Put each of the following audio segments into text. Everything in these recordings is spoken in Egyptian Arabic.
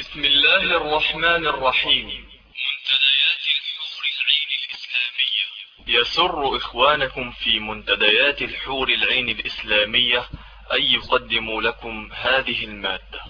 بسم الله الرحمن الرحيم منتديات الحور العين الإسلامية يسر إخوانكم في منتديات الحور العين الإسلامية أن يقدموا لكم هذه المادة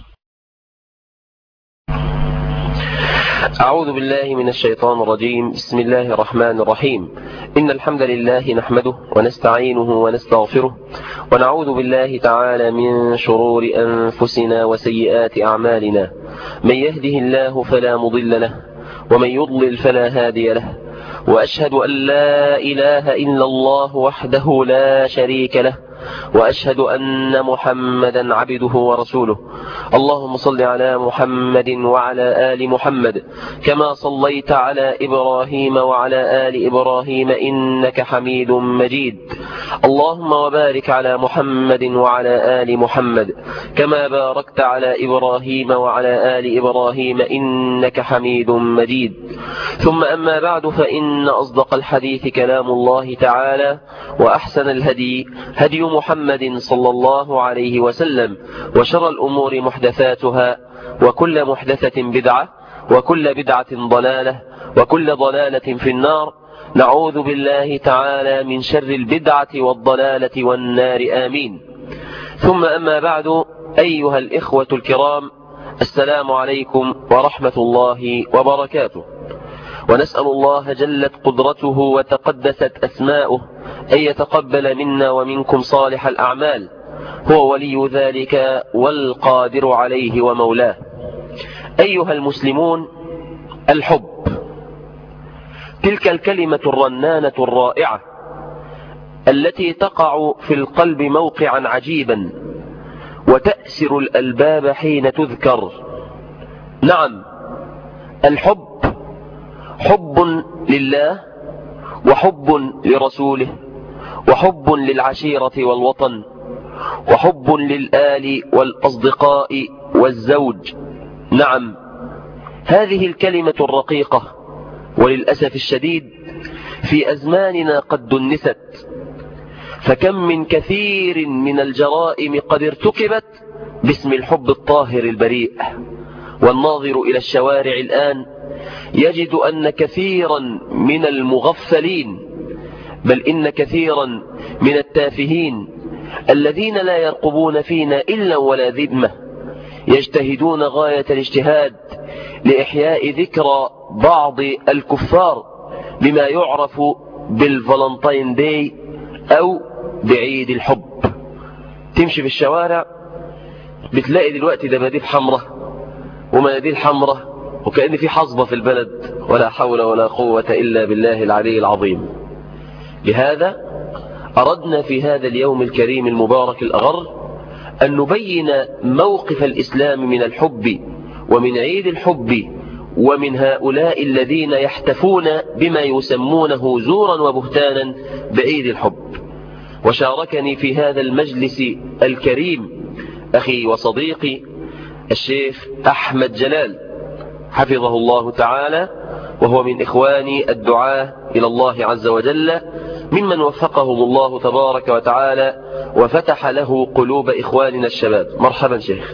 أعوذ بالله من الشيطان الرجيم بسم الله الرحمن الرحيم إن الحمد لله نحمده ونستعينه ونستغفره ونعوذ بالله تعالى من شرور أنفسنا وسيئات أعمالنا من يهده الله فلا مضل له ومن يضلل فلا هادي له وأشهد أن لا إله إلا الله وحده لا شريك له وأشهد أن محمدا عبده ورسوله اللهم صل على محمد وعلى آل محمد كما صليت على إبراهيم وعلى آل إبراهيم إنك حميد مجيد اللهم وبارك على محمد وعلى آل محمد كما باركت على إبراهيم وعلى آل إبراهيم إنك حميد مجيد ثم أما بعد فإن أصدق الحديث كلام الله تعالى وأحسن الهدي هدي محمد صلى الله عليه وسلم وشر الأمور محدثاتها وكل محدثة بدعة وكل بدعة ضلالة وكل ضلالة في النار نعوذ بالله تعالى من شر البدعة والضلالة والنار آمين ثم أما بعد أيها الإخوة الكرام السلام عليكم ورحمة الله وبركاته ونسأل الله جلت قدرته وتقدست أسماؤه أن يتقبل منا ومنكم صالح الأعمال هو ولي ذلك والقادر عليه ومولاه أيها المسلمون الحب تلك الكلمة الرنانة الرائعة التي تقع في القلب موقعا عجيبا وتأسر الألباب حين تذكر نعم الحب حب لله وحب لرسوله وحب للعشيرة والوطن وحب للآل والأصدقاء والزوج نعم هذه الكلمة الرقيقة وللأسف الشديد في أزماننا قد دنست فكم من كثير من الجرائم قد ارتكبت باسم الحب الطاهر البريء والناظر إلى الشوارع الآن يجد أن كثيرا من المغفلين بل إن كثيرا من التافهين الذين لا يرقبون فينا إلا ولا ذمة يجتهدون غاية الاجتهاد لإحياء ذكرى بعض الكفار بما يعرف بالفالنتين داي أو بعيد الحب تمشي في الشوارع بتلاقي دلوقتي دباديب حمراء ومناديل حمراء وكأن في حصبة في البلد ولا حول ولا قوة إلا بالله العلي العظيم لهذا أردنا في هذا اليوم الكريم المبارك الأغر أن نبين موقف الإسلام من الحب ومن عيد الحب ومن هؤلاء الذين يحتفون بما يسمونه زورا وبهتانا بعيد الحب وشاركني في هذا المجلس الكريم أخي وصديقي الشيخ أحمد جلال حفظه الله تعالى وهو من إخواني الدعاة إلى الله عز وجل ممن وفقهم الله تبارك وتعالى وفتح له قلوب إخواننا الشباب مرحبا شيخ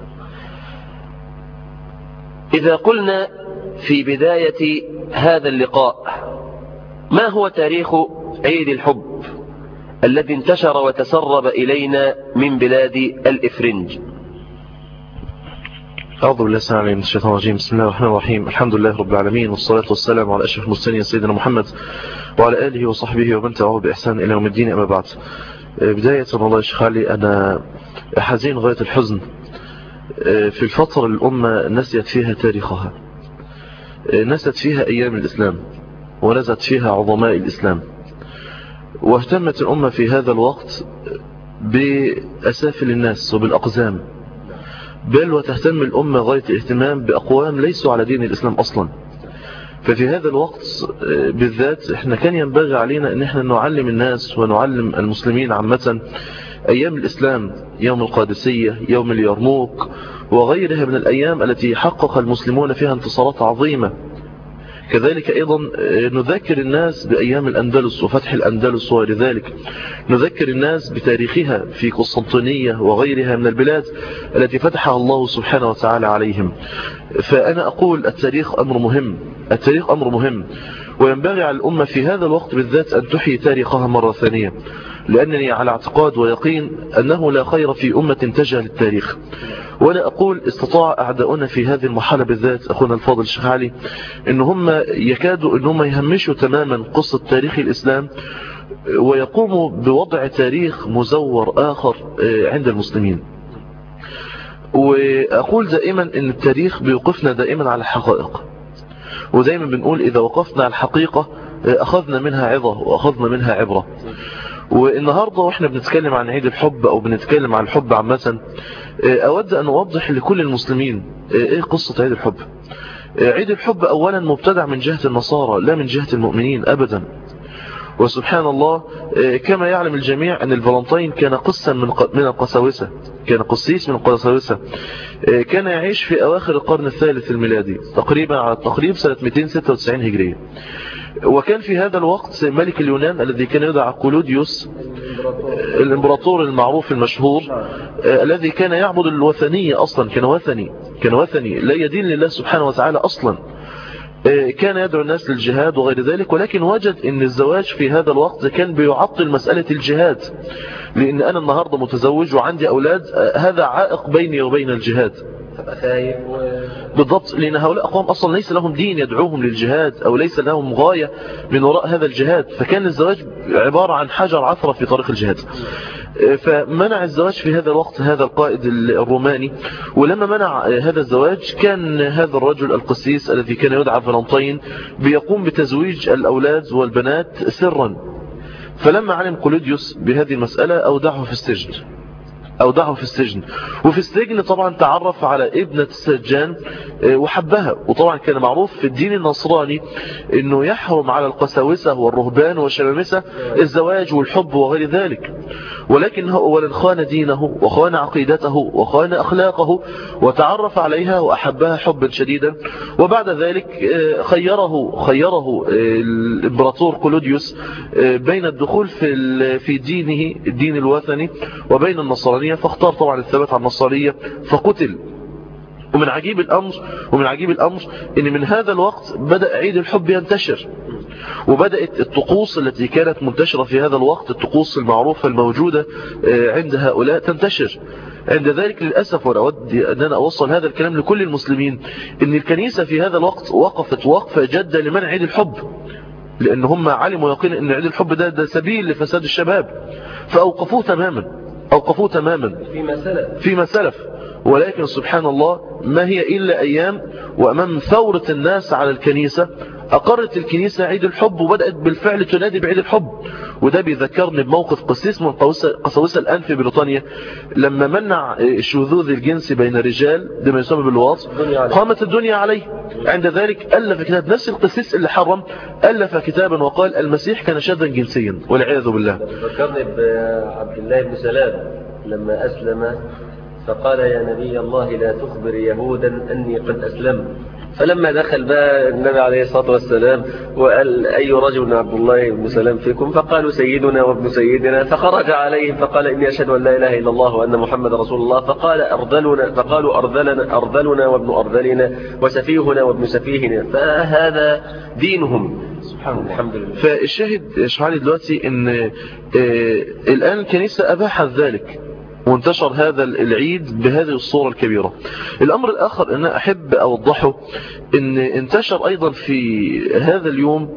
إذا قلنا في بداية هذا اللقاء ما هو تاريخ عيد الحب الذي انتشر وتسرب إلينا من بلاد الإفرنج أعوذ بالله السلام عليكم من الشيطان الرجيم بسم الله الرحمن الرحيم الحمد لله رب العالمين والصلاة والسلام على أشرف المرسلين سيدنا محمد وعلى آله وصحبه ومن تبعه بإحسان إلى يوم الدين أما بعد بداية والله يا شيخ علي أنا حزين غاية الحزن في الفترة الأمة نسيت فيها تاريخها نست فيها أيام الإسلام ونزت فيها عظماء الإسلام واهتمت الأمة في هذا الوقت بأسافل الناس وبالأقزام بل وتهتم الأمة غاية الاهتمام بأقوام ليسوا على دين الإسلام أصلا ففي هذا الوقت بالذات احنا كان ينبغي علينا ان احنا نعلم الناس ونعلم المسلمين عامة ايام الاسلام يوم القادسية يوم اليرموك وغيرها من الايام التي حقق المسلمون فيها انتصارات عظيمة كذلك أيضا نذكر الناس بأيام الأندلس وفتح الأندلس وغير ذلك نذكر الناس بتاريخها في قسطنطينية وغيرها من البلاد التي فتحها الله سبحانه وتعالى عليهم فأنا أقول التاريخ أمر مهم التاريخ أمر مهم وينبغي على الأمة في هذا الوقت بالذات أن تحيي تاريخها مرة ثانية لأنني على اعتقاد ويقين أنه لا خير في أمة تجهل التاريخ ولا أقول استطاع أعداؤنا في هذه المرحلة بالذات أخونا الفاضل الشيخ علي إن هم يكادوا إن هم يهمشوا تماما قصة تاريخ الإسلام ويقوموا بوضع تاريخ مزور آخر عند المسلمين وأقول دائما أن التاريخ بيوقفنا دائما على الحقائق ودائما بنقول إذا وقفنا على الحقيقة أخذنا منها عظة وأخذنا منها عبرة والنهاردة وإحنا بنتكلم عن عيد الحب أو بنتكلم عن الحب عامة أود أن أوضح لكل المسلمين إيه قصة عيد الحب عيد الحب أولا مبتدع من جهة النصارى لا من جهة المؤمنين أبدا وسبحان الله كما يعلم الجميع أن الفالنتين كان قسا من من القساوسة كان قسيس من القساوسة كان يعيش في أواخر القرن الثالث الميلادي تقريبا على التقريب سنة 296 هجرية وكان في هذا الوقت ملك اليونان الذي كان يدعى كولوديوس الامبراطور المعروف المشهور الذي كان يعبد الوثنية أصلا كان وثني كان وثني لا يدين لله سبحانه وتعالى أصلا كان يدعو الناس للجهاد وغير ذلك ولكن وجد ان الزواج في هذا الوقت كان بيعطل مسألة الجهاد لان انا النهاردة متزوج وعندي اولاد هذا عائق بيني وبين الجهاد بالضبط لأن هؤلاء أقوام أصلا ليس لهم دين يدعوهم للجهاد أو ليس لهم غاية من وراء هذا الجهاد فكان الزواج عبارة عن حجر عثرة في طريق الجهاد فمنع الزواج في هذا الوقت هذا القائد الروماني ولما منع هذا الزواج كان هذا الرجل القسيس الذي كان يدعى فلنطين بيقوم بتزويج الأولاد والبنات سرا فلما علم قلوديوس بهذه المسألة أودعه في السجن أودعه في السجن وفي السجن طبعا تعرف على ابنة السجان وحبها وطبعا كان معروف في الدين النصراني انه يحرم على القساوسة والرهبان والشمامسة الزواج والحب وغير ذلك ولكنه أولا خان دينه وخان عقيدته وخان أخلاقه وتعرف عليها وأحبها حبا شديدا وبعد ذلك خيره خيره الامبراطور كولوديوس بين الدخول في في دينه الدين الوثني وبين النصرانية فاختار طبعا الثبات على النصرانية فقتل ومن عجيب الأمر ومن عجيب الأمر ان من هذا الوقت بدأ عيد الحب ينتشر وبدأت الطقوس التي كانت منتشرة في هذا الوقت الطقوس المعروفة الموجودة عند هؤلاء تنتشر عند ذلك للأسف وأنا أود أن أنا أوصل هذا الكلام لكل المسلمين أن الكنيسة في هذا الوقت وقفت وقفة جادة لمنع عيد الحب لأن هم علموا يقين أن عيد الحب ده, ده سبيل لفساد الشباب فأوقفوه تماما أوقفوه تماما فيما سلف فيما سلف ولكن سبحان الله ما هي إلا أيام وأمام ثورة الناس على الكنيسة أقرت الكنيسة عيد الحب وبدأت بالفعل تنادي بعيد الحب وده بيذكرني بموقف قسيس من قساوسة الآن في بريطانيا لما منع الشذوذ الجنسي بين الرجال ده ما يسمى بالوصف قامت الدنيا عليه عند ذلك ألف كتاب نفس القسيس اللي حرم ألف كتابا وقال المسيح كان شاذا جنسيا والعياذ بالله ذكرني بعبد الله بن سلام لما أسلم فقال يا نبي الله لا تخبر يهودا أني قد أسلمت فلما دخل بقى النبي عليه الصلاة والسلام وقال أي رجل عبد الله بن سلام فيكم فقالوا سيدنا وابن سيدنا فخرج عليهم فقال إني أشهد أن لا إله إلا الله وأن محمد رسول الله فقال أرذلنا فقالوا أرذلنا, أرذلنا وابن أرذلنا وسفيهنا وابن سفيهنا فهذا دينهم سبحان الله الحمد لله فالشاهد شعالي دلوقتي ان آه الآن الكنيسة أباحت ذلك وانتشر هذا العيد بهذه الصورة الكبيرة الأمر الآخر أن أحب أوضحه أن انتشر أيضا في هذا اليوم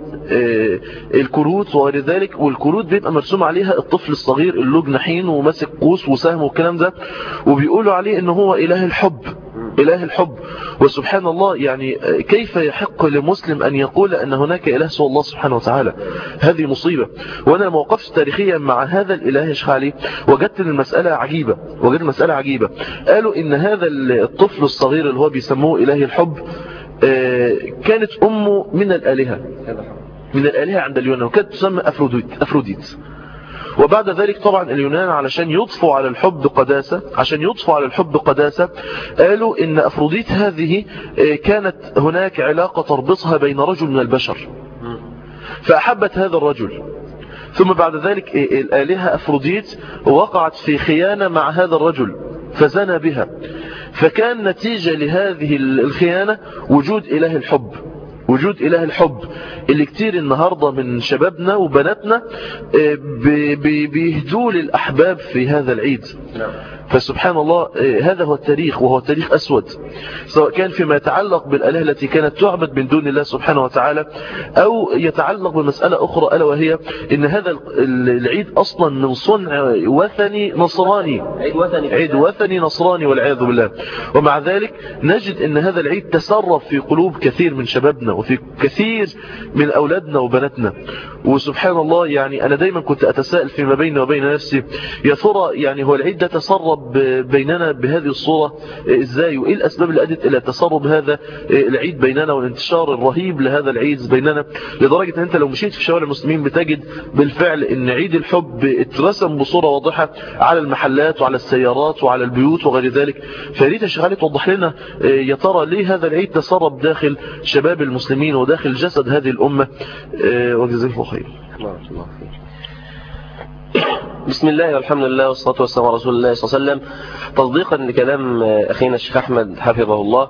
الكروت وغير ذلك والكروت بيبقى مرسوم عليها الطفل الصغير اللي له جناحين وماسك قوس وسهم والكلام ده وبيقولوا عليه ان هو إله الحب إله الحب وسبحان الله يعني كيف يحق لمسلم أن يقول أن هناك إله سوى الله سبحانه وتعالى هذه مصيبة وأنا لما وقفت تاريخيا مع هذا الإله يشخالي وجدت المسألة عجيبة وجدت المسألة عجيبة قالوا إن هذا الطفل الصغير اللي هو بيسموه إله الحب كانت أمه من الآلهة من الآلهة عند اليونان وكانت تسمى أفروديت, أفروديت وبعد ذلك طبعا اليونان علشان يضفوا على الحب قداسة عشان يضفوا على الحب قداسة قالوا ان أفروديت هذه كانت هناك علاقة تربطها بين رجل من البشر فأحبت هذا الرجل ثم بعد ذلك الآلهة أفروديت وقعت في خيانة مع هذا الرجل فزنى بها فكان نتيجة لهذه الخيانة وجود إله الحب وجود إله الحب اللي كتير النهاردة من شبابنا وبناتنا بيهدوا للأحباب في هذا العيد فسبحان الله هذا هو التاريخ وهو تاريخ أسود سواء كان فيما يتعلق بالآلهة التي كانت تعبد من دون الله سبحانه وتعالى أو يتعلق بمسألة أخرى ألا وهي إن هذا العيد أصلا من صنع وثني نصراني عيد وثني عيد وثني نصراني والعياذ بالله ومع ذلك نجد أن هذا العيد تسرب في قلوب كثير من شبابنا وفي كثير من أولادنا وبناتنا وسبحان الله يعني أنا دايما كنت أتساءل فيما بيني وبين نفسي يا ترى يعني هو العيد ده تسرب بيننا بهذه الصورة إزاي وإيه الأسباب اللي أدت إلى تسرب هذا العيد بيننا والانتشار الرهيب لهذا العيد بيننا لدرجة أن أنت لو مشيت في شوارع المسلمين بتجد بالفعل أن عيد الحب اترسم بصورة واضحة على المحلات وعلى السيارات وعلى البيوت وغير ذلك فريت شغالي توضح لنا يا ترى ليه هذا العيد تسرب داخل شباب المسلمين وداخل جسد هذه الأمة وجزاكم خير بسم الله والحمد لله والصلاة والسلام على رسول الله صلى الله عليه وسلم تصديقا لكلام أخينا الشيخ أحمد حفظه الله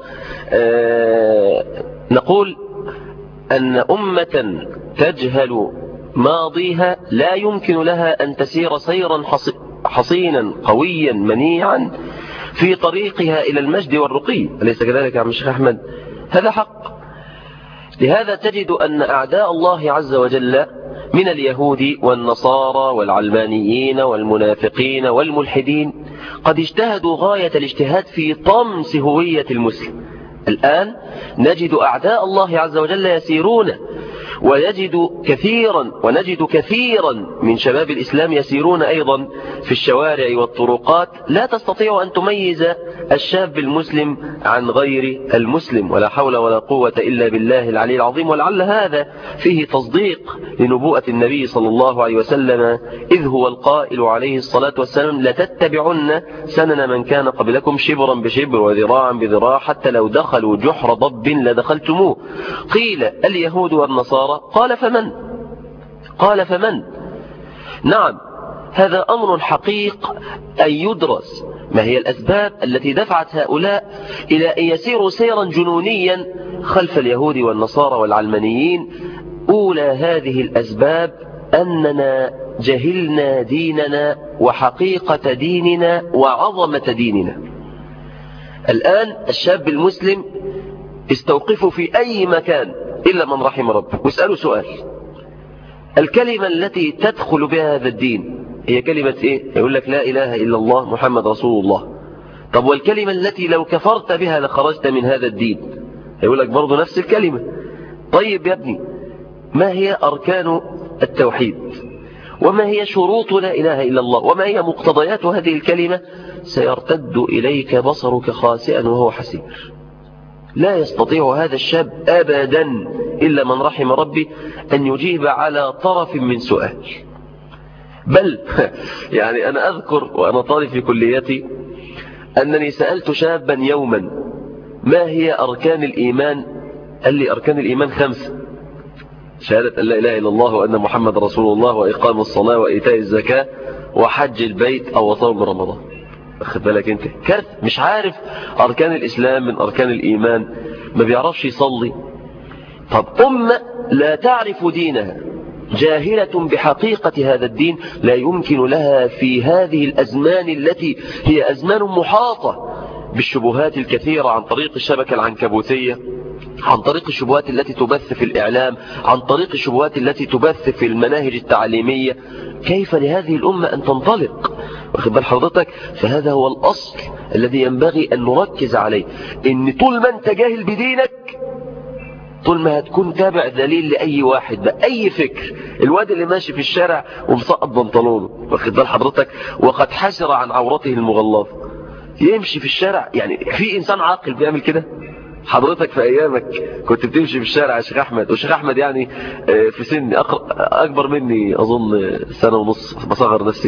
نقول أن أمة تجهل ماضيها لا يمكن لها أن تسير سيرا حصينا قويا منيعا في طريقها إلى المجد والرقي أليس كذلك يا عم الشيخ أحمد هذا حق لهذا تجد أن أعداء الله عز وجل من اليهود والنصارى والعلمانيين والمنافقين والملحدين قد اجتهدوا غاية الاجتهاد في طمس هوية المسلم الآن نجد أعداء الله عز وجل يسيرون ويجد كثيرا ونجد كثيرا من شباب الإسلام يسيرون أيضا في الشوارع والطرقات لا تستطيع أن تميز الشاب المسلم عن غير المسلم ولا حول ولا قوة إلا بالله العلي العظيم ولعل هذا فيه تصديق لنبوءة النبي صلى الله عليه وسلم إذ هو القائل عليه الصلاة والسلام لتتبعن سنن من كان قبلكم شبرا بشبر وذراعا بذراع حتى لو دخلوا جحر ضب لدخلتموه قيل اليهود والنصارى قال فمن قال فمن نعم هذا أمر حقيق أن يدرس ما هي الأسباب التي دفعت هؤلاء إلى أن يسيروا سيرا جنونيا خلف اليهود والنصارى والعلمانيين أولى هذه الأسباب أننا جهلنا ديننا وحقيقة ديننا وعظمة ديننا الآن الشاب المسلم استوقفوا في أي مكان إلا من رحم ربه واسألوا سؤال الكلمة التي تدخل بها هذا الدين هي كلمة إيه؟ يقول لك لا إله إلا الله محمد رسول الله طب والكلمة التي لو كفرت بها لخرجت من هذا الدين يقول لك برضو نفس الكلمة طيب يا ابني ما هي أركان التوحيد وما هي شروط لا إله إلا الله وما هي مقتضيات هذه الكلمة سيرتد إليك بصرك خاسئا وهو حسير لا يستطيع هذا الشاب أبدا إلا من رحم ربي أن يجيب على طرف من سؤال بل يعني أنا أذكر وأنا طالب في كليتي أنني سألت شابا يوما ما هي أركان الإيمان قال لي أركان الإيمان خمسة شهادة أن لا إله إلا الله وأن محمد رسول الله وإقام الصلاة وإيتاء الزكاة وحج البيت أو صوم رمضان أخذ بالك أنت كارث مش عارف أركان الإسلام من أركان الإيمان ما بيعرفش يصلي طب أمة لا تعرف دينها جاهلة بحقيقة هذا الدين لا يمكن لها في هذه الأزمان التي هي أزمان محاطة بالشبهات الكثيرة عن طريق الشبكة العنكبوتية عن طريق الشبهات التي تبث في الإعلام عن طريق الشبهات التي تبث في المناهج التعليمية كيف لهذه الأمة أن تنطلق واخد بال حضرتك فهذا هو الأصل الذي ينبغي أن نركز عليه إن طول ما أنت جاهل بدينك طول ما هتكون تابع دليل لأي واحد بأي فكر الواد اللي ماشي في الشارع ومسقط بنطلونه واخد بال حضرتك وقد حسر عن عورته المغلظة يمشي في الشارع يعني في إنسان عاقل بيعمل كده حضرتك في ايامك كنت بتمشي في الشارع يا شيخ احمد والشيخ احمد يعني آه، في سني أقر- اكبر مني اظن سنه ونص بصغر نفسي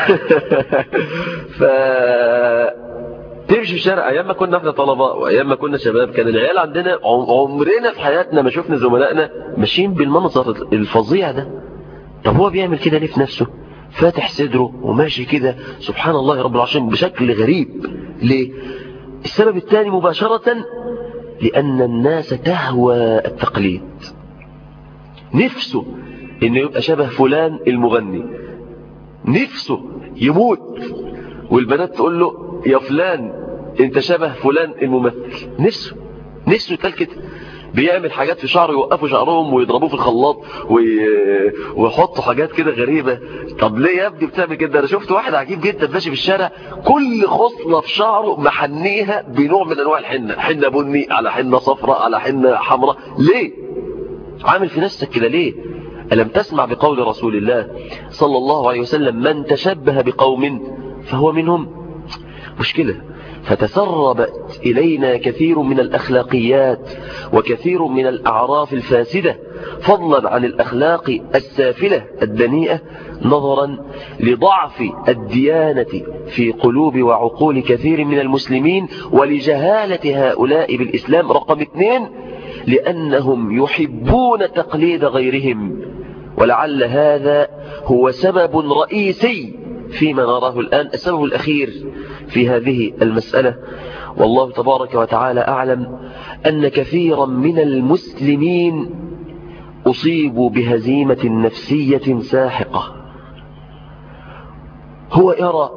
ف تمشي في الشارع ايام ما كنا احنا طلبه وايام ما كنا شباب كان العيال عندنا عم- عمرنا في حياتنا ما شفنا زملائنا ماشيين بالمنظر الفظيع ده طب هو بيعمل كده ليه في نفسه فاتح صدره وماشي كده سبحان الله رب العالمين بشكل غريب ليه السبب الثاني مباشرة لأن الناس تهوى التقليد نفسه انه يبقى شبه فلان المغني نفسه يموت والبنات تقول له يا فلان انت شبه فلان الممثل نفسه نفسه يتقال كده بيعمل حاجات في شعره يوقفوا شعرهم ويضربوه في الخلاط وي... ويحطوا حاجات كده غريبة طب ليه يا ابني بتعمل كده انا شفت واحد عجيب جدا ماشي في الشارع كل خصلة في شعره محنيها بنوع من انواع الحنة حنة بني على حنة صفراء على حنة حمراء ليه عامل في نفسك كده ليه ألم تسمع بقول رسول الله صلى الله عليه وسلم من تشبه بقوم فهو منهم مشكلة فتسربت إلينا كثير من الأخلاقيات وكثير من الأعراف الفاسدة فضلا عن الأخلاق السافلة الدنيئة نظرا لضعف الديانة في قلوب وعقول كثير من المسلمين ولجهالة هؤلاء بالإسلام رقم اثنين لأنهم يحبون تقليد غيرهم ولعل هذا هو سبب رئيسي فيما نراه الآن السبب الأخير في هذه المسألة والله تبارك وتعالى أعلم أن كثيرا من المسلمين أصيبوا بهزيمة نفسية ساحقة هو يرى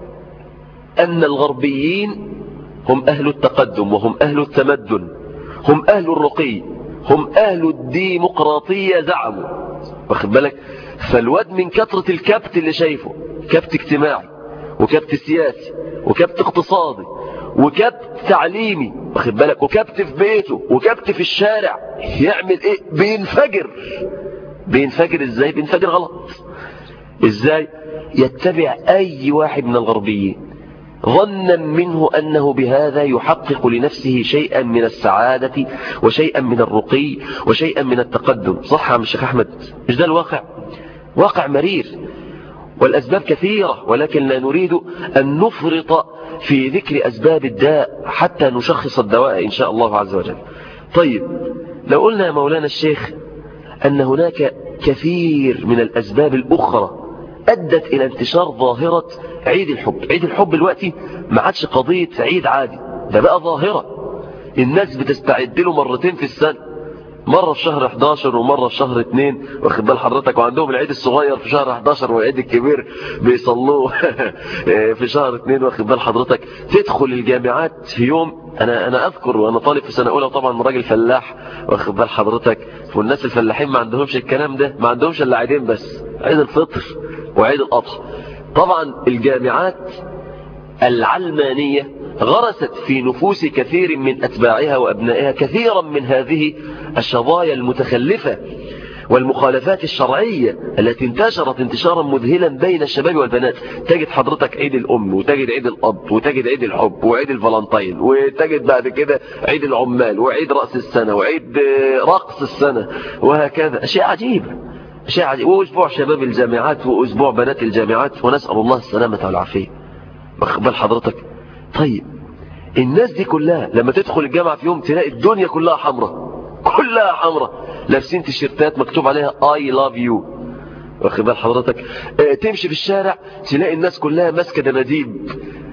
أن الغربيين هم أهل التقدم وهم أهل التمدن هم أهل الرقي هم أهل الديمقراطية زعموا واخد بالك فالواد من كثرة الكبت اللي شايفه كبت اجتماعي وكبت سياسي وكبت اقتصادي وكبت تعليمي واخد بالك وكبت في بيته وكبت في الشارع يعمل ايه بينفجر بينفجر ازاي بينفجر غلط ازاي يتبع اي واحد من الغربيين ظنا منه أنه بهذا يحقق لنفسه شيئا من السعادة وشيئا من الرقي وشيئا من التقدم صح يا الشيخ أحمد مش ده الواقع واقع مرير والأسباب كثيرة ولكن لا نريد أن نفرط في ذكر أسباب الداء حتى نشخص الدواء إن شاء الله عز وجل طيب لو قلنا يا مولانا الشيخ أن هناك كثير من الأسباب الأخرى أدت إلى انتشار ظاهرة عيد الحب عيد الحب دلوقتي ما عادش قضية عيد عادي ده بقى ظاهرة الناس بتستعد له مرتين في السنة مرة في شهر 11 ومرة في شهر 2 واخد بال حضرتك وعندهم العيد الصغير في شهر 11 والعيد الكبير بيصلوه في شهر 2 واخد بال حضرتك تدخل الجامعات في يوم انا انا اذكر وانا طالب في سنه اولى طبعا راجل فلاح واخد بال حضرتك والناس الفلاحين ما عندهمش الكلام ده ما عندهمش الا عيدين بس عيد الفطر وعيد الاضحى طبعا الجامعات العلمانيه غرست في نفوس كثير من أتباعها وأبنائها كثيرا من هذه الشظايا المتخلفة والمخالفات الشرعية التي انتشرت انتشارا مذهلا بين الشباب والبنات تجد حضرتك عيد الأم وتجد عيد الأب وتجد عيد الحب وعيد الفالنتين وتجد بعد كده عيد العمال وعيد رأس السنة وعيد رقص السنة وهكذا أشياء عجيبة أشياء عجيبة وأسبوع شباب الجامعات وأسبوع بنات الجامعات ونسأل الله السلامة والعافية بل حضرتك طيب الناس دي كلها لما تدخل الجامعة في يوم تلاقي الدنيا كلها حمراء كلها حمراء لابسين تيشيرتات مكتوب عليها I love you واخد بال حضرتك اه تمشي في الشارع تلاقي الناس كلها ماسكه دباديب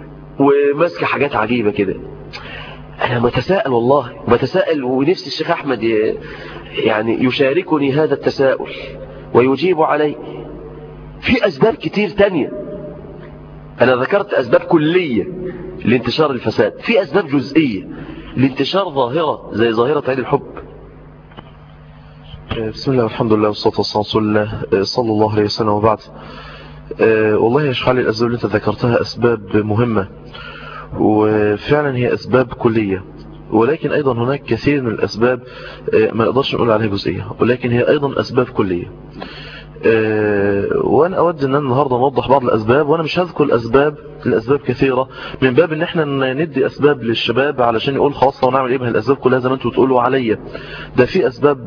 وماسكه حاجات عجيبة كده انا متساءل والله متساءل ونفسي الشيخ احمد يعني يشاركني هذا التساؤل ويجيب علي في اسباب كتير تانية انا ذكرت اسباب كلية لانتشار الفساد في أسباب جزئية لانتشار ظاهرة زي ظاهرة عيد الحب بسم الله والحمد لله والصلاة والسلام على الله صلى الله عليه وسلم وبعد والله يا شحالي الأسباب اللي أنت ذكرتها أسباب مهمة وفعلا هي أسباب كلية ولكن أيضا هناك كثير من الأسباب ما نقدرش نقول عليها جزئية ولكن هي أيضا أسباب كلية آه، وانا اود ان انا النهارده نوضح بعض الاسباب وانا مش هذكر الاسباب الاسباب كثيره من باب ان احنا ندي اسباب للشباب علشان يقول خلاص ونعمل ايه الاسباب كلها زي ما انتوا بتقولوا عليا ده في اسباب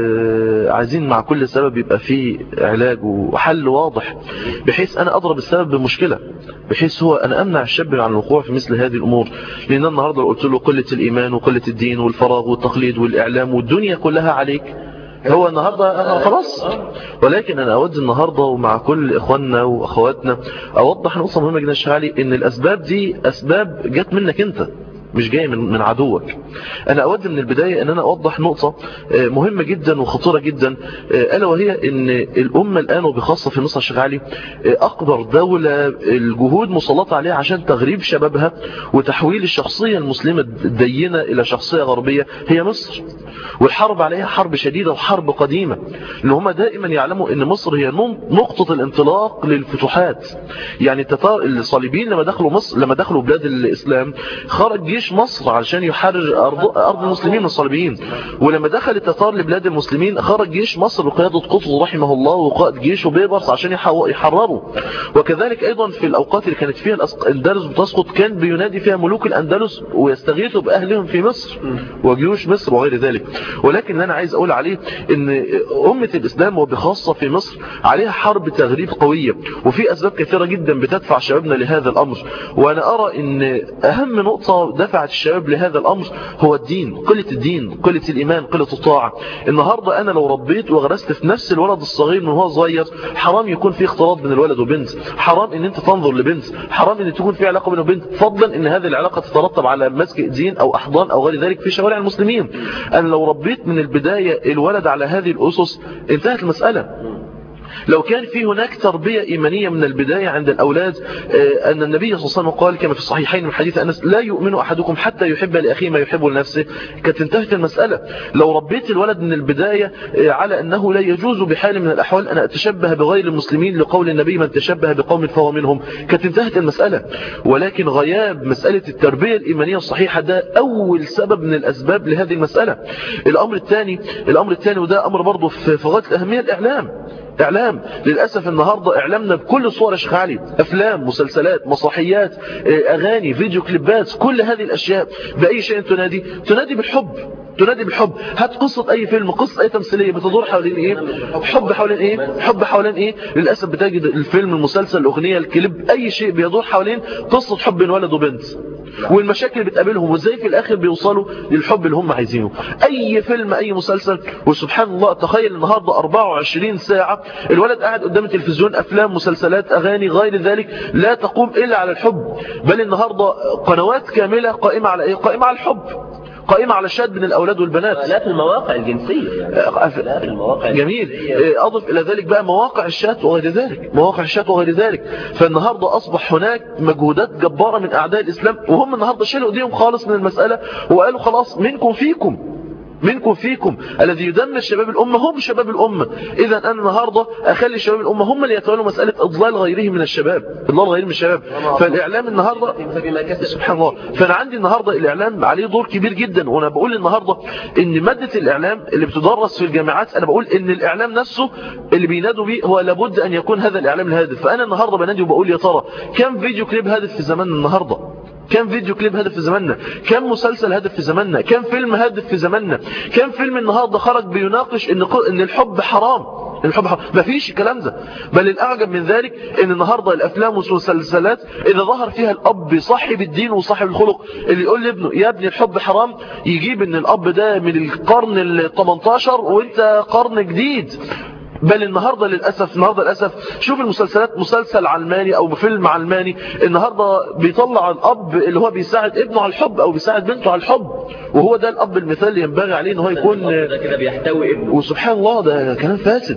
آه، عايزين مع كل سبب يبقى في علاج وحل واضح بحيث انا اضرب السبب بمشكله بحيث هو انا امنع الشاب عن الوقوع في مثل هذه الامور لان النهارده لو قلت له قله الايمان وقله الدين والفراغ والتقليد والاعلام والدنيا كلها عليك هو النهاردة أنا خلاص ولكن أنا أود النهاردة ومع كل إخواننا وأخواتنا أوضح نقطة مهمة جدا شغالي إن الأسباب دي أسباب جت منك أنت مش جاي من من عدوك انا اود من البدايه ان انا اوضح نقطه آه، مهمه جدا وخطيره جدا آه، الا وهي ان الامه الان وبخاصه في مصر الشغالي آه، اكبر دوله الجهود مسلطه عليها عشان تغريب شبابها وتحويل الشخصيه المسلمه الدينه الى شخصيه غربيه هي مصر والحرب عليها حرب شديده وحرب قديمه لان هم دائما يعلموا ان مصر هي نقطه الانطلاق للفتوحات يعني التتار الصليبيين لما دخلوا مصر لما دخلوا بلاد الاسلام خرج جيش مصر علشان يحرر أرض, أرض المسلمين من الصليبيين ولما دخل التتار لبلاد المسلمين خرج جيش مصر بقيادة قطز رحمه الله وقائد جيشه بيبرس عشان يحو- يحرروا وكذلك أيضا في الأوقات اللي كانت فيها الأندلس بتسقط كان بينادي فيها ملوك الأندلس ويستغيثوا بأهلهم في مصر وجيوش مصر وغير ذلك ولكن اللي أنا عايز أقول عليه أن أمة الإسلام وبخاصة في مصر عليها حرب تغريب قوية وفي أسباب كثيرة جدا بتدفع شبابنا لهذا الأمر وأنا أرى أن أهم نقطة دفعت الشباب لهذا الأمر هو الدين قلة الدين قلة الإيمان قلة الطاعة النهاردة أنا لو ربيت وغرست في نفس الولد الصغير من هو صغير حرام يكون في اختلاط بين الولد وبنت حرام ان انت تنظر لبنت حرام ان تكون في علاقة بين وبنت فضلا ان هذه العلاقة تترتب على مسك دين او احضان او غير ذلك في شوارع المسلمين انا لو ربيت من البداية الولد على هذه الاسس انتهت المسألة لو كان في هناك تربية إيمانية من البداية عند الأولاد آه، أن النبي صلى الله عليه وسلم قال كما في الصحيحين من حديث أنس لا يؤمن أحدكم حتى يحب لأخيه ما يحب لنفسه كانت انتهت المسألة لو ربيت الولد من البداية آه، على أنه لا يجوز بحال من الأحوال أن أتشبه بغير المسلمين لقول النبي من تشبه بقوم فهو منهم كانت انتهت المسألة ولكن غياب مسألة التربية الإيمانية الصحيحة ده أول سبب من الأسباب لهذه المسألة الأمر الثاني الأمر الثاني وده أمر برضه في في غاية الأهمية الإعلام اعلام للأسف النهاردة اعلامنا بكل صور يا شيخ علي افلام مسلسلات مسرحيات آه، اغاني فيديو كليبات كل هذه الاشياء باي شيء تنادي تنادي بالحب تنادي بالحب هات قصة اي فيلم قصة اي تمثيلية بتدور حوالين ايه حب حوالين ايه حب حوالين ايه للأسف بتجد الفيلم المسلسل الاغنية الكليب اي شيء بيدور حوالين قصة حب بين ولد وبنت والمشاكل اللي بتقابلهم وازاي في الاخر بيوصلوا للحب اللي هم عايزينه اي فيلم اي مسلسل وسبحان الله تخيل النهارده 24 ساعه الولد قاعد قدام التلفزيون افلام مسلسلات اغاني غير ذلك لا تقوم الا على الحب بل النهارده قنوات كامله قائمه على ايه قائمه على الحب قائمة على الشاد من الأولاد والبنات لا في المواقع الجنسية يعني لا في المواقع جميل الجنسية. أضف إلى ذلك بقى مواقع الشات وغير ذلك مواقع الشات وغير ذلك فالنهاردة أصبح هناك مجهودات جبارة من أعداء الإسلام وهم النهاردة شالوا ايديهم خالص من المسألة وقالوا خلاص منكم فيكم منكم فيكم الذي يدمر شباب الأمة هم شباب الأمة إذا أنا النهاردة أخلي شباب الأمة هم اللي يتولوا مسألة إضلال غيرهم من الشباب إضلال غيرهم من الشباب فالإعلام النهاردة فبما كسب سبحان الله فانا عندي النهارده الاعلام عليه دور كبير جدا وانا بقول النهارده ان ماده الاعلام اللي بتدرس في الجامعات انا بقول ان الاعلام نفسه اللي بينادوا بيه هو لابد ان يكون هذا الاعلام الهادف فانا النهارده بنادي وبقول يا ترى كم فيديو كليب هادف في زماننا النهارده كم فيديو كليب هدف في زماننا كم مسلسل هدف في زماننا كم فيلم هدف في زماننا كم فيلم النهارده خرج بيناقش ان ان الحب حرام إن الحب حرام مفيش الكلام ده بل الاعجب من ذلك ان النهارده الافلام والمسلسلات اذا ظهر فيها الاب صاحب الدين وصاحب الخلق اللي يقول لابنه يا ابني الحب حرام يجيب ان الاب ده من القرن ال 18 وانت قرن جديد بل النهاردة للأسف النهاردة للأسف شوف المسلسلات مسلسل علماني أو فيلم علماني النهاردة بيطلع الأب اللي هو بيساعد ابنه على الحب أو بيساعد بنته على الحب وهو ده الأب المثالي اللي ينبغي عليه ان هو يكون ده كده بيحتوي ابنه وسبحان الله ده كلام فاسد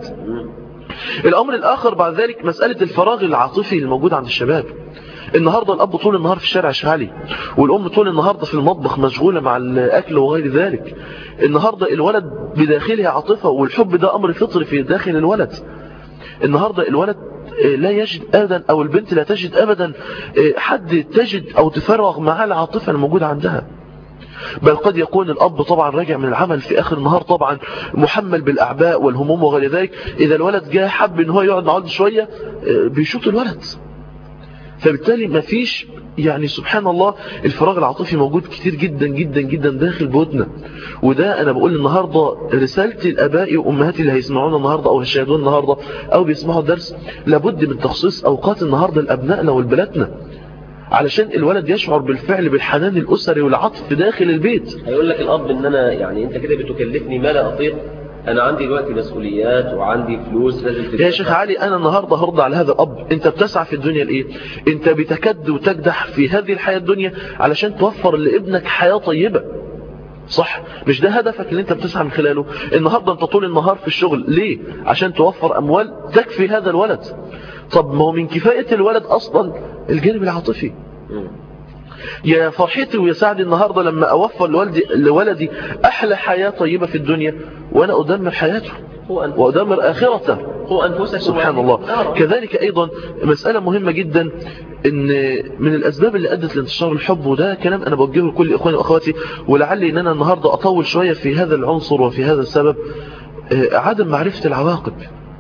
الأمر الآخر بعد ذلك مسألة الفراغ العاطفي الموجود عند الشباب النهاردة الأب طول النهار في الشارع شغالي والأم طول النهاردة في المطبخ مشغولة مع الأكل وغير ذلك النهاردة الولد بداخله عاطفة والحب ده أمر فطري في داخل الولد النهاردة الولد لا يجد أبدا أو البنت لا تجد أبدا حد تجد أو تفرغ معاه العاطفة الموجودة عندها بل قد يكون الأب طبعا راجع من العمل في آخر النهار طبعا محمل بالأعباء والهموم وغير ذلك إذا الولد جاء حب إن هو يقعد مع والده شوية آه، بيشوط الولد فبالتالي ما فيش يعني سبحان الله الفراغ العاطفي موجود كتير جدا جدا جدا داخل بيوتنا وده انا بقول النهاردة رسالتي لابائي وامهاتي اللي هيسمعونا النهاردة او هيشاهدونا النهاردة او بيسمعوا الدرس لابد من تخصيص اوقات النهاردة لابنائنا ولبناتنا علشان الولد يشعر بالفعل بالحنان الاسري والعطف داخل البيت هيقول لك الاب ان انا يعني انت كده بتكلفني ما لا اطيق انا عندي دلوقتي مسؤوليات وعندي فلوس لازم يا تدفع. شيخ علي انا النهاردة هرضى على هذا الاب انت بتسعى في الدنيا لايه انت بتكد وتكدح في هذه الحياة الدنيا علشان توفر لابنك حياة طيبة صح مش ده هدفك اللي انت بتسعى من خلاله النهاردة انت طول النهار في الشغل ليه عشان توفر اموال تكفي هذا الولد طب ما هو من كفاية الولد اصلا الجانب العاطفي مم. يا فرحتي ويا سعدي النهاردة لما أوفر لولدي, لولدي أحلى حياة طيبة في الدنيا وأنا أدمر حياته هو أنفسك وأدمر آخرته هو أنفسك سبحان الله كذلك أيضا مسألة مهمة جدا إن من الأسباب اللي أدت لانتشار الحب وده كلام أنا بوجهه لكل إخواني وأخواتي ولعلي إن أنا النهاردة أطول شوية في هذا العنصر وفي هذا السبب آه، عدم معرفة العواقب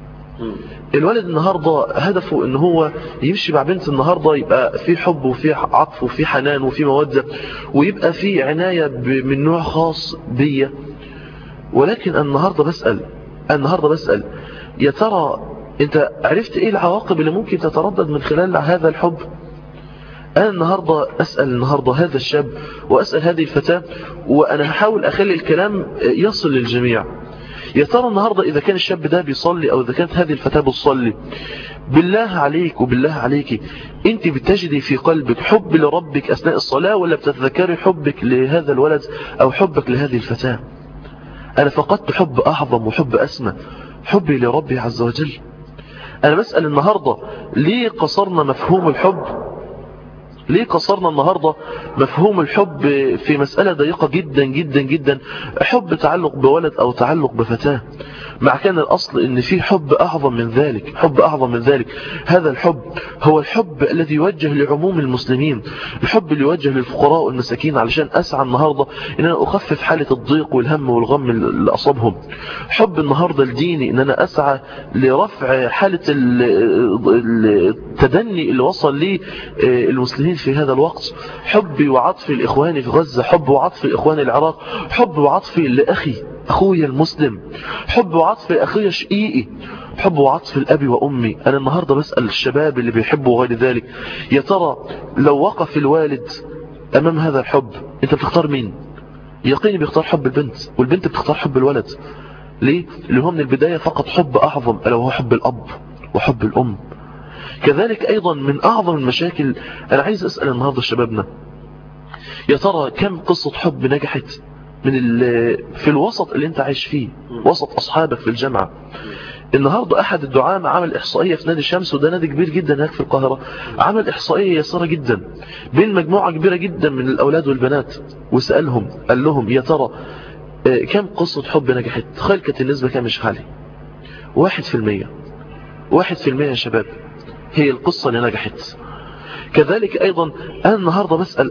الولد النهاردة هدفه ان هو يمشي مع بنت النهاردة يبقى في حب وفي عطف وفي حنان وفي مودة ويبقى في عناية ب- من نوع خاص بيا ولكن أنا النهاردة بسأل أنا النهاردة بسأل يا ترى انت عرفت ايه العواقب اللي ممكن تتردد من خلال هذا الحب أنا النهاردة أسأل النهاردة هذا الشاب وأسأل هذه الفتاة وأنا هحاول أخلي الكلام يصل للجميع يا ترى النهاردة إذا كان الشاب ده بيصلي أو إذا كانت هذه الفتاة بتصلي بالله عليك وبالله عليك أنت بتجدي في قلبك حب لربك أثناء الصلاة ولا بتتذكري حبك لهذا الولد أو حبك لهذه الفتاة أنا فقدت حب أعظم وحب أسمى حبي لربي عز وجل أنا بسأل النهاردة ليه قصرنا مفهوم الحب ليه قصرنا النهاردة مفهوم الحب في مسألة ضيقة جدا جدا جدا حب تعلق بولد أو تعلق بفتاة مع كان الأصل أن في حب أعظم من ذلك حب أعظم من ذلك هذا الحب هو الحب الذي يوجه لعموم المسلمين الحب اللي يوجه للفقراء والمساكين علشان أسعى النهاردة أن أنا أخفف حالة الضيق والهم والغم اللي أصابهم حب النهاردة الديني أن أنا أسعى لرفع حالة ال- التدني اللي وصل ليه المسلمين في هذا الوقت حبي وعطفي لإخواني في غزة حب وعطفي لإخواني العراق حب وعطفي لأخي أخويا المسلم حب وعطفي لأخويا شقيقي حب وعطف الأبي وأمي أنا النهاردة بسأل الشباب اللي بيحبوا غير ذلك يا ترى لو وقف الوالد أمام هذا الحب أنت بتختار مين يقيني بيختار حب البنت والبنت بتختار حب الولد ليه؟ اللي هو من البداية فقط حب أعظم ألا وهو حب الأب وحب الأم كذلك أيضا من أعظم المشاكل أنا عايز أسأل النهاردة شبابنا يا ترى كم قصة حب نجحت من ال- في الوسط اللي انت عايش فيه وسط أصحابك في الجامعة النهاردة أحد الدعاة عمل إحصائية في نادي الشمس وده نادي كبير جدا هناك في القاهرة عمل إحصائية يسيرة جدا بين مجموعة كبيرة جدا من الأولاد والبنات وسألهم قال لهم يا ترى آه، كم قصة حب نجحت تخيل كانت النسبة كام مش عالي واحد في المية واحد في المية يا شباب هي القصة اللي نجحت كذلك أيضا أنا النهاردة بسأل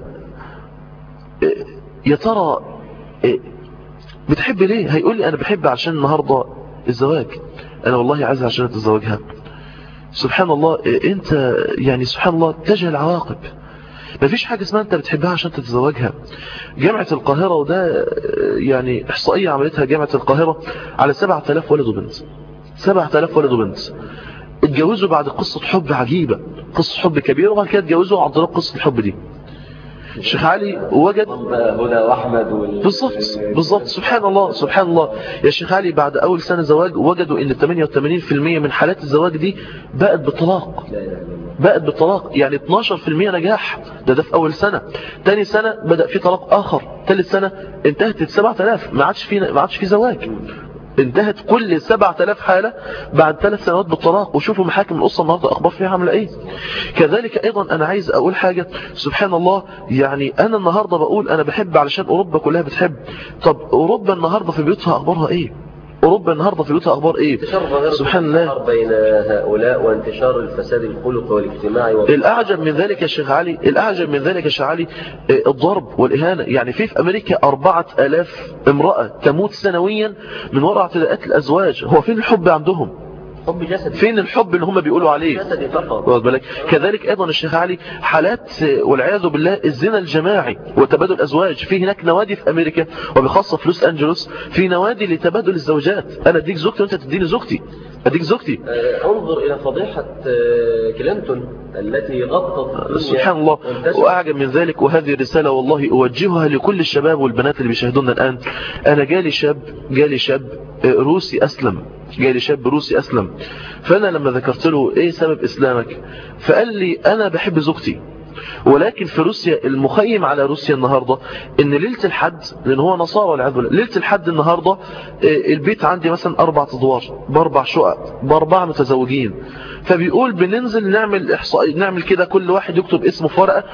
آه، يا ترى آه، بتحب ليه هيقول لي أنا بحب عشان النهاردة الزواج أنا والله عايز عشان أتزوجها سبحان الله آه، أنت يعني سبحان الله تجهل العواقب مفيش حاجة اسمها أنت بتحبها عشان تتزوجها جامعة القاهرة وده آه، يعني إحصائية عملتها جامعة القاهرة على 7000 ولد وبنت 7000 ولد وبنت اتجوزوا بعد قصة حب عجيبة قصة حب كبيرة وبعد كده اتجوزوا عن طريق قصة الحب دي الشيخ علي وجد هدى واحمد وال... بالظبط بالظبط سبحان الله سبحان الله يا شيخ علي بعد اول سنة زواج وجدوا ان 88% من حالات الزواج دي بقت بالطلاق لا اله الا الله بقت بالطلاق يعني 12% نجاح ده ده في اول سنة تاني سنة بدأ في طلاق اخر ثالث سنة انتهت ال 7000 ما عادش في ما عادش في زواج انتهت كل 7000 حالة بعد ثلاث سنوات بالطلاق وشوفوا محاكم الأسرة النهاردة أخبار فيها عاملة إيه كذلك أيضا أنا عايز أقول حاجة سبحان الله يعني أنا النهاردة بقول أنا بحب علشان أوروبا كلها بتحب طب أوروبا النهاردة في بيوتها أخبارها إيه اوروبا النهارده في بيوتها اخبار ايه انتشار ظاهرة سبحان الله الانتحار بين هؤلاء وانتشار الفساد الخلقي والاجتماعي و... الأعجب من ذلك يا شيخ علي الأعجب من ذلك يا شيخ علي آه، الضرب والإهانة يعني في في أمريكا أربعة ألاف امرأة تموت سنويا من وراء اعتداءات الأزواج هو فين الحب عندهم حب جسدي فين الحب اللي هم بيقولوا عليه جسدي فقط واخد بالك كذلك ايضا الشيخ علي حالات آه، والعياذ بالله الزنا الجماعي وتبادل الازواج في هناك نوادي في امريكا وبخاصه في لوس انجلوس في نوادي لتبادل الزوجات انا اديك زوجتي وانت تديني زوجتي اديك زوجتي آه، انظر إلى فضيحة آه، كلينتون التي غطت الدنيا سبحان الله وانتشرت. وأعجب من ذلك وهذه الرسالة والله أوجهها لكل الشباب والبنات اللي بيشاهدونا الآن أنا جالي شاب جالي شاب آه، روسي أسلم جالي شاب روسي أسلم فأنا لما ذكرت له إيه سبب إسلامك فقال لي أنا بحب زوجتي ولكن في روسيا المخيم على روسيا النهاردة ان ليلة الحد لان هو نصارى والعياذ بالله ليلة الحد النهاردة آه، البيت عندي مثلا اربع ادوار باربع شقق باربع متزوجين فبيقول بننزل نعمل احصاء نعمل كده كل واحد يكتب اسمه في ورقه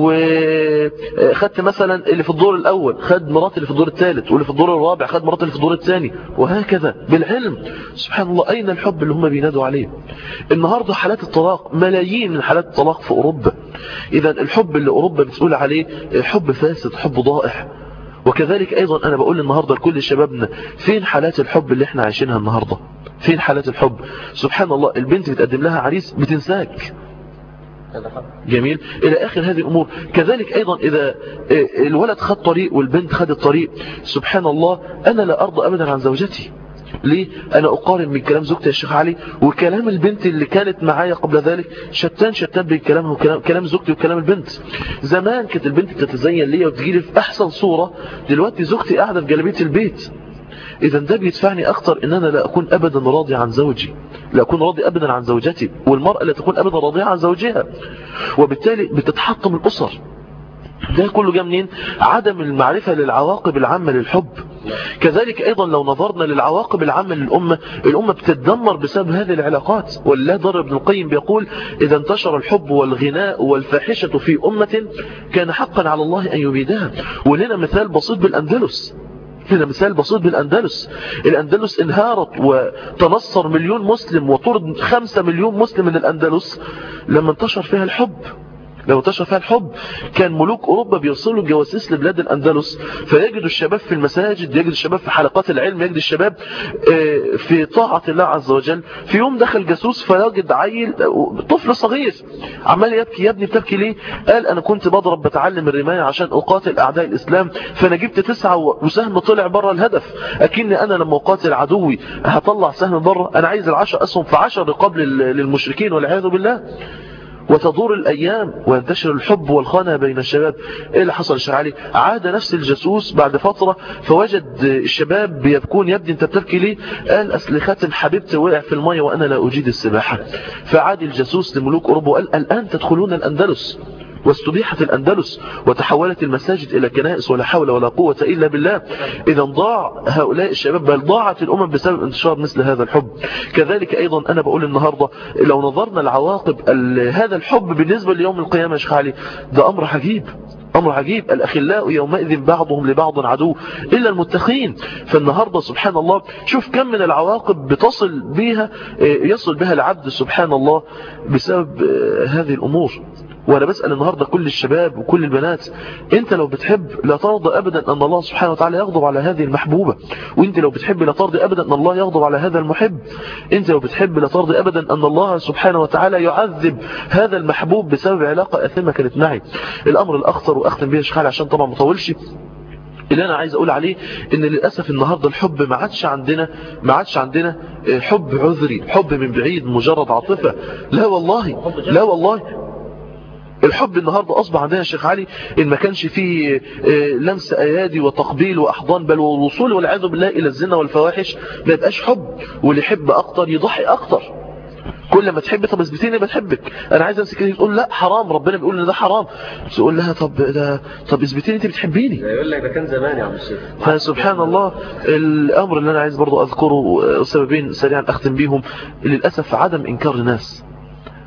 وخدت مثلا اللي في الدور الاول خد مرات اللي في الدور الثالث واللي في الدور الرابع خد مرات اللي في الدور الثاني وهكذا بالعلم سبحان الله اين الحب اللي هم بينادوا عليه النهارده حالات الطلاق ملايين من حالات الطلاق في اوروبا اذا الحب اللي اوروبا بتقول عليه حب فاسد حب ضائع وكذلك ايضا انا بقول النهارده لكل شبابنا فين حالات الحب اللي احنا عايشينها النهارده فين حالات الحب سبحان الله البنت بتقدم لها عريس بتنساك هذا حق. جميل إلى آخر هذه الأمور كذلك أيضا إذا الولد خد طريق والبنت خدت طريق سبحان الله أنا لا أرضى أبدا عن زوجتي ليه أنا أقارن من كلام زوجتي يا شيخ علي وكلام البنت اللي كانت معايا قبل ذلك شتان شتان بين كلامها وكلام كلام زوجتي وكلام البنت زمان كانت البنت تتزين ليا وتجيلي في أحسن صورة دلوقتي زوجتي قاعدة في جلبية البيت إذا ده بيدفعني أكتر إن أنا لا أكون أبدا راضي عن زوجي لا أكون راضي أبدا عن زوجتي والمرأة لا تكون أبدا راضية عن زوجها وبالتالي بتتحطم الأسر ده كله جاء منين عدم المعرفة للعواقب العامة للحب كذلك أيضا لو نظرنا للعواقب العامة للأمة الأمة بتتدمر بسبب هذه العلاقات والله ضر ابن القيم بيقول إذا انتشر الحب والغناء والفاحشة في أمة كان حقا على الله أن يبيدها ولنا مثال بسيط بالأندلس هنا مثال بسيط بالأندلس الأندلس انهارت وتنصر مليون مسلم وطرد خمسة مليون مسلم من الأندلس لما انتشر فيها الحب لو انتشر فيها الحب كان ملوك أوروبا بيوصلوا الجواسيس لبلاد الأندلس فيجدوا الشباب في المساجد يجد الشباب في حلقات العلم يجد الشباب آه، في طاعة الله عز وجل في يوم دخل جاسوس فيجد عيل آه، طفل صغير عمال يبكي يا ابني بتبكي ليه قال أنا كنت بضرب بتعلم الرماية عشان أقاتل أعداء الإسلام فأنا جبت تسعة وسهم طلع بره الهدف أكني أنا لما أقاتل عدوي هطلع سهم بره أنا عايز العشر أسهم في عشر رقاب لل- للمشركين والعياذ بالله وتدور الأيام وينتشر الحب والخانة بين الشباب إيه اللي حصل يا علي عاد نفس الجاسوس بعد فترة فوجد الشباب بيبكون يا ابني انت بتبكي ليه قال أصل خاتم حبيبتي وقع في المية وأنا لا أجيد السباحة فعاد الجاسوس لملوك أوروبا وقال الآن تدخلون الأندلس واستبيحت الأندلس وتحولت المساجد إلى كنائس ولا حول ولا قوة إلا بالله إذا ضاع هؤلاء الشباب بل ضاعت الأمم بسبب انتشار مثل هذا الحب كذلك أيضا أنا بقول النهاردة لو نظرنا لعواقب ال- هذا الحب بالنسبة ليوم القيامة يا شيخ علي ده أمر عجيب أمر عجيب الأخلاء يومئذ بعضهم لبعض عدو إلا المتقين فالنهاردة سبحان الله شوف كم من العواقب بتصل بها يصل بها العبد سبحان الله بسبب هذه الأمور وانا بسأل النهاردة كل الشباب وكل البنات انت لو بتحب لا ترضى ابدا ان الله سبحانه وتعالى يغضب على هذه المحبوبة وانت لو بتحب لا ترضى ابدا ان الله يغضب على هذا المحب انت لو بتحب لا ترضى ابدا ان الله سبحانه وتعالى يعذب هذا المحبوب بسبب علاقة اثمة كانت معي الامر الاخطر واختم بيه يا شيخ علي عشان طبعا ما اطولش اللي انا عايز اقول عليه ان للاسف النهارده الحب ما عادش عندنا ما عادش عندنا حب عذري حب من بعيد مجرد عاطفه لا والله لا والله الحب النهاردة أصبح عندنا يا شيخ علي إن ما كانش فيه آه، لمس أيادي وتقبيل وأحضان بل والوصول والعياذ بالله إلى الزنا والفواحش ما يبقاش حب واللي يحب أكتر يضحي أكتر كل ما تحب طب اثبتيني بتحبك انا عايز امسك ايدك تقول لا حرام ربنا بيقول ان ده حرام تقول لها طب ده طب اثبتيني انت بتحبيني يقول لك ده كان زمان يا عم الشيخ فسبحان الله الامر اللي انا عايز برضو اذكره سببين سريعا اختم بيهم للاسف عدم انكار الناس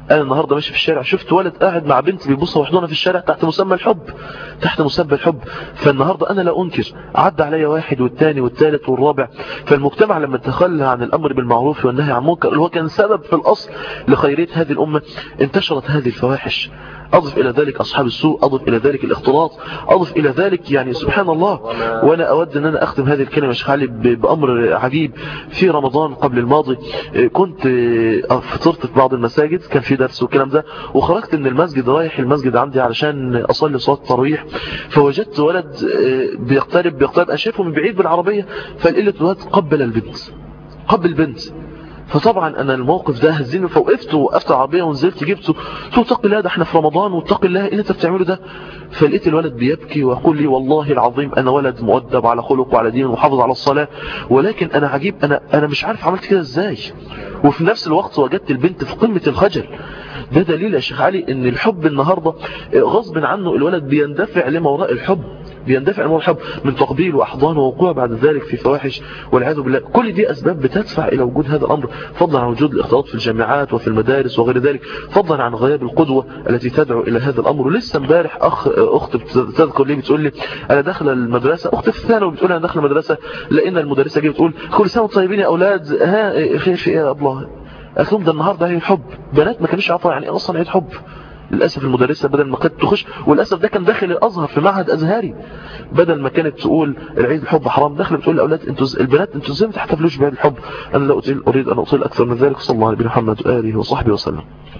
انا النهارده ماشي في الشارع شفت ولد قاعد مع بنت بيبصوا وحضنها في الشارع تحت مسمى الحب تحت مسمى الحب فالنهارده انا لا انكر عدى عليا واحد والثاني والثالث والرابع فالمجتمع لما تخلى عن الامر بالمعروف والنهي عن المنكر اللي هو كان سبب في الاصل لخيريه هذه الامه انتشرت هذه الفواحش أضف إلى ذلك أصحاب السوء أضف إلى ذلك الاختلاط أضف إلى ذلك يعني سبحان الله وأنا أود أن أنا أختم هذه الكلمة شيخ علي ب- بأمر عجيب في رمضان قبل الماضي آه، كنت آه، فطرت في بعض المساجد كان في درس والكلام ده وخرجت من المسجد رايح المسجد عندي علشان أصلي صلاة التراويح فوجدت ولد آه، بيقترب بيقترب أنا شايفه من بعيد بالعربية فالقلة الولد قبل البنت قبل البنت فطبعا انا الموقف ده هزني فوقفت وقفت العربيه ونزلت جبته قلت له اتق الله ده احنا في رمضان واتق الله ايه اللي انت بتعمله ده فلقيت الولد بيبكي ويقول لي والله العظيم انا ولد مؤدب على خلق وعلى دين ومحافظ على الصلاه ولكن انا عجيب انا انا مش عارف عملت كده ازاي وفي نفس الوقت وجدت البنت في قمه الخجل ده دليل يا شيخ علي ان الحب النهارده غصب عنه الولد بيندفع لما وراء الحب بيندفع لما وراء الحب من تقبيل واحضان ووقوع بعد ذلك في فواحش والعياذ بالله كل دي اسباب بتدفع الى وجود هذا الامر فضلا عن وجود الاختلاط في الجامعات وفي المدارس وغير ذلك فضلا عن غياب القدوه التي تدعو الى هذا الامر ولسه امبارح اخ اخت بتذكر لي بتقول لي انا داخله المدرسه اخت في الثانوي بتقول انا داخله المدرسه لقينا المدرسه جايه بتقول كل سنه وانتم طيبين يا اولاد ها خير في ايه يا ابله قالت لهم ده النهارده عيد حب بنات ما كانوش يعرفوا يعني ايه اصلا عيد حب للاسف المدرسه بدل ما كانت تخش وللاسف ده كان داخل الازهر في معهد ازهري بدل ما كانت تقول العيد الحب حرام داخله بتقول للاولاد انتوا ز- البنات انتوا ازاي ما تحتفلوش بعيد الحب انا لا أطيل اريد ان اطيل اكثر من ذلك صلى الله عليه محمد واله وصحبه وسلم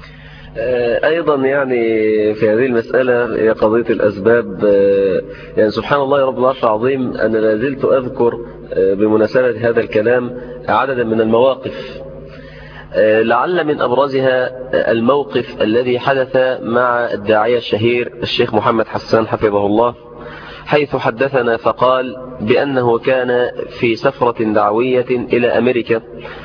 آه، أيضا يعني في هذه المسألة هي قضية الأسباب آه، يعني سبحان الله يا رب العرش العظيم أنا لا زلت أذكر آه، بمناسبة هذا الكلام عددا من المواقف آه، لعل من أبرزها آه، الموقف الذي حدث مع الداعية الشهير الشيخ محمد حسان حفظه الله حيث حدثنا فقال بأنه كان في سفرة دعوية إلى أمريكا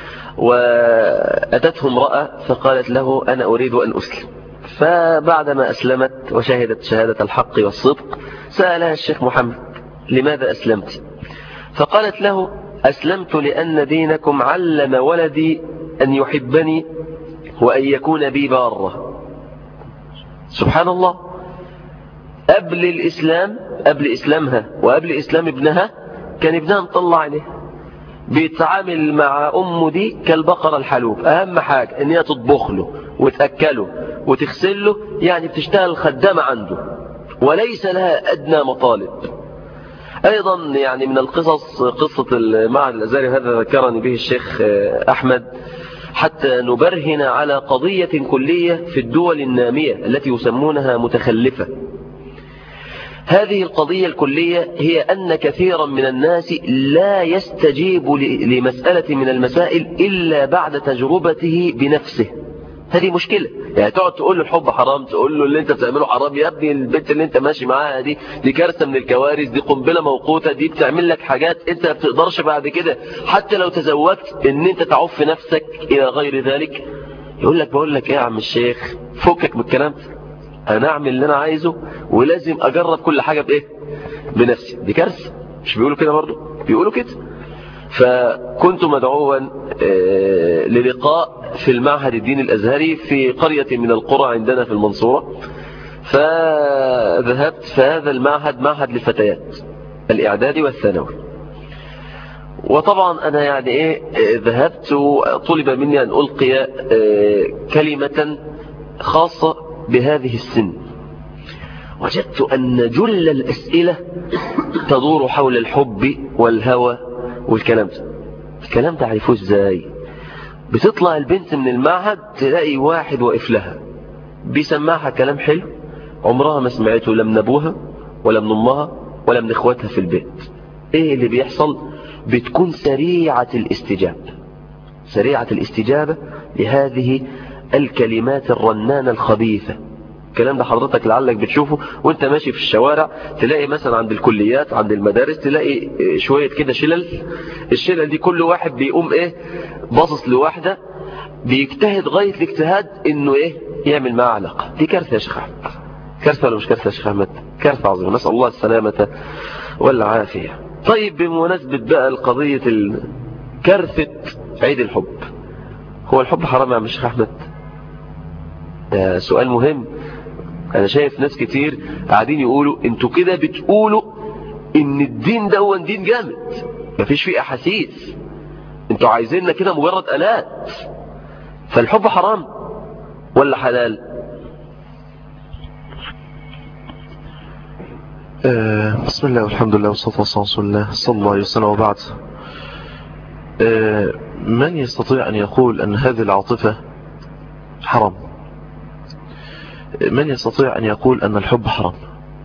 وأتته امرأة فقالت له أنا أريد أن أسلم فبعدما أسلمت وشهدت شهادة الحق والصدق سألها الشيخ محمد لماذا أسلمت فقالت له أسلمت لأن دينكم علم ولدي أن يحبني وأن يكون بي بارة سبحان الله قبل الإسلام قبل إسلامها وقبل إسلام ابنها كان ابنها مطلع عليه بيتعامل مع أمه دي كالبقرة الحلوب أهم حاجة إن هي تطبخ له وتأكله وتغسل له يعني بتشتغل خدامة عنده وليس لها أدنى مطالب أيضا يعني من القصص قصة المعهد الأزهري هذا ذكرني به الشيخ أحمد حتى نبرهن على قضية كلية في الدول النامية التي يسمونها متخلفة هذه القضية الكلية هي أن كثيرا من الناس لا يستجيب ل- لمسألة من المسائل إلا بعد تجربته بنفسه هذه مشكلة يعني تقعد تقول له الحب حرام تقول له اللي انت بتعمله حرام يا ابني البنت اللي انت ماشي معاها دي دي كارثة من الكوارث دي قنبلة موقوتة دي بتعمل لك حاجات انت ما بتقدرش بعد كده حتى لو تزوجت ان انت تعف نفسك الى غير ذلك يقول لك بقول لك ايه يا عم الشيخ فكك من الكلام ده انا اعمل اللي انا عايزه ولازم اجرب كل حاجة بايه بنفسي دي كارثة مش بيقولوا كده برضو بيقولوا كده فكنت مدعوا آه، للقاء في المعهد الديني الأزهري في قرية من القرى عندنا في المنصورة فذهبت فهذا المعهد معهد للفتيات الإعدادي والثانوي وطبعا أنا يعني إيه آه، ذهبت وطلب مني أن ألقي آه، كلمة خاصة بهذه السن وجدت أن جل الأسئلة تدور حول الحب والهوى والكلام ده الكلام ده عرفوه ازاي بتطلع البنت من المعهد تلاقي واحد واقف لها بيسمعها كلام حلو عمرها ما سمعته لا من ابوها ولا من امها ولا من اخواتها في البيت ايه اللي بيحصل بتكون سريعة الاستجابة سريعة الاستجابة لهذه الكلمات الرنانة الخبيثة الكلام ده حضرتك لعلك بتشوفه وانت ماشي في الشوارع تلاقي مثلا عند الكليات عند المدارس تلاقي شوية كده شلل الشلل دي كل واحد بيقوم ايه باصص لواحدة بيجتهد غاية الاجتهاد انه ايه يعمل معها علاقة دي كارثة يا شيخ احمد كارثة ولا مش كارثة يا شيخ احمد كارثة عظيمة نسأل الله السلامة والعافية طيب بمناسبة بقى القضية ال- كارثة عيد الحب هو الحب حرام يا عم الشيخ احمد ده سؤال مهم انا شايف ناس كتير قاعدين يقولوا انتوا كده بتقولوا ان الدين ده هو دين جامد مفيش فيه احاسيس انتوا عايزيننا كده مجرد الات فالحب حرام ولا حلال آه، بسم الله والحمد لله والصلاة والسلام على رسول الله صلى الله عليه وسلم وبعد آه، من يستطيع أن يقول أن هذه العاطفة حرام من يستطيع أن يقول أن الحب حرام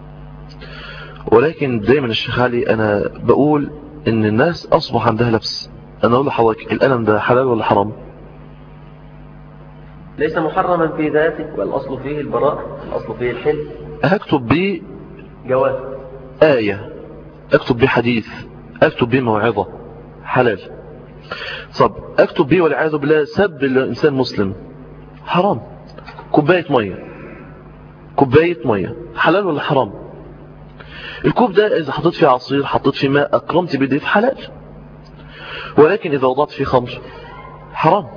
ولكن دايما الشيخ علي أنا بقول أن الناس أصبح عندها لبس أنا أقول لحضرتك الألم ده حلال ولا حرام ليس محرما في ذاته والأصل فيه البراء الأصل فيه الحل هكتب بيه جواز آية اكتب بيه حديث اكتب بيه موعظة حلال طب اكتب بيه والعياذ بالله سب الانسان مسلم حرام كوباية مية كوباية مية حلال ولا حرام الكوب ده اذا حطيت فيه عصير حطيت فيه ماء اكرمت بضيف حلال ولكن اذا وضعت فيه خمر حرام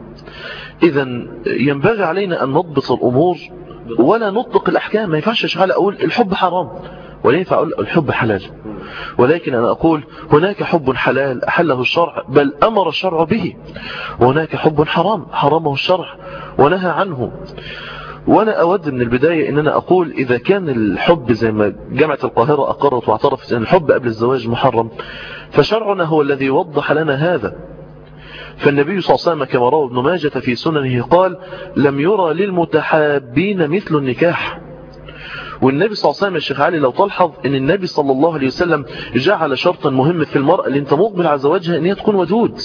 اذا ينبغي علينا ان نضبط الامور ولا نطلق الاحكام ما ينفعش اشغال اقول الحب حرام ولا ينفع اقول الحب حلال ولكن انا اقول هناك حب حلال احله الشرع بل امر الشرع به وهناك حب حرام حرمه الشرع ونهى عنه وانا اود من البداية ان انا اقول اذا كان الحب زي ما جامعة القاهرة اقرت واعترفت ان الحب قبل الزواج محرم فشرعنا هو الذي وضح لنا هذا فالنبي صلى الله عليه وسلم كما روى ابن ماجة في سننه قال لم يرى للمتحابين مثل النكاح والنبي صلى الله عليه وسلم الشيخ علي لو تلحظ ان النبي صلى الله عليه وسلم جعل شرطا مهم في المرأة اللي انت مقبل على زواجها ان هي تكون ودود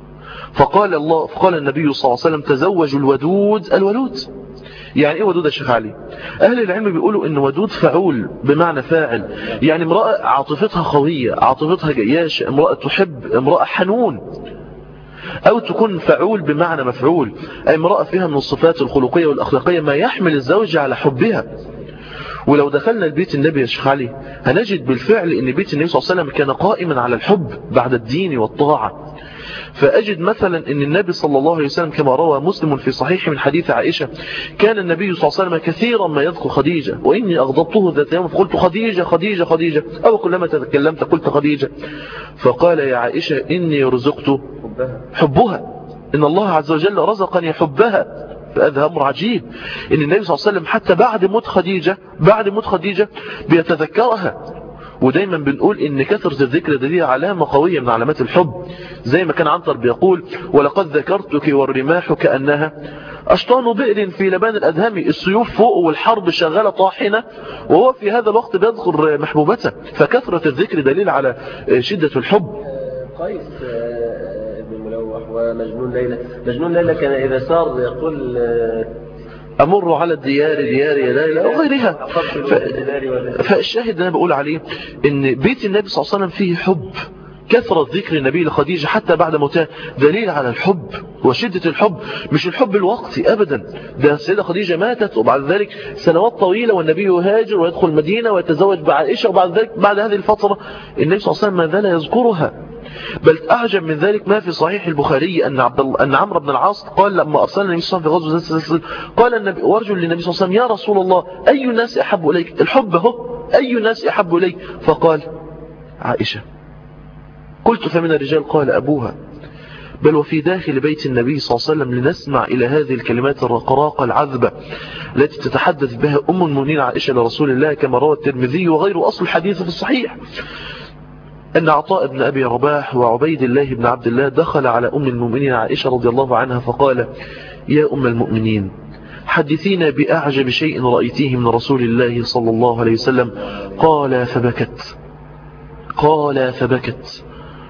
فقال الله فقال النبي صلى الله عليه وسلم تزوجوا الودود الولود يعني ايه ودود يا شيخ علي اهل العلم بيقولوا ان ودود فعول بمعنى فاعل يعني امرأة عاطفتها قوية عاطفتها جياشة امرأة تحب امرأة حنون أو تكون فعول بمعنى مفعول أي امرأة فيها من الصفات الخلقية والأخلاقية ما يحمل الزوج على حبها ولو دخلنا البيت النبي يا شيخ علي هنجد بالفعل ان بيت النبي صلى الله عليه وسلم كان قائما على الحب بعد الدين والطاعة فأجد مثلا ان النبي صلى الله عليه وسلم كما روى مسلم في صحيح من حديث عائشة كان النبي صلى الله عليه وسلم كثيرا ما يذكر خديجة وإني أغضبته ذات يوم فقلت خديجة خديجة خديجة أو كلما تكلمت قلت خديجة فقال يا عائشة إني رزقت حبها إن الله عز وجل رزقني حبها فهذا أمر عجيب إن النبي صلى الله عليه وسلم حتى بعد موت خديجة بعد موت خديجة بيتذكرها ودايما بنقول ان كثرة الذكر دي علامة قوية من علامات الحب زي ما كان عنتر بيقول ولقد ذكرتك والرماح كأنها أشطان بئر في لبان الأدهم السيوف فوق والحرب شغالة طاحنة وهو في هذا الوقت بيذكر محبوبته فكثرة الذكر دليل على شدة الحب قيس ابن الملوح ومجنون ليلى مجنون ليلى كان إذا سار يقول أمر على الديار ديار يا ليلى وغيرها ف... فالشاهد اللي أنا بقول عليه إن بيت النبي صلى الله عليه وسلم فيه حب كثرة ذكر النبي لخديجة حتى بعد موتها دليل على الحب وشدة الحب مش الحب الوقتي أبدا ده السيدة خديجة ماتت وبعد ذلك سنوات طويلة والنبي يهاجر ويدخل المدينة ويتزوج بعائشة وبعد ذلك بعد هذه الفترة النبي صلى الله عليه وسلم ما زال يذكرها بل أعجب من ذلك ما في صحيح البخاري أن عبد الله أن عمرو بن العاص قال لما أرسلنا النبي صلى الله عليه وسلم في غزوة قال النبي ورجل للنبي صلى الله عليه وسلم يا رسول الله أي الناس أحب إليك الحب هو أي الناس أحب إليك فقال عائشة قلت فمن الرجال قال أبوها بل وفي داخل بيت النبي صلى الله عليه وسلم لنسمع إلى هذه الكلمات الرقراقة العذبة التي تتحدث بها أم المؤمنين عائشة لرسول الله كما روى الترمذي وغير أصل الحديث في الصحيح أن عطاء بن أبي رباح وعبيد الله بن عبد الله دخل على أم المؤمنين عائشة رضي الله عنها فقال يا أم المؤمنين حدثينا بأعجب شيء رأيتيه من رسول الله صلى الله عليه وسلم قال فبكت قال فبكت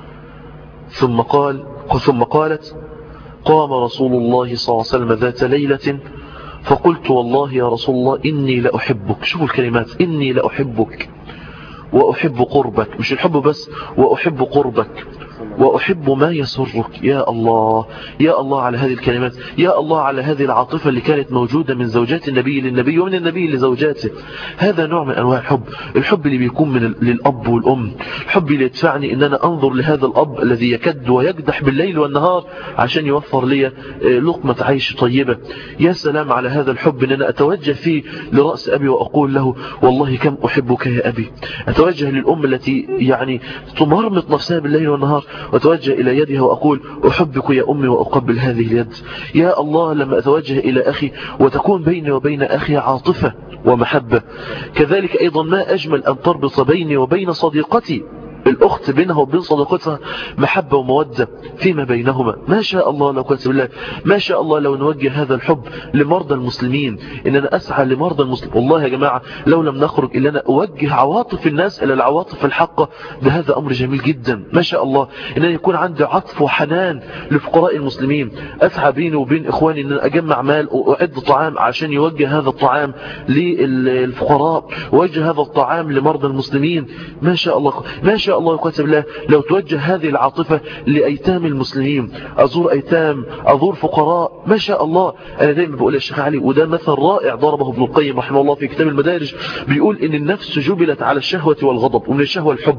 ثم قال ثم قالت قام رسول الله صلى الله عليه وسلم ذات ليلة فقلت والله يا رسول الله إني لأحبك شوفوا الكلمات إني لأحبك وأحب قربك مش الحب بس وأحب قربك وأحب ما يسرك يا الله يا الله على هذه الكلمات يا الله على هذه العاطفة اللي كانت موجودة من زوجات النبي للنبي ومن النبي لزوجاته هذا نوع من أنواع الحب الحب اللي بيكون من ال- للأب والأم الحب اللي يدفعني أن أنا أنظر لهذا الأب الذي يكد ويكدح بالليل والنهار عشان يوفر لي آه، لقمة عيش طيبة يا سلام على هذا الحب أن أنا أتوجه فيه لرأس أبي وأقول له والله كم أحبك يا أبي أتوجه للأم التي يعني تمرمط نفسها بالليل والنهار وأتوجه إلى يدها وأقول أحبك يا أمي وأقبل هذه اليد يا الله لما أتوجه إلى أخي وتكون بيني وبين أخي عاطفة ومحبة كذلك أيضا ما أجمل أن تربط بيني وبين صديقتي الأخت بينها وبين صديقتها محبة ومودة فيما بينهما ما شاء الله لو كنت بالله ما شاء الله لو نوجه هذا الحب لمرضى المسلمين إننا أسعى لمرضى المسلمين والله يا جماعة لو لم نخرج إلا أنا أوجه عواطف الناس إلى العواطف الحقة ده هذا أمر جميل جدا ما شاء الله إن أنا يكون عندي عطف وحنان لفقراء المسلمين أسعى بيني وبين إخواني إن أنا أجمع مال وأعد طعام عشان يوجه هذا الطعام للفقراء ووجه هذا الطعام لمرضى المسلمين ما شاء الله ما شاء الله كتب الله لو توجه هذه العاطفة لأيتام المسلمين أزور أيتام أزور فقراء ما شاء الله أنا دايما بقول يا شيخ علي وده مثل رائع ضربه ابن القيم رحمه الله في كتاب المدارج بيقول إن النفس جبلت على الشهوة والغضب ومن الشهوة الحب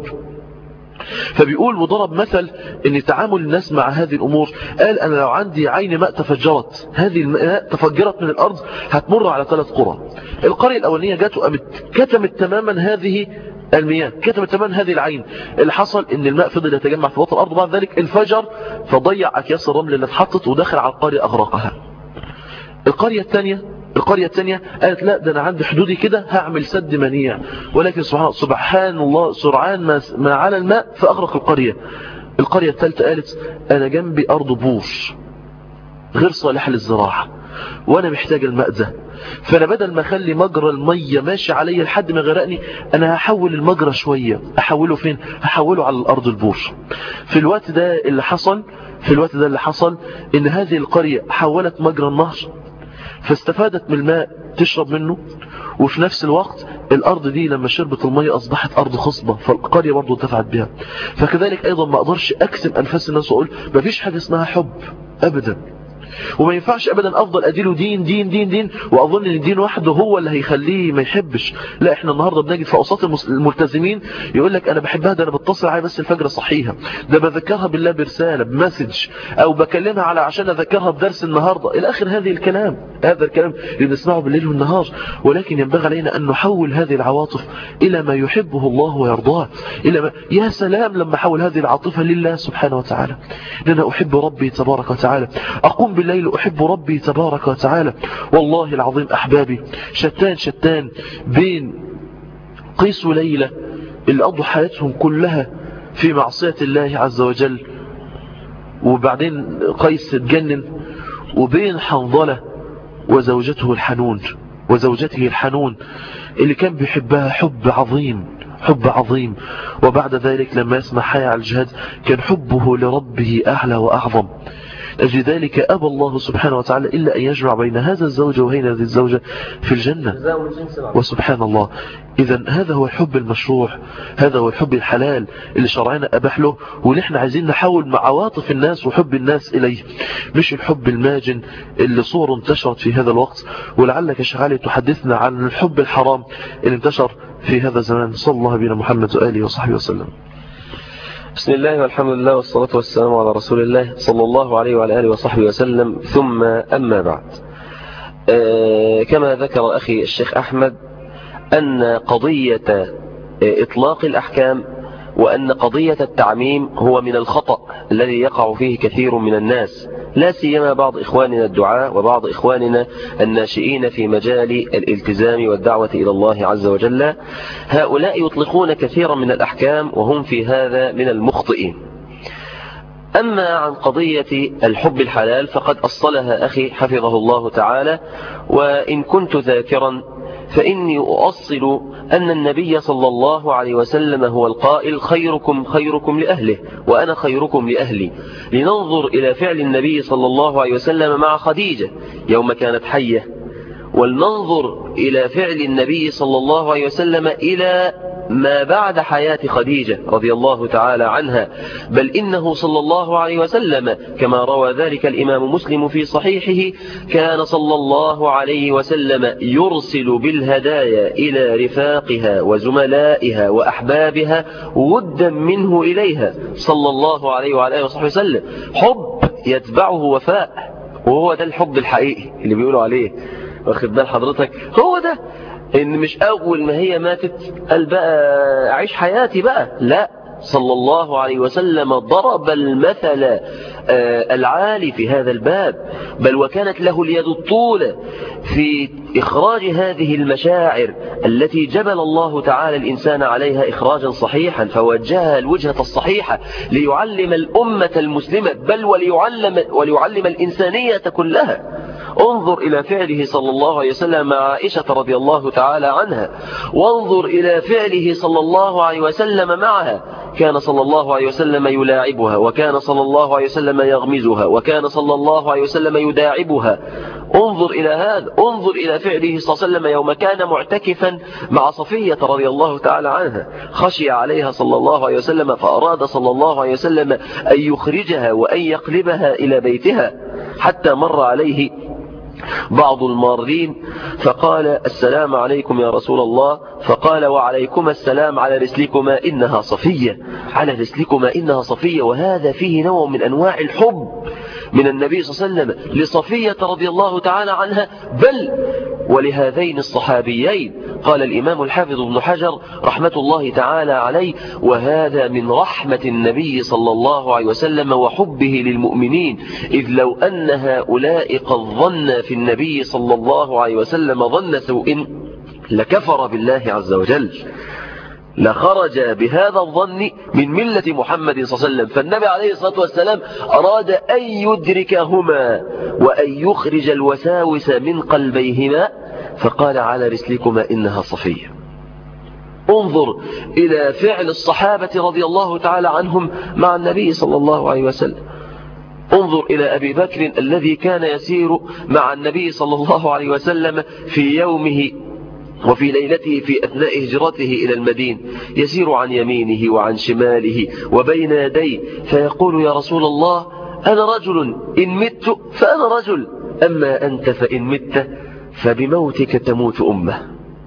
فبيقول وضرب مثل ان تعامل الناس مع هذه الامور قال انا لو عندي عين ماء تفجرت هذه الماء تفجرت من الارض هتمر على ثلاث قرى القرية الاولانية جات وقامت كتمت تماما هذه المياه كتمت تماما هذه العين اللي حصل ان الماء فضل يتجمع في بطن الارض وبعد ذلك انفجر فضيع اكياس الرمل اللي اتحطت ودخل على القرية اغرقها القرية الثانية القرية الثانية قالت لا ده أنا عندي حدودي كده هعمل سد منيع ولكن سبحان, سبحان الله سرعان ما, ما على الماء فأغرق القرية القرية الثالثة قالت أنا جنبي أرض بوش غير صالحة للزراعة وأنا محتاج الماء ده فأنا بدل ما أخلي مجرى المية ماشي عليا لحد ما غرقني أنا هحول المجرى شوية أحوله فين هحوله على الأرض البوش في الوقت ده اللي حصل في الوقت ده اللي حصل إن هذه القرية حولت مجرى النهر فاستفادت من الماء تشرب منه وفي نفس الوقت الأرض دي لما شربت المية أصبحت أرض خصبة فالقرية برضو انتفعت بها فكذلك أيضا ما أقدرش أكسم أنفس الناس وأقول مفيش حاجة اسمها حب أبدا وما ينفعش ابدا افضل اديله دين دين دين دين واظن ان الدين وحده هو اللي هيخليه ما يحبش لا احنا النهارده بنجد في اوساط المس- الملتزمين يقول لك انا بحبها ده انا بتصل عليها بس الفجر صحيها ده بذكرها بالله برساله بمسج او بكلمها على عشان اذكرها بدرس النهارده الى اخر هذه الكلام هذا الكلام اللي بنسمعه بالليل والنهار ولكن ينبغي علينا ان نحول هذه العواطف الى ما يحبه الله ويرضاه الى ما يا سلام لما احول هذه العاطفه لله سبحانه وتعالى ان انا احب ربي تبارك وتعالى اقوم بالليل احب ربي تبارك وتعالى والله العظيم احبابي شتان شتان بين قيس وليلى اللي قضوا حياتهم كلها في معصية الله عز وجل وبعدين قيس اتجنن وبين حنظلة وزوجته الحنون وزوجته الحنون اللي كان بيحبها حب عظيم حب عظيم وبعد ذلك لما يسمع حي على الجهاد كان حبه لربه أعلى وأعظم أجل ذلك أبى الله سبحانه وتعالى إلا أن يجمع بين هذا الزوج وبين هذه الزوجة في الجنة وسبحان الله إذا هذا هو الحب المشروع هذا هو الحب الحلال اللي شرعنا أباح له ونحن عايزين نحاول مع عواطف الناس وحب الناس إليه مش الحب الماجن اللي صور انتشرت في هذا الوقت ولعلك يا شغالي تحدثنا عن الحب الحرام اللي انتشر في هذا الزمان صلى الله بنا محمد وآله وصحبه وسلم بسم الله والحمد لله والصلاة والسلام على رسول الله صلى الله عليه وعلى آله وصحبه وسلم ثم أما بعد آه، كما ذكر أخي الشيخ أحمد أن قضية آه، إطلاق الأحكام وأن قضية التعميم هو من الخطأ الذي يقع فيه كثير من الناس لا سيما بعض إخواننا الدعاء وبعض إخواننا الناشئين في مجال الالتزام والدعوة إلى الله عز وجل هؤلاء يطلقون كثيرا من الأحكام وهم في هذا من المخطئين أما عن قضية الحب الحلال فقد أصلها أخي حفظه الله تعالى وإن كنت ذاكرا فإني أؤصل أن النبي صلى الله عليه وسلم هو القائل خيركم خيركم لأهله وأنا خيركم لأهلي لننظر إلى فعل النبي صلى الله عليه وسلم مع خديجة يوم كانت حية ولننظر إلى فعل النبي صلى الله عليه وسلم إلى ما بعد حياة خديجة رضي الله تعالى عنها بل إنه صلى الله عليه وسلم كما روى ذلك الإمام مسلم في صحيحه كان صلى الله عليه وسلم يرسل بالهدايا إلى رفاقها وزملائها وأحبابها ودا منه إليها صلى الله عليه وعلى آله وصحبه وسلم حب يتبعه وفاء وهو ده الحب الحقيقي اللي بيقولوا عليه واخد بال حضرتك هو ده ان مش اول ما هي ماتت قال بقى اعيش حياتي بقى لا صلى الله عليه وسلم ضرب المثل آه، العالي في هذا الباب بل وكانت له اليد الطولة في إخراج هذه المشاعر التي جبل الله تعالى الإنسان عليها إخراجا صحيحا فوجهها الوجهة الصحيحة ليعلم الأمة المسلمة بل وليعلم, وليعلم الإنسانية كلها انظر إلى فعله صلى الله عليه وسلم مع عائشة رضي الله تعالى عنها وانظر إلى فعله صلى الله عليه وسلم معها كان صلى الله عليه وسلم يلاعبها وكان صلى الله عليه وسلم يغمزها وكان صلى الله عليه وسلم يداعبها انظر إلى هذا انظر إلى فعله صلى الله عليه وسلم يوم كان معتكفا مع صفية رضي الله تعالى عنها خشي عليها صلى الله عليه وسلم فأراد صلى الله عليه وسلم أن يخرجها وأن يقلبها إلى بيتها حتى مر عليه بعض المارين فقال السلام عليكم يا رسول الله فقال وعليكم السلام على رسلكما إنها صفية على رسلكما إنها صفية وهذا فيه نوع من أنواع الحب من النبي صلى الله عليه وسلم لصفية رضي الله تعالى عنها بل ولهذين الصحابيين قال الإمام الحافظ ابن حجر رحمة الله تعالى عليه وهذا من رحمة النبي صلى الله عليه وسلم وحبه للمؤمنين إذ لو أن هؤلاء قد ظن في النبي صلى الله عليه وسلم ظن سوء لكفر بالله عز وجل لخرج بهذا الظن من ملة محمد صلى الله عليه وسلم فالنبي عليه الصلاة والسلام أراد أن يدركهما وأن يخرج الوساوس من قلبيهما فقال على رسلكما إنها صفية انظر إلى فعل الصحابة رضي الله تعالى عنهم مع النبي صلى الله عليه وسلم انظر إلى أبي بكر الذي كان يسير مع النبي صلى الله عليه وسلم في يومه وفي ليلته في أثناء هجرته إلى المدينة يسير عن يمينه وعن شماله وبين يديه فيقول يا رسول الله أنا رجل إن مت فأنا رجل أما أنت فإن مت فبموتك تموت أمة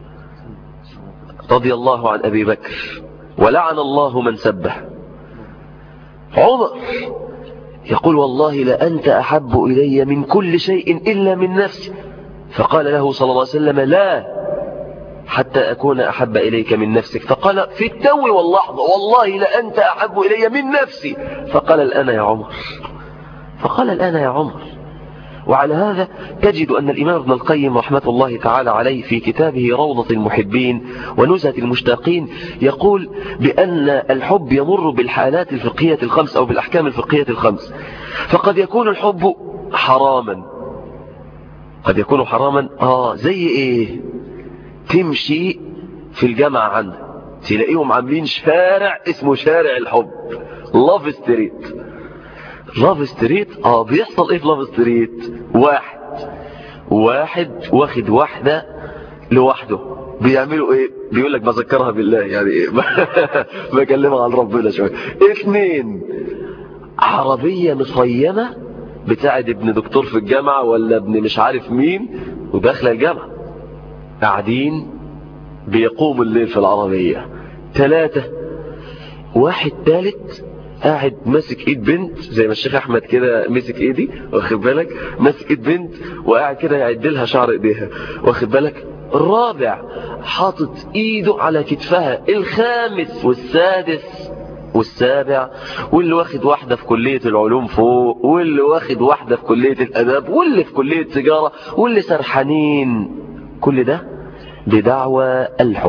رضي الله عن أبي بكر ولعن الله من سبه عمر يقول والله لأنت أحب إلي من كل شيء إلا من نفسي فقال له صلى الله عليه وسلم لا حتى أكون أحب إليك من نفسك فقال في التو واللحظة والله لأنت أحب إلي من نفسي فقال الآن يا عمر فقال الآن يا عمر وعلى هذا تجد أن الإمام ابن القيم رحمة الله تعالى عليه في كتابه روضة المحبين ونزهة المشتاقين يقول بأن الحب يمر بالحالات الفقهية الخمس أو بالأحكام الفقهية الخمس فقد يكون الحب حراما قد يكون حراما آه زي إيه تمشي في الجامعة عندك تلاقيهم عاملين شارع اسمه شارع الحب لاف ستريت لاف ستريت اه بيحصل ايه في لاف ستريت واحد واحد واخد واحدة لوحده بيعملوا ايه بيقول لك بذكرها بالله يعني ايه بكلمها عن ربنا شوية اثنين عربية مصينة بتاعت ابن دكتور في الجامعة ولا ابن مش عارف مين وداخله الجامعة قاعدين بيقوموا الليل في العربية ثلاثة واحد ثالث قاعد ماسك ايد بنت زي ما الشيخ احمد كده مسك ايدي واخد بالك ماسك ايد بنت وقاعد كده يعد لها شعر ايديها واخد بالك الرابع حاطط ايده على كتفها الخامس والسادس والسابع واللي واخد واحدة في كلية العلوم فوق واللي واخد واحدة في كلية الأداب واللي في كلية تجارة واللي سرحانين كل ده بدعوى الحب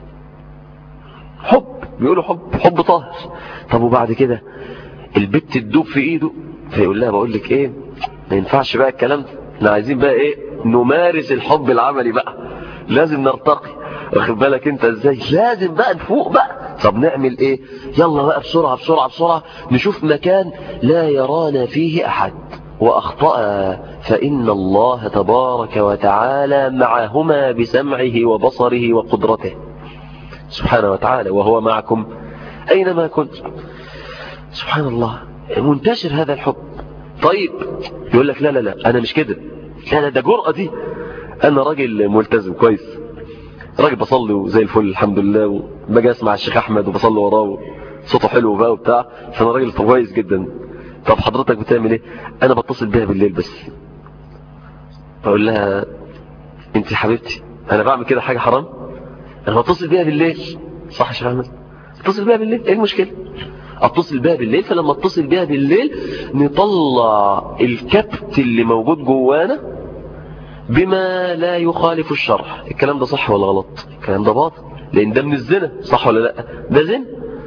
حب بيقولوا حب حب طاهر طب وبعد كده البت تدوب في ايده فيقول لها بقول لك ايه ما ينفعش بقى الكلام ده احنا عايزين بقى ايه نمارس الحب العملي بقى لازم نرتقي واخد بالك انت ازاي لازم بقى نفوق بقى طب نعمل ايه يلا بقى بسرعة بسرعة بسرعة نشوف مكان لا يرانا فيه احد وأخطأ فإن الله تبارك وتعالى معهما بسمعه وبصره وقدرته سبحانه وتعالى وهو معكم أينما كنتم سبحان الله منتشر هذا الحب طيب يقول لك لا لا لا أنا مش كده لا لا ده جرأة دي أنا راجل ملتزم كويس راجل بصلي وزي الفل الحمد لله وباجي اسمع الشيخ أحمد وبصلي وراه صوته حلو بقى وبتاع فأنا راجل كويس جدا طب حضرتك بتعمل ايه انا بتصل بيها بالليل بس بقول لها انت حبيبتي انا بعمل كده حاجة حرام انا بتصل بيها بالليل صح يا شيخ احمد اتصل بيها بالليل ايه المشكلة اتصل بيها بالليل فلما اتصل بيها بالليل نطلع الكبت اللي موجود جوانا بما لا يخالف الشرع الكلام ده صح ولا غلط الكلام ده باطل لان ده من الزنا صح ولا لا ده زنا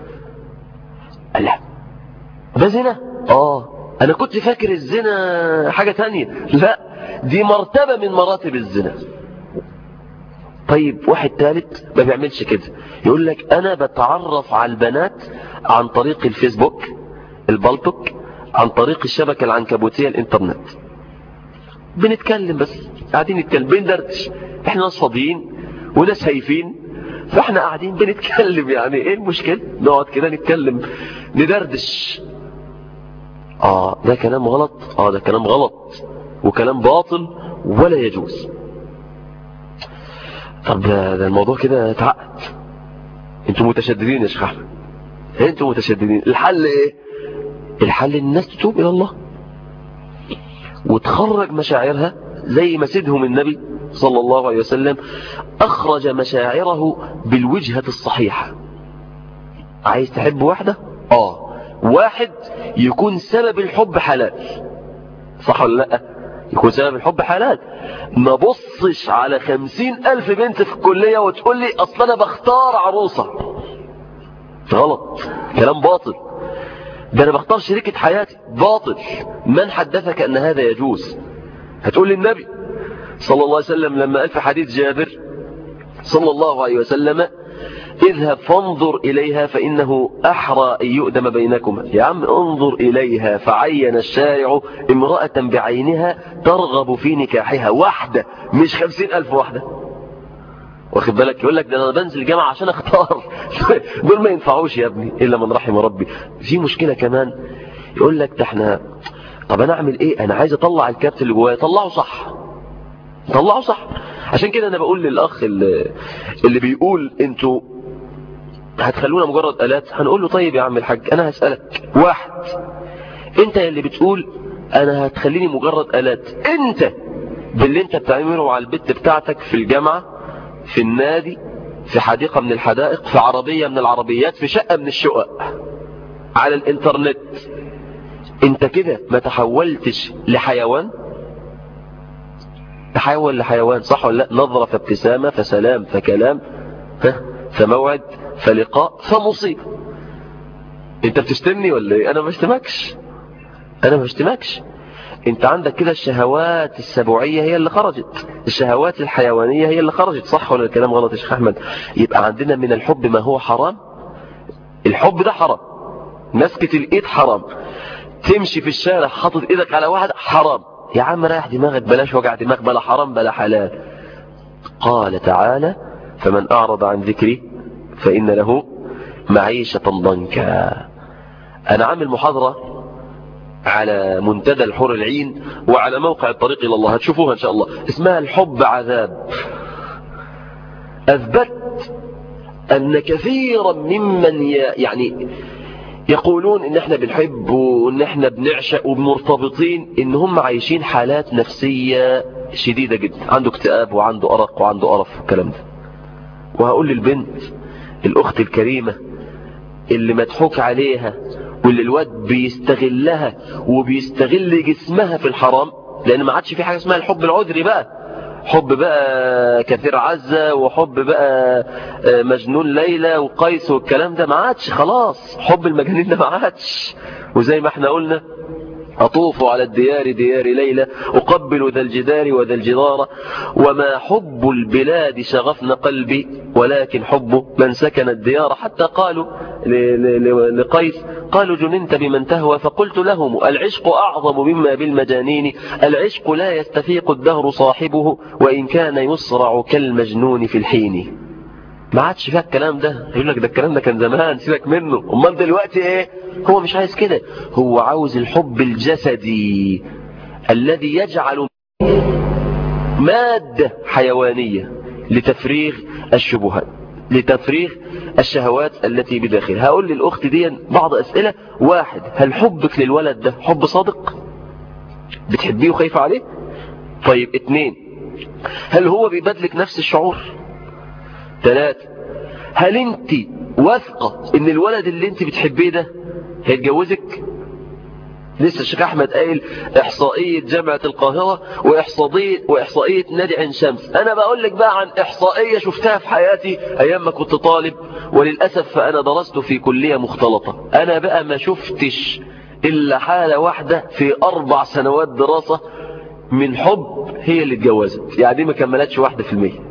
لا ده زنا اه انا كنت فاكر الزنا حاجة تانية لا دي مرتبة من مراتب الزنا طيب واحد ثالث ما بيعملش كده يقول لك انا بتعرف على البنات عن طريق الفيسبوك البلتوك عن طريق الشبكة العنكبوتية الانترنت بنتكلم بس قاعدين نتكلم بندردش احنا ناس فاضيين وناس هايفين فاحنا قاعدين بنتكلم يعني ايه المشكلة نقعد كده نتكلم ندردش اه ده كلام غلط اه ده كلام غلط وكلام باطل ولا يجوز طب ده, ده الموضوع كده اتعقد انتوا متشددين يا شيخ احمد انتوا متشددين الحل ايه الحل ان الناس تتوب الى الله وتخرج مشاعرها زي ما سيدهم النبي صلى الله عليه وسلم اخرج مشاعره بالوجهة الصحيحة عايز تحب واحدة اه واحد يكون سبب الحب حلال صح ولا لا يكون سبب الحب حلال ما بصش على خمسين ألف بنت في الكلية وتقول لي أصلا أنا بختار عروسة غلط كلام باطل ده أنا بختار شريكة حياتي باطل من حدثك أن هذا يجوز هتقول لي النبي صلى الله عليه وسلم لما قال في حديث جابر صلى الله عليه وسلم اذهب فانظر إليها فإنه أحرى أن يؤدم بينكما يا عم انظر إليها فعين الشارع امرأة بعينها ترغب في نكاحها واحدة مش خمسين ألف واحدة واخد بالك يقول لك ده أنا بنزل الجامعة عشان اختار دول ما ينفعوش يا ابني إلا من رحم ربي في مشكلة كمان يقول لك ده احنا طب أنا أعمل إيه أنا عايز أطلع الكابت اللي جوايا طلعه صح طلعه صح عشان كده أنا بقول للأخ اللي, اللي بيقول انتوا هتخلونا مجرد آلات هنقول له طيب يا عم الحاج أنا هسألك واحد أنت اللي بتقول أنا هتخليني مجرد آلات أنت باللي أنت بتعمله على البت بتاعتك في الجامعة في النادي في حديقة من الحدائق في عربية من العربيات في شقة من الشقق على الانترنت انت كده ما تحولتش لحيوان تحول لحيوان صح ولا لا نظرة فابتسامة فسلام فكلام ها فموعد فلقاء فمصيبة انت بتشتمني ولا ايه انا ما بشتمكش انا ما بشتمكش انت عندك كده الشهوات السبوعية هي اللي خرجت الشهوات الحيوانية هي اللي خرجت صح ولا الكلام غلط يا شيخ احمد يبقى عندنا من الحب ما هو حرام الحب ده حرام مسكة الايد حرام تمشي في الشارع حاطط ايدك على واحد حرام يا عم رايح دماغك بلاش وجع دماغ بلا حرام بلا حلال قال تعالى فمن اعرض عن ذكري فإن له معيشة ضنكا أنا عامل محاضرة على منتدى الحور العين وعلى موقع الطريق إلى الله هتشوفوها إن شاء الله اسمها الحب عذاب أثبت أن كثيرا ممن يعني يقولون إن إحنا بنحب وإن إحنا بنعشق ومرتبطين إن هم عايشين حالات نفسية شديدة جدا عنده اكتئاب وعنده أرق وعنده قرف والكلام ده وهقول للبنت الأخت الكريمة اللي مضحوك عليها واللي الواد بيستغلها وبيستغل جسمها في الحرام لأن ما عادش في حاجة اسمها الحب العذري بقى حب بقى كثير عزة وحب بقى مجنون ليلى وقيس والكلام ده ما عادش خلاص حب المجانين ده ما عادش وزي ما احنا قلنا أطوف على الديار ديار ليلى أقبل ذا الجدار وذا الجدار وما حب البلاد شغفن قلبي ولكن حب من سكن الديار حتى قالوا لقيس قالوا جننت بمن تهوى فقلت لهم العشق أعظم مما بالمجانين العشق لا يستفيق الدهر صاحبه وإن كان يسرع كالمجنون في الحين ما عادش فيها الكلام ده يقول لك ده الكلام ده كان زمان سيبك منه امال دلوقتي ايه هو مش عايز كده هو عاوز الحب الجسدي الذي يجعل مادة حيوانية لتفريغ الشبهات لتفريغ الشهوات التي بداخلها هقول للأخت دي بعض أسئلة واحد هل حبك للولد ده حب صادق بتحبيه وخايفة عليه طيب اتنين هل هو بيبادلك نفس الشعور ثلاثة هل انت واثقة ان الولد اللي انت بتحبيه ده هيتجوزك لسه الشيخ احمد قايل احصائية جامعة القاهرة واحصائية, واحصائية نادي عين شمس انا بقول لك بقى عن احصائية شفتها في حياتي ايام ما كنت طالب وللأسف فانا درست في كلية مختلطة انا بقى ما شفتش الا حالة واحدة في اربع سنوات دراسة من حب هي اللي اتجوزت يعني دي ما كملتش واحدة في المية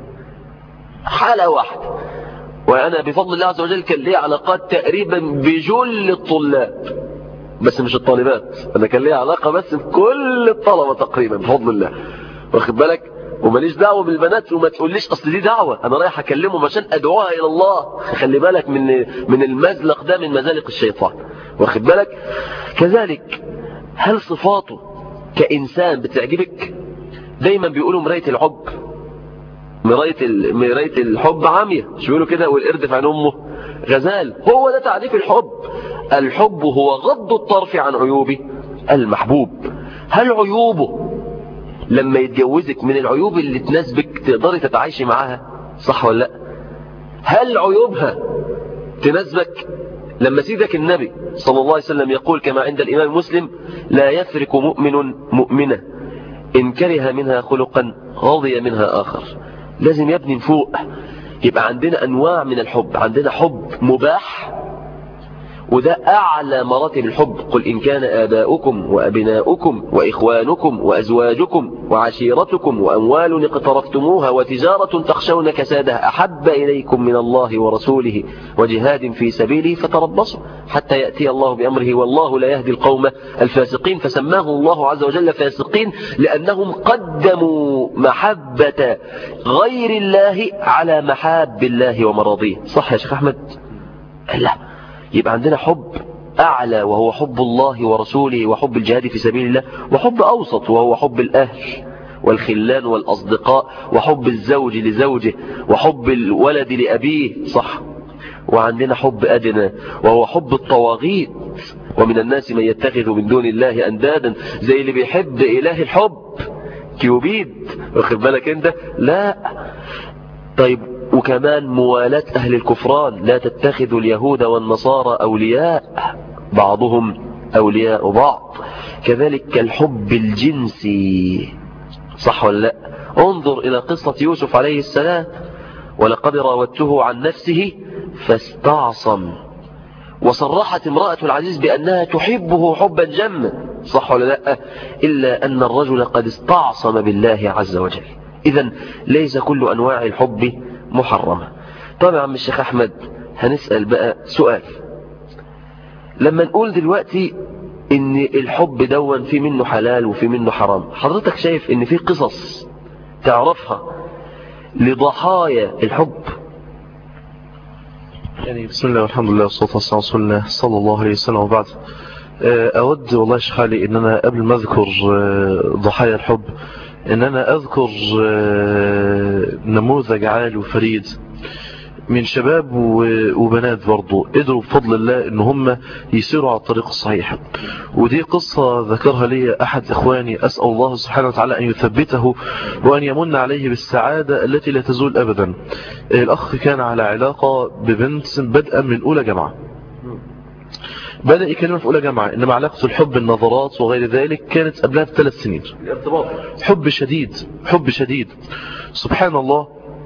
حالة واحدة وانا بفضل الله عز وجل كان لي علاقات تقريبا بجل الطلاب بس مش الطالبات انا كان لي علاقة بس بكل الطلبة تقريبا بفضل الله واخد بالك وماليش دعوة بالبنات وما تقوليش اصل دي دعوة انا رايح اكلمهم عشان ادعوها الى الله خلي بالك من من المزلق ده من مزالق الشيطان واخد بالك كذلك هل صفاته كإنسان بتعجبك دايما بيقولوا مراية الحب مراية مراية الحب عامية مش بيقولوا كده والقرد في عين امه غزال هو ده تعريف الحب الحب هو غض الطرف عن عيوب المحبوب هل عيوبه لما يتجوزك من العيوب اللي تناسبك تقدري تتعايشي معاها صح ولا لا هل عيوبها تناسبك لما سيدك النبي صلى الله عليه وسلم يقول كما عند الإمام مسلم لا يفرق مؤمن مؤمنة إن كره منها خلقا رضي منها آخر لازم يبني فوق يبقى عندنا أنواع من الحب عندنا حب مباح وده أعلى مراتب الحب قل إن كان آباؤكم وأبناؤكم وإخوانكم وأزواجكم وعشيرتكم وأموال اقترفتموها وتجارة تخشون كسادها أحب إليكم من الله ورسوله وجهاد في سبيله فتربصوا حتى يأتي الله بأمره والله لا يهدي القوم الفاسقين فسماه الله عز وجل فاسقين لأنهم قدموا محبة غير الله على محاب الله ومراضيه صح يا شيخ أحمد؟ لا يبقى عندنا حب أعلى وهو حب الله ورسوله وحب الجهاد في سبيل الله وحب أوسط وهو حب الأهل والخلان والأصدقاء وحب الزوج لزوجه وحب الولد لأبيه صح وعندنا حب أدنى وهو حب الطواغيت ومن الناس من يتخذ من دون الله أندادا زي اللي بيحب إله الحب كيوبيد واخد بالك انت لا طيب وكمان موالاه أهل الكفران لا تتخذوا اليهود والنصارى أولياء بعضهم أولياء بعض كذلك كالحب الجنسي صح ولا لا انظر إلى قصة يوسف عليه السلام ولقد راودته عن نفسه فاستعصم وصرحت امرأة العزيز بأنها تحبه حبا جما صح ولا لا إلا أن الرجل قد استعصم بالله عز وجل إذا ليس كل أنواع الحب محرمة طبعا عم الشيخ أحمد هنسأل بقى سؤال لما نقول دلوقتي ان الحب دون في منه حلال وفي منه حرام حضرتك شايف ان في قصص تعرفها لضحايا الحب يعني بسم الله والحمد لله والصلاة والسلام على رسول الله صلى الله عليه وسلم وبعد أود والله يا شيخ علي إن أنا قبل ما أذكر ضحايا الحب إن أنا أذكر نموذج عالي وفريد من شباب وبنات برضو قدروا بفضل الله ان هم يسيروا على الطريق الصحيح ودي قصة ذكرها لي احد اخواني اسأل الله سبحانه وتعالى ان يثبته وان يمن عليه بالسعادة التي لا تزول ابدا الاخ كان على علاقة ببنت بدءا من اولى جامعة بدأ يكلمها في أولى جامعة إنما علاقة الحب النظرات وغير ذلك كانت قبلها بثلاث سنين الارتباط حب شديد حب شديد سبحان الله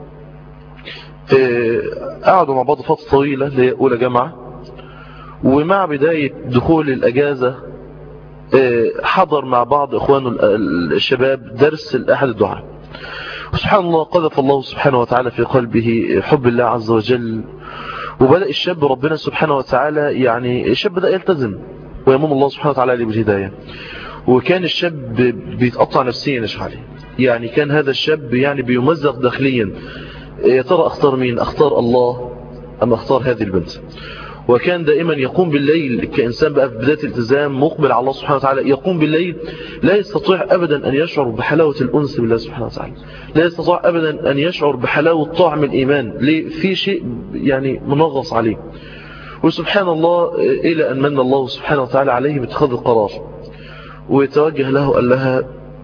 قعدوا مع بعض فترة طويلة لأولى جامعة ومع بداية دخول الأجازة حضر مع بعض إخوانه الشباب درس الأحد الدعاء وسبحان الله قذف الله سبحانه وتعالى في قلبه حب الله عز وجل وبدأ الشاب ربنا سبحانه وتعالى يعني الشاب بدأ يلتزم ويمن الله سبحانه وتعالى عليه بالهداية وكان الشاب بيتقطع نفسيا يا عليه يعني كان هذا الشاب يعني بيمزق داخليا يا ترى اختار مين اختار الله ام اختار هذه البنت وكان دائما يقوم بالليل كإنسان بقى في بداية التزام مقبل على الله سبحانه وتعالى يقوم بالليل لا يستطيع أبدا أن يشعر بحلاوة الأنس بالله سبحانه وتعالى لا يستطيع أبدا أن يشعر بحلاوة طعم الإيمان ليه في شيء يعني منغص عليه وسبحان الله إلى أن من الله سبحانه وتعالى عليه باتخاذ القرار ويتوجه له قال لها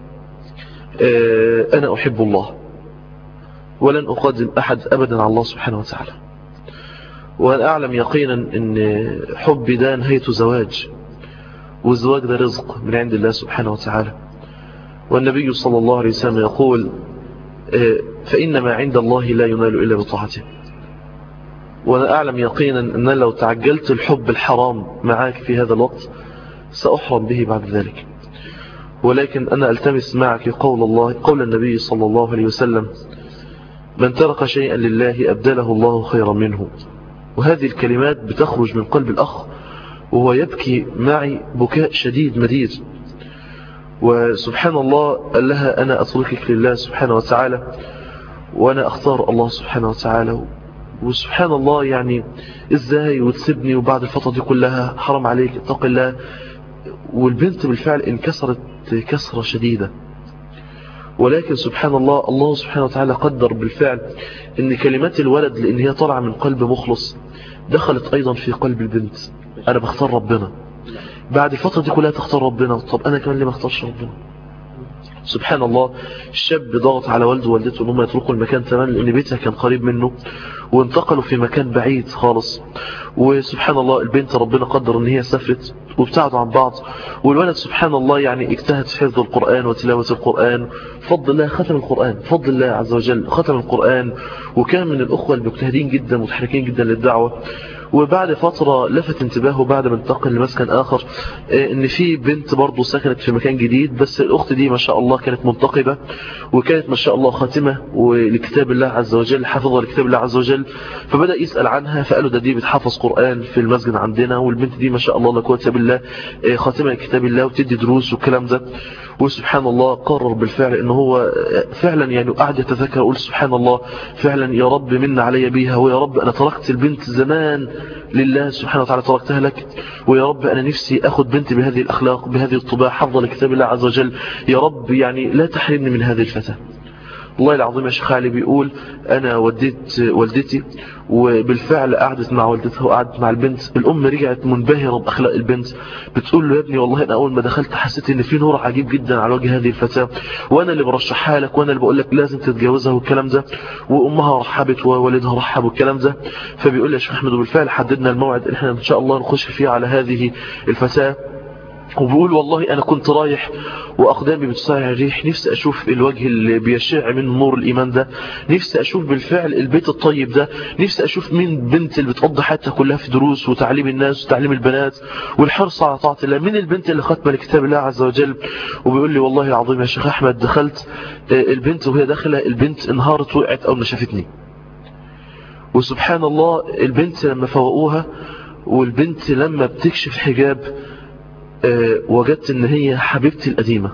أنا أحب الله ولن أقدم أحد أبدا على الله سبحانه وتعالى وأنا أعلم يقينا أن حبي ده نهاية زواج والزواج ده رزق من عند الله سبحانه وتعالى والنبي صلى الله عليه وسلم يقول فإن ما عند الله لا ينال إلا بطاعته وأنا أعلم يقينا أن لو تعجلت الحب الحرام معك في هذا الوقت سأحرم به بعد ذلك ولكن أنا ألتمس معك قول الله قول النبي صلى الله عليه وسلم من ترك شيئا لله أبدله الله خيرا منه وهذه الكلمات بتخرج من قلب الأخ وهو يبكي معي بكاء شديد مديد وسبحان الله قال لها أنا أتركك لله سبحانه وتعالى وأنا أختار الله سبحانه وتعالى وسبحان الله يعني إزاي وتسيبني وبعد الفترة دي كلها حرام عليك اتق الله والبنت بالفعل انكسرت كسرة شديدة ولكن سبحان الله الله سبحانه وتعالى قدر بالفعل ان كلمات الولد لان هي طالعة من قلب مخلص دخلت ايضا في قلب البنت انا بختار ربنا بعد الفترة دي كلها تختار ربنا طب انا كمان ليه ما اختارش ربنا سبحان الله الشاب ضغط على والده ووالدته انهم يتركوا المكان تماما لان بيتها كان قريب منه وانتقلوا في مكان بعيد خالص وسبحان الله البنت ربنا قدر ان هي سافرت وابتعدوا عن بعض والولد سبحان الله يعني اجتهد في حفظ القرآن وتلاوة القرآن فضل الله ختم القرآن فضل الله عز وجل ختم القرآن وكان من الأخوة المجتهدين جدا متحركين جدا للدعوة وبعد فترة لفت انتباهه بعد ما انتقل لمسكن آخر ان في بنت برضه سكنت في مكان جديد بس الأخت دي ما شاء الله كانت منتقبة وكانت ما شاء الله خاتمة ولكتاب الله عز وجل حافظة لكتاب الله عز وجل فبدأ يسأل عنها فقالوا ده دي بتحفظ قرآن في المسجد عندنا والبنت دي ما شاء الله لا قوه الا بالله خاتمة لكتاب الله وتدي دروس والكلام ده وسبحان الله قرر بالفعل ان هو فعلا يعني قاعد يتذكر يقول سبحان الله فعلا يا رب من علي بيها ويا رب انا تركت البنت زمان لله سبحانه وتعالى تركتها لك ويا رب انا نفسي اخد بنتي بهذه الاخلاق بهذه الطباع حفظة لكتاب الله عز وجل يا رب يعني لا تحرمني من هذه الفتاة والله العظيم يا شيخ علي بيقول انا وديت والدتي وبالفعل قعدت مع والدتها وقعدت مع البنت الام رجعت منبهرة باخلاق البنت بتقول له يا ابني والله انا اول ما دخلت حسيت ان في نور عجيب جدا على وجه هذه الفتاة وانا اللي برشحها لك وانا اللي بقول لك لازم تتجوزها والكلام ده وامها رحبت ووالدها رحب والكلام ده فبيقول لي يا شيخ احمد وبالفعل حددنا الموعد اللي احنا ان شاء الله نخش فيه على هذه الفتاة وبيقول والله أنا كنت رايح وأقدامي بتصارع الريح نفسي أشوف الوجه اللي بيشع من نور الإيمان ده نفسي أشوف بالفعل البيت الطيب ده نفسي أشوف مين بنت اللي بتقضي حياتها كلها في دروس وتعليم الناس وتعليم البنات والحرص على طاعة الله مين البنت اللي ختمة لكتاب الله عز وجل وبيقول لي والله العظيم يا شيخ أحمد دخلت البنت وهي داخلة البنت انهارت وقعت أو ما شافتني وسبحان الله البنت لما فوقوها والبنت لما بتكشف حجاب أه وجدت ان هي حبيبتي القديمة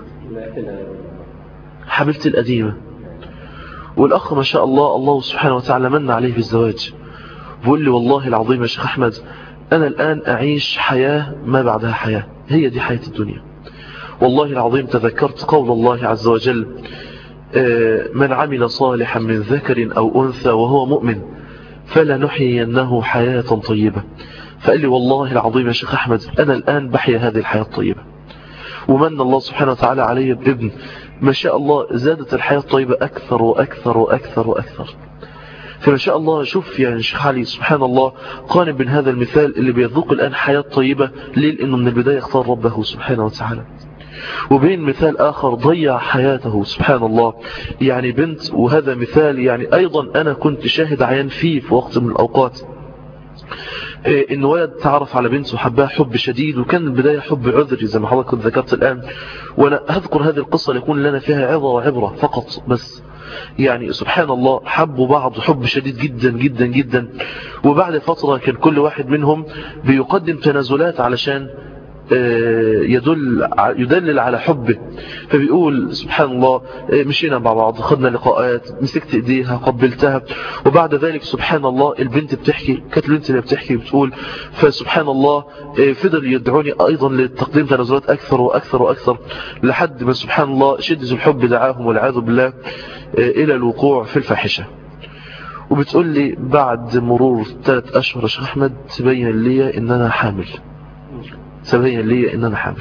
حبيبتي القديمة والاخ ما شاء الله الله سبحانه وتعالى من عليه بالزواج بيقول لي والله العظيم يا شيخ احمد انا الان اعيش حياة ما بعدها حياة هي دي حياة الدنيا والله العظيم تذكرت قول الله عز وجل أه من عمل صالحا من ذكر او انثى وهو مؤمن فلنحيينه حياة طيبة فقال لي والله العظيم يا شيخ أحمد أنا الآن بحيا هذه الحياة الطيبة ومن الله سبحانه وتعالى علي بابن ما شاء الله زادت الحياة الطيبة أكثر وأكثر وأكثر وأكثر فما شاء الله شوف يعني شيخ علي سبحان الله قارن بين هذا المثال اللي بيذوق الآن حياة طيبة ليه لأنه من البداية اختار ربه سبحانه وتعالى وبين مثال آخر ضيع حياته سبحان الله يعني بنت وهذا مثال يعني أيضا أنا كنت شاهد عيان فيه في وقت من الأوقات ان ولد تعرف على بنت وحبها حب شديد وكان البداية حب عذري زي ما حضرتك ذكرت الآن وانا اذكر هذه القصة ليكون لنا فيها عظة وعبرة فقط بس يعني سبحان الله حبوا بعض حب شديد جدا جدا جدا وبعد فترة كان كل واحد منهم بيقدم تنازلات علشان آه، يدل ع- يدلل على حبه فبيقول سبحان الله آه، مشينا مع بعض خدنا لقاءات مسكت ايديها قبلتها وبعد ذلك سبحان الله البنت بتحكي كانت البنت اللي بتحكي بتقول فسبحان الله آه، فضل يدعوني ايضا لتقديم تنازلات اكثر واكثر واكثر لحد ما سبحان الله شدة الحب دعاهم والعياذ بالله آه، الى الوقوع في الفاحشه وبتقول لي بعد مرور ثلاث أشهر يا شيخ أحمد تبين لي إن أنا حامل تبين لي إن أنا حامل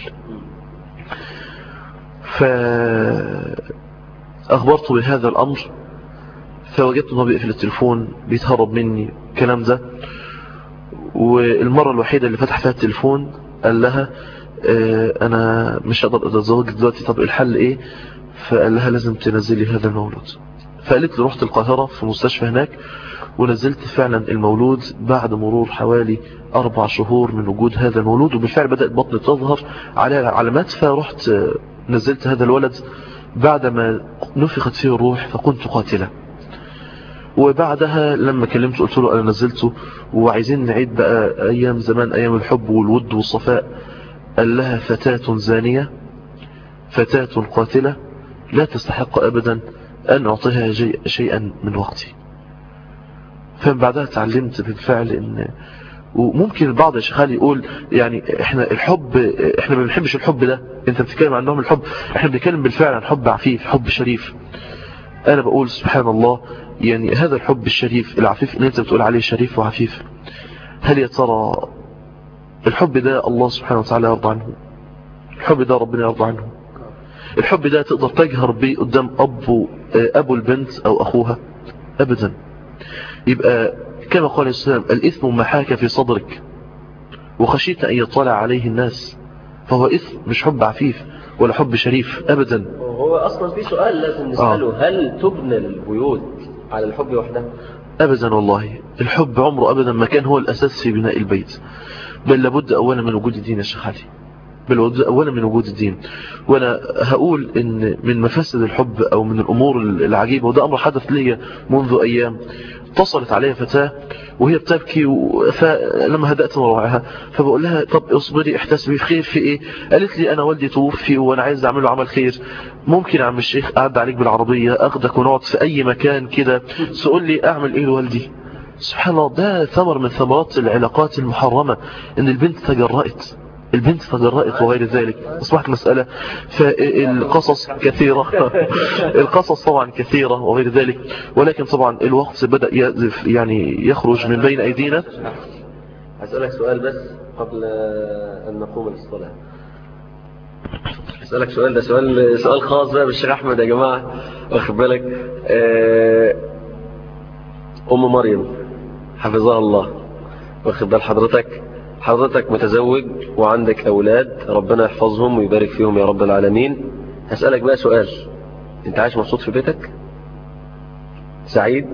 فأخبرته بهذا الأمر فوجدت أنه بيقفل التليفون بيتهرب مني الكلام ده والمرة الوحيدة اللي فتح فيها التليفون قال لها آه، أنا مش هقدر أتزوج دلوقتي طب الحل إيه فقال لها لازم تنزلي هذا المولود فقالت لي رحت القاهرة في مستشفى هناك ونزلت فعلا المولود بعد مرور حوالي أربع شهور من وجود هذا المولود وبالفعل بدأت بطني تظهر على علامات فرحت آه، نزلت هذا الولد بعدما نفخت فيه الروح فكنت قاتلا وبعدها لما كلمت قلت له أنا نزلته وعايزين نعيد بقى أيام زمان أيام الحب والود والصفاء قال لها فتاة زانية فتاة قاتلة لا تستحق أبدا أن أعطيها جي- شيئا من وقتي فمن بعدها تعلمت بالفعل ان وممكن البعض يا شيخ علي يقول يعني احنا الحب احنا ما بنحبش الحب ده انت بتتكلم عن نوع من الحب احنا بنتكلم بالفعل عن حب عفيف حب شريف انا بقول سبحان الله يعني هذا الحب الشريف العفيف اللي انت بتقول عليه شريف وعفيف هل يا ترى الحب ده الله سبحانه وتعالى يرضى عنه الحب ده ربنا يرضى عنه الحب ده تقدر تجهر بيه قدام أبو, أبو البنت أو أخوها أبدا يبقى كما قال السلام الإثم ما حاك في صدرك وخشيت أن يطلع عليه الناس فهو إثم مش حب عفيف ولا حب شريف أبدا هو أصلا في سؤال لازم نسأله هل تبنى البيوت على الحب وحده أبدا والله الحب عمره أبدا ما كان هو الأساس في بناء البيت بل لابد أولا من وجود الدين يا شيخ علي بل لابد أولا من وجود الدين وأنا هقول إن من مفاسد الحب أو من الأمور العجيبة وده أمر حدث لي منذ أيام اتصلت عليها فتاة وهي بتبكي و- فلما هدأت مروعها فبقول لها طب اصبري احتسبي في خير في ايه قالت لي انا والدي توفي وانا عايز اعمل له عمل خير ممكن يا عم الشيخ اعد عليك بالعربية اخدك ونقعد في اي مكان كده تقول لي اعمل ايه لوالدي سبحان الله ده ثمر من ثمرات العلاقات المحرمة ان البنت تجرأت البنت تجرأت وغير ذلك أصبحت مسألة فالقصص كثيرة القصص طبعا كثيرة وغير ذلك ولكن طبعا الوقت بدأ يزف يعني يخرج من بين أيدينا هسألك سؤال بس قبل أن نقوم للصلاة هسألك سؤال ده سؤال سؤال خاص بقى بالشيخ أحمد يا جماعة واخد بالك آه، أم مريم حفظها الله واخد بال حضرتك حضرتك متزوج وعندك أولاد ربنا يحفظهم ويبارك فيهم يا رب العالمين هسألك بقى سؤال أنت عايش مبسوط في بيتك سعيد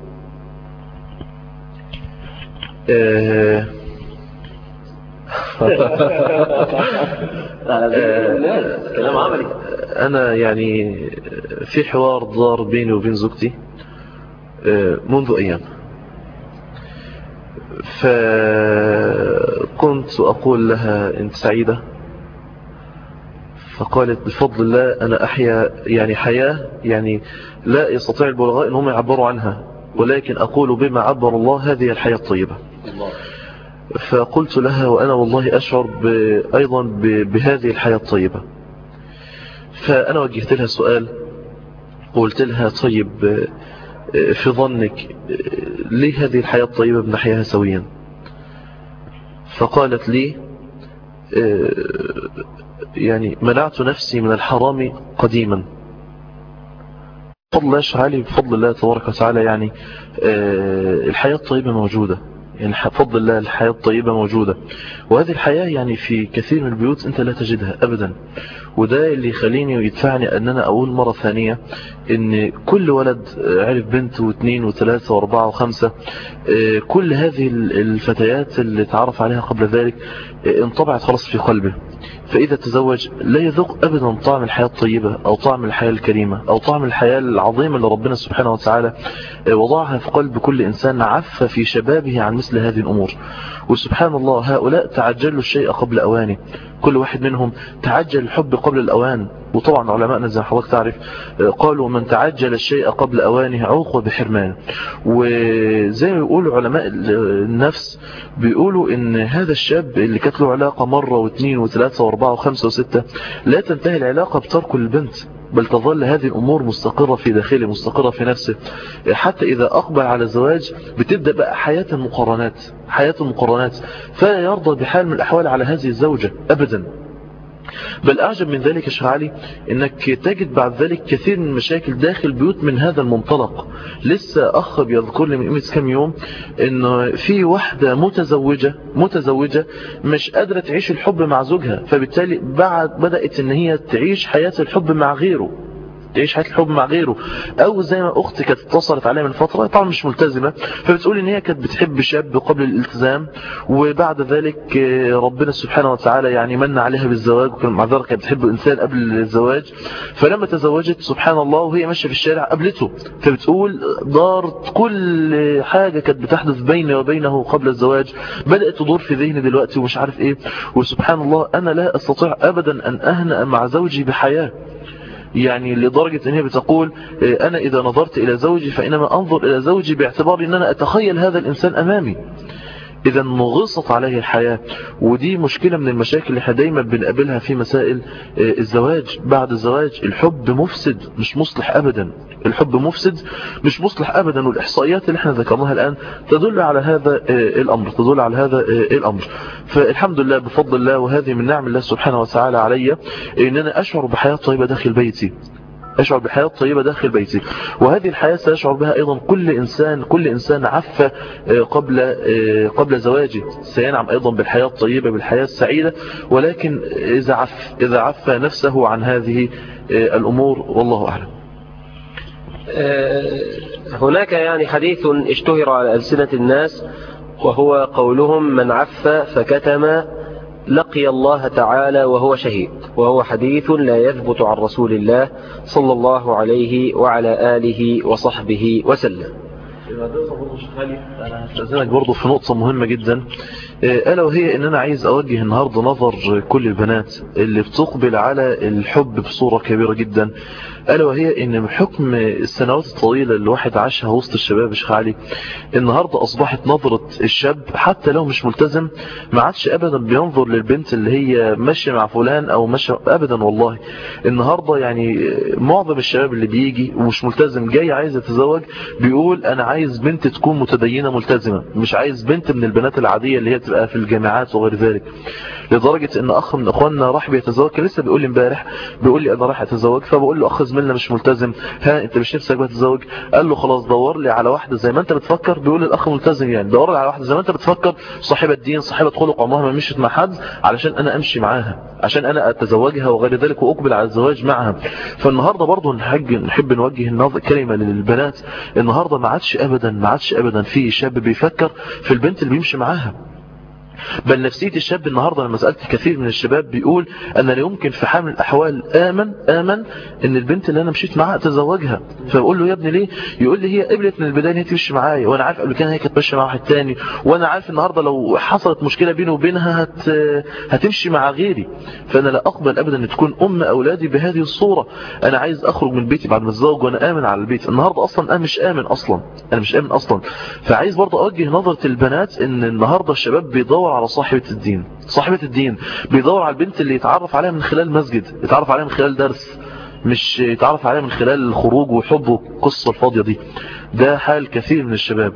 آه، كلام عملي أنا يعني في حوار دار بيني وبين زوجتي آه، منذ أيام فكنت أقول لها أنت سعيدة فقالت بفضل الله أنا أحيا يعني حياة يعني لا يستطيع البلغاء أنهم يعبروا عنها ولكن أقول بما عبر الله هذه الحياة الطيبة فقلت لها وأنا والله أشعر ب- أيضا ب- بهذه الحياة الطيبة فأنا وجهت لها سؤال قلت لها طيب آه، في ظنك آه، ليه هذه الحياة الطيبة بنحياها سويا فقالت لي آه، يعني منعت نفسي من الحرام قديما بفضل الله علي بفضل الله تبارك وتعالى يعني آه، الحياة الطيبة موجودة يعني بفضل الله الحياة الطيبة موجودة وهذه الحياة يعني في كثير من البيوت انت لا تجدها ابدا وده اللي يخليني ويدفعني ان انا اقول مرة ثانية ان كل ولد عرف بنت واثنين وثلاثة واربعة وخمسة آه، كل هذه الفتيات اللي تعرف عليها قبل ذلك آه، انطبعت خلاص في قلبه فإذا تزوج لا يذوق أبدا طعم الحياة الطيبة أو طعم الحياة الكريمة أو طعم الحياة العظيمة اللي ربنا سبحانه وتعالى آه، وضعها في قلب كل إنسان عف في شبابه عن مثل هذه الأمور وسبحان الله هؤلاء تعجلوا الشيء قبل أوانه كل واحد منهم تعجل الحب قبل الأوان وطبعا علماءنا زي ما حضرتك تعرف قالوا من تعجل الشيء قبل أوانه عوق بحرمان وزي ما بيقولوا علماء النفس بيقولوا ان هذا الشاب اللي كانت له علاقة مرة واثنين وثلاثة واربعة وخمسة وستة لا تنتهي العلاقة بترك البنت بل تظل هذه الأمور مستقرة في داخله مستقرة في نفسه حتى إذا أقبل على الزواج بتبدأ بقى حياة المقارنات حياة المقارنات فلا يرضى بحال من الأحوال على هذه الزوجة أبدا بل أعجب من ذلك يا علي أنك تجد بعد ذلك كثير من المشاكل داخل بيوت من هذا المنطلق لسه أخ بيذكر لي من قيمة كام يوم أنه في واحدة متزوجة متزوجة مش قادرة تعيش الحب مع زوجها فبالتالي بعد بدأت أن هي تعيش حياة الحب مع غيره تعيش حياة الحب مع غيره او زي ما اختي كانت اتصلت عليها من فترة طبعا مش ملتزمة فبتقول ان هي كانت بتحب شاب قبل الالتزام وبعد ذلك ربنا سبحانه وتعالى يعني من عليها بالزواج وكان مع ذلك كانت بتحب انسان قبل الزواج فلما تزوجت سبحان الله وهي ماشية في الشارع قابلته فبتقول دارت كل حاجة كانت بتحدث بيني وبينه قبل الزواج بدأت تدور في ذهني دلوقتي ومش عارف ايه وسبحان الله انا لا استطيع ابدا ان اهنأ مع زوجي بحياة يعني لدرجة ان هي بتقول انا اذا نظرت الى زوجي فانما انظر الى زوجي باعتبار ان انا اتخيل هذا الانسان امامي اذا نغصت عليه الحياة ودي مشكلة من المشاكل اللي احنا دايما بنقابلها في مسائل الزواج بعد الزواج الحب مفسد مش مصلح ابدا الحب مفسد مش مصلح ابدا والاحصائيات اللي احنا ذكرناها الان تدل على هذا الامر تدل على هذا الامر فالحمد لله بفضل الله وهذه من نعم الله سبحانه وتعالى علي ان انا اشعر بحياة طيبة داخل بيتي أشعر بحياة طيبة داخل بيتي وهذه الحياة سيشعر بها أيضا كل إنسان كل إنسان عف قبل قبل زواجه سينعم أيضا بالحياة الطيبة بالحياة السعيدة ولكن إذا عف إذا عف نفسه عن هذه الأمور والله أعلم هناك يعني حديث اشتهر على ألسنة الناس وهو قولهم من عف فكتم لقي الله تعالى وهو شهيد وهو حديث لا يثبت عن رسول الله صلى الله عليه وعلى آله وصحبه وسلم أنا هستأذنك برضو في نقطة مهمة جدا ألا وهي أن أنا عايز أوجه النهاردة نظر كل البنات اللي بتقبل على الحب بصورة كبيرة جدا ألا وهي أن بحكم السنوات الطويلة اللي الواحد عاشها وسط الشباب يا شيخ علي النهاردة أصبحت نظرة الشاب حتى لو مش ملتزم ما عادش أبدا بينظر للبنت اللي هي ماشية مع فلان أو ماشية أبدا والله النهاردة يعني معظم الشباب اللي بيجي ومش ملتزم جاي عايز يتزوج بيقول أنا عايز بنت تكون متدينة ملتزمة مش عايز بنت من البنات العادية اللي هي تبقى في الجامعات وغير ذلك لدرجة ان اخ من اخواننا راح بيتزوج كان لسه بيقول لي امبارح بيقول لي انا رايح اتزوج فبقول له اخ زميلنا مش ملتزم ها انت مش نفسك بقى تتزوج قال له خلاص دور لي على واحده زي ما انت بتفكر بيقول الاخ ملتزم يعني دور لي على واحده زي ما انت بتفكر صاحبه دين صاحبه خلق عمرها ما مشيت مع حد علشان انا امشي معاها عشان انا اتزوجها وغير ذلك واقبل على الزواج معها فالنهارده برضه نحب نحب نوجه النظر كلمه للبنات النهارده ما عادش ابدا ما عادش ابدا في شاب بيفكر في البنت اللي بيمشي معاها بل نفسية الشاب النهاردة لما سألت كثير من الشباب بيقول أنا لا يمكن في حال من الأحوال آمن آمن إن البنت اللي أنا مشيت معاها أتزوجها فبقول له يا ابني ليه يقول لي هي قبلت من البداية هي تمشي معايا وأنا عارف قبل كده هي كانت ماشية مع واحد تاني وأنا عارف النهاردة لو حصلت مشكلة بيني وبينها هت... هتمشي مع غيري فأنا لا أقبل أبدا أن تكون أم أولادي بهذه الصورة أنا عايز أخرج من بيتي بعد ما أتزوج وأنا آمن على البيت النهاردة أصلا أنا مش آمن أصلا أنا مش آمن أصلا فعايز برضه أوجه نظرة البنات إن النهاردة الشباب بيدور على صاحبة الدين صاحبة الدين بيدور على البنت اللي يتعرف عليها من خلال مسجد يتعرف عليها من خلال درس مش يتعرف عليها من خلال الخروج وحب والقصة الفاضية دي ده حال كثير من الشباب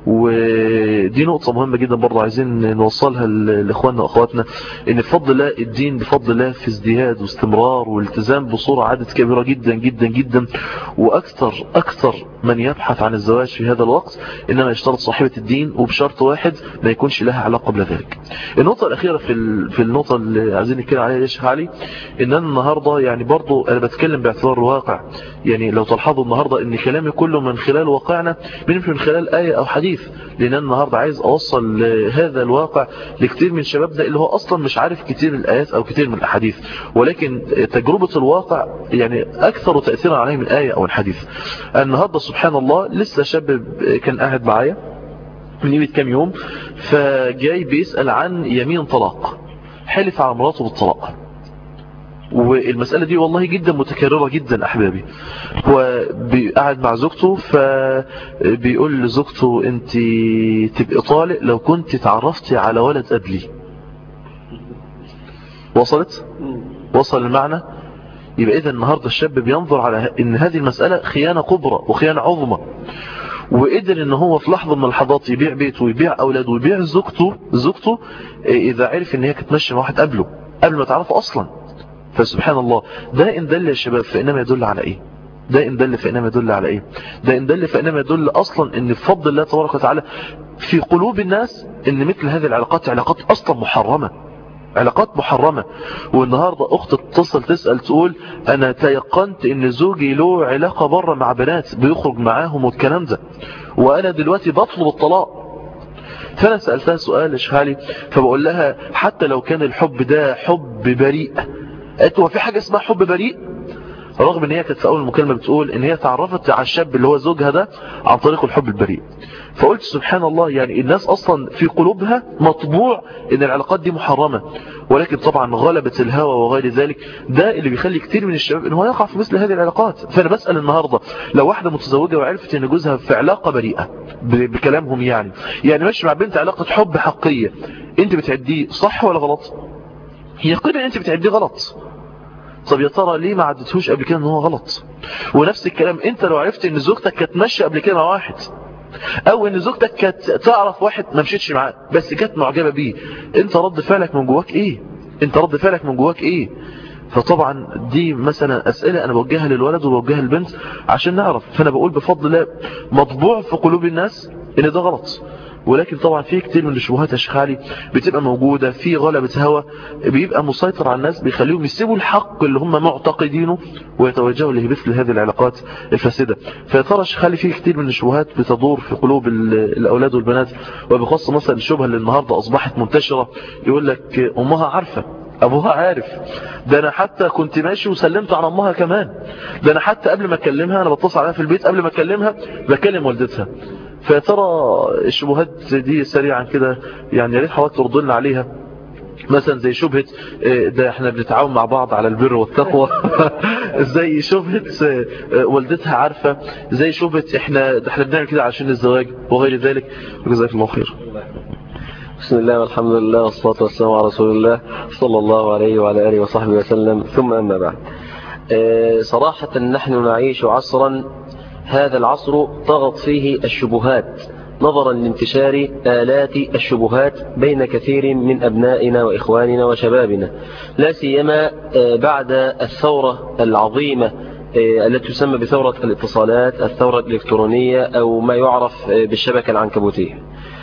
ودي نقطة مهمة جدا برضه عايزين نوصلها لإخواننا وأخواتنا إن بفضل الله الدين بفضل الله في ازدياد واستمرار والتزام بصورة عدد كبيرة جدا جدا جدا وأكثر أكثر من يبحث عن الزواج في هذا الوقت إنما يشترط صاحبة الدين وبشرط واحد ما يكونش لها علاقة قبل ذلك النقطة الأخيرة في في النقطة اللي عايزين نتكلم عليها يا شيخ علي إن أنا النهاردة يعني برضه أنا بتكلم باعتبار الواقع يعني لو تلاحظوا النهاردة إن كلامي كله من خلال واقعنا من خلال آية أو حديث لان انا النهاردة عايز اوصل هذا الواقع لكتير من شبابنا اللي هو اصلا مش عارف كتير من الايات او كتير من الاحاديث ولكن تجربة الواقع يعني اكثر تأثيرا عليه من آية او الحديث النهاردة سبحان الله لسه شاب كان قاعد معايا من قيمة كام يوم فجاي بيسأل عن يمين طلاق حلف على مراته بالطلاق والمسألة دي والله جدا متكررة جدا أحبابي هو بي- قاعد مع زوجته فبيقول لزوجته انت تبقى طالق لو كنت تعرفتي على ولد قبلي وصلت وصل المعنى يبقى إذا النهاردة الشاب بينظر على ان هذه المسألة خيانة كبرى وخيانة عظمى وقدر ان هو في لحظة من اللحظات يبيع بيته ويبيع اولاده ويبيع زوجته زوجته إيه، اذا عرف ان هي كانت ماشيه مع واحد قبله قبل ما تعرفه اصلا فسبحان الله ده ان دل يا شباب فانما يدل على ايه ده ان دل فانما يدل على ايه ده ان دل فانما يدل اصلا ان بفضل الله تبارك وتعالى في قلوب الناس ان مثل هذه العلاقات علاقات اصلا محرمه علاقات محرمة والنهاردة أخت تتصل تسأل تقول أنا تيقنت إن زوجي له علاقة بره مع بنات بيخرج معاهم والكلام ده وأنا دلوقتي بطلب الطلاق فأنا سألتها سؤال إشهالي فبقول لها حتى لو كان الحب ده حب بريء قالت هو في حاجة اسمها حب بريء رغم ان هي كانت في اول المكالمة بتقول ان هي تعرفت على الشاب اللي هو زوجها ده عن طريق الحب البريء فقلت سبحان الله يعني الناس اصلا في قلوبها مطبوع ان العلاقات دي محرمة ولكن طبعا غلبت الهوى وغير ذلك ده اللي بيخلي كتير من الشباب ان هو يقع في مثل هذه العلاقات فانا بسأل النهاردة لو واحدة متزوجة وعرفت ان جوزها في علاقة بريئة ب- بكلامهم يعني يعني ماشي مع بنت علاقة حب حقية انت بتعديه صح ولا غلط يقين انت بتعديه غلط طب يا ترى ليه ما عدتهوش قبل كده ان هو غلط ونفس الكلام انت لو عرفت ان زوجتك كانت ماشيه قبل كده مع واحد او ان زوجتك كانت تعرف واحد ما مشيتش معاه بس كانت معجبه بيه انت رد فعلك من جواك ايه انت رد فعلك من جواك ايه فطبعا دي مثلا اسئله انا بوجهها للولد وبوجهها للبنت عشان نعرف فانا بقول بفضل الله مطبوع في قلوب الناس ان ده غلط ولكن طبعا في كتير من الشبهات يا شيخ علي بتبقى موجودة في غلبة هوى بيبقى مسيطر على الناس بيخليهم يسيبوا الحق اللي هم معتقدينه ويتوجهوا لمثل هذه العلاقات الفاسدة فيا ترى يا شيخ علي في كتير من الشبهات بتدور في قلوب ال- الأولاد والبنات وبخاصة مثلا الشبهة اللي النهاردة أصبحت منتشرة يقول لك أمها عارفة ابوها عارف ده انا حتى كنت ماشي وسلمت على امها كمان ده انا حتى قبل ما اكلمها انا بتصل عليها في البيت قبل ما اكلمها بكلم والدتها فيا ترى الشبهات دي سريعا كده يعني يا ريت حضرتك ترد لنا عليها مثلا زي شبهة آه، ده احنا بنتعاون مع بعض على البر والتقوى زي شبهة آه، آه، والدتها عارفة زي شبهة احنا ده احنا بنعمل كده عشان الزواج وغير ذلك وجزاك الله خير بسم الله والحمد لله والصلاة والسلام على رسول الله صلى الله عليه وعلى آله وصحبه وسلم ثم أما بعد آه، صراحة نحن نعيش عصرا هذا العصر طغت فيه الشبهات نظرا لانتشار آلات الشبهات بين كثير من أبنائنا وإخواننا وشبابنا لا سيما آه، بعد الثورة العظيمة آه، التي تسمى بثورة الاتصالات الثورة الإلكترونية أو ما يعرف آه، بالشبكة العنكبوتية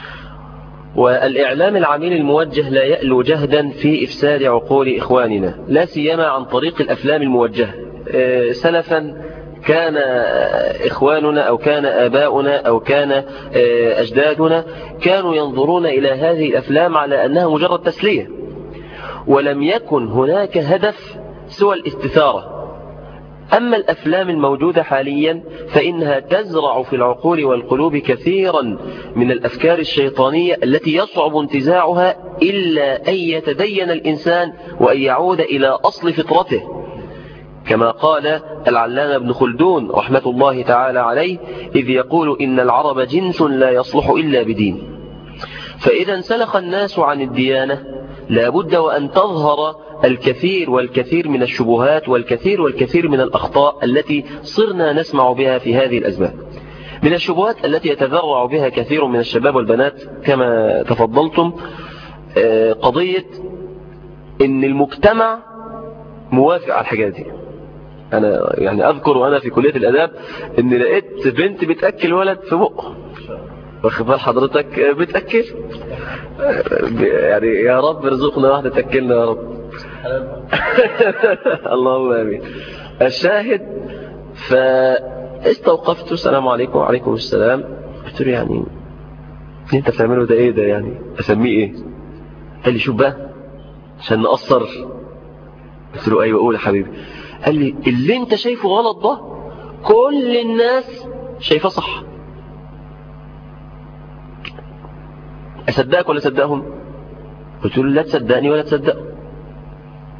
والإعلام العميل الموجه لا يألو جهدا في إفساد عقول إخواننا لا سيما عن طريق الأفلام الموجهة آه، سلفا كان آه، إخواننا أو كان آباؤنا أو كان آه، أجدادنا كانوا ينظرون إلى هذه الأفلام على أنها مجرد تسلية ولم يكن هناك هدف سوى الاستثارة أما الأفلام الموجودة حاليا فإنها تزرع في العقول والقلوب كثيرا من الأفكار الشيطانية التي يصعب انتزاعها إلا أن يتدين الإنسان وأن يعود إلى أصل فطرته كما قال العلامة ابن خلدون رحمة الله تعالى عليه إذ يقول إن العرب جنس لا يصلح إلا بدين فإذا انسلخ الناس عن الديانة لابد وأن تظهر الكثير والكثير من الشبهات والكثير والكثير من الأخطاء التي صرنا نسمع بها في هذه الأزمان من الشبهات التي يتذرع بها كثير من الشباب والبنات كما تفضلتم آه، قضية ان المجتمع موافق على الحاجات دي انا يعني اذكر وانا في كلية الاداب ان لقيت بنت بتأكل ولد في بقه واخد بال حضرتك آه، بتأكل آه، يعني يا رب ارزقنا واحدة تأكلنا يا رب اللهم امين الشاهد فاستوقفت السلام عليكم وعليكم السلام قلت له يعني اللي انت بتعمله ده ايه ده يعني اسميه ايه قال لي شوف بقى عشان نقصر قلت له ايوه قول يا حبيبي قال لي اللي انت شايفه غلط ده كل الناس شايفاه صح اصدقك ولا اصدقهم قلت له لا تصدقني ولا تصدقه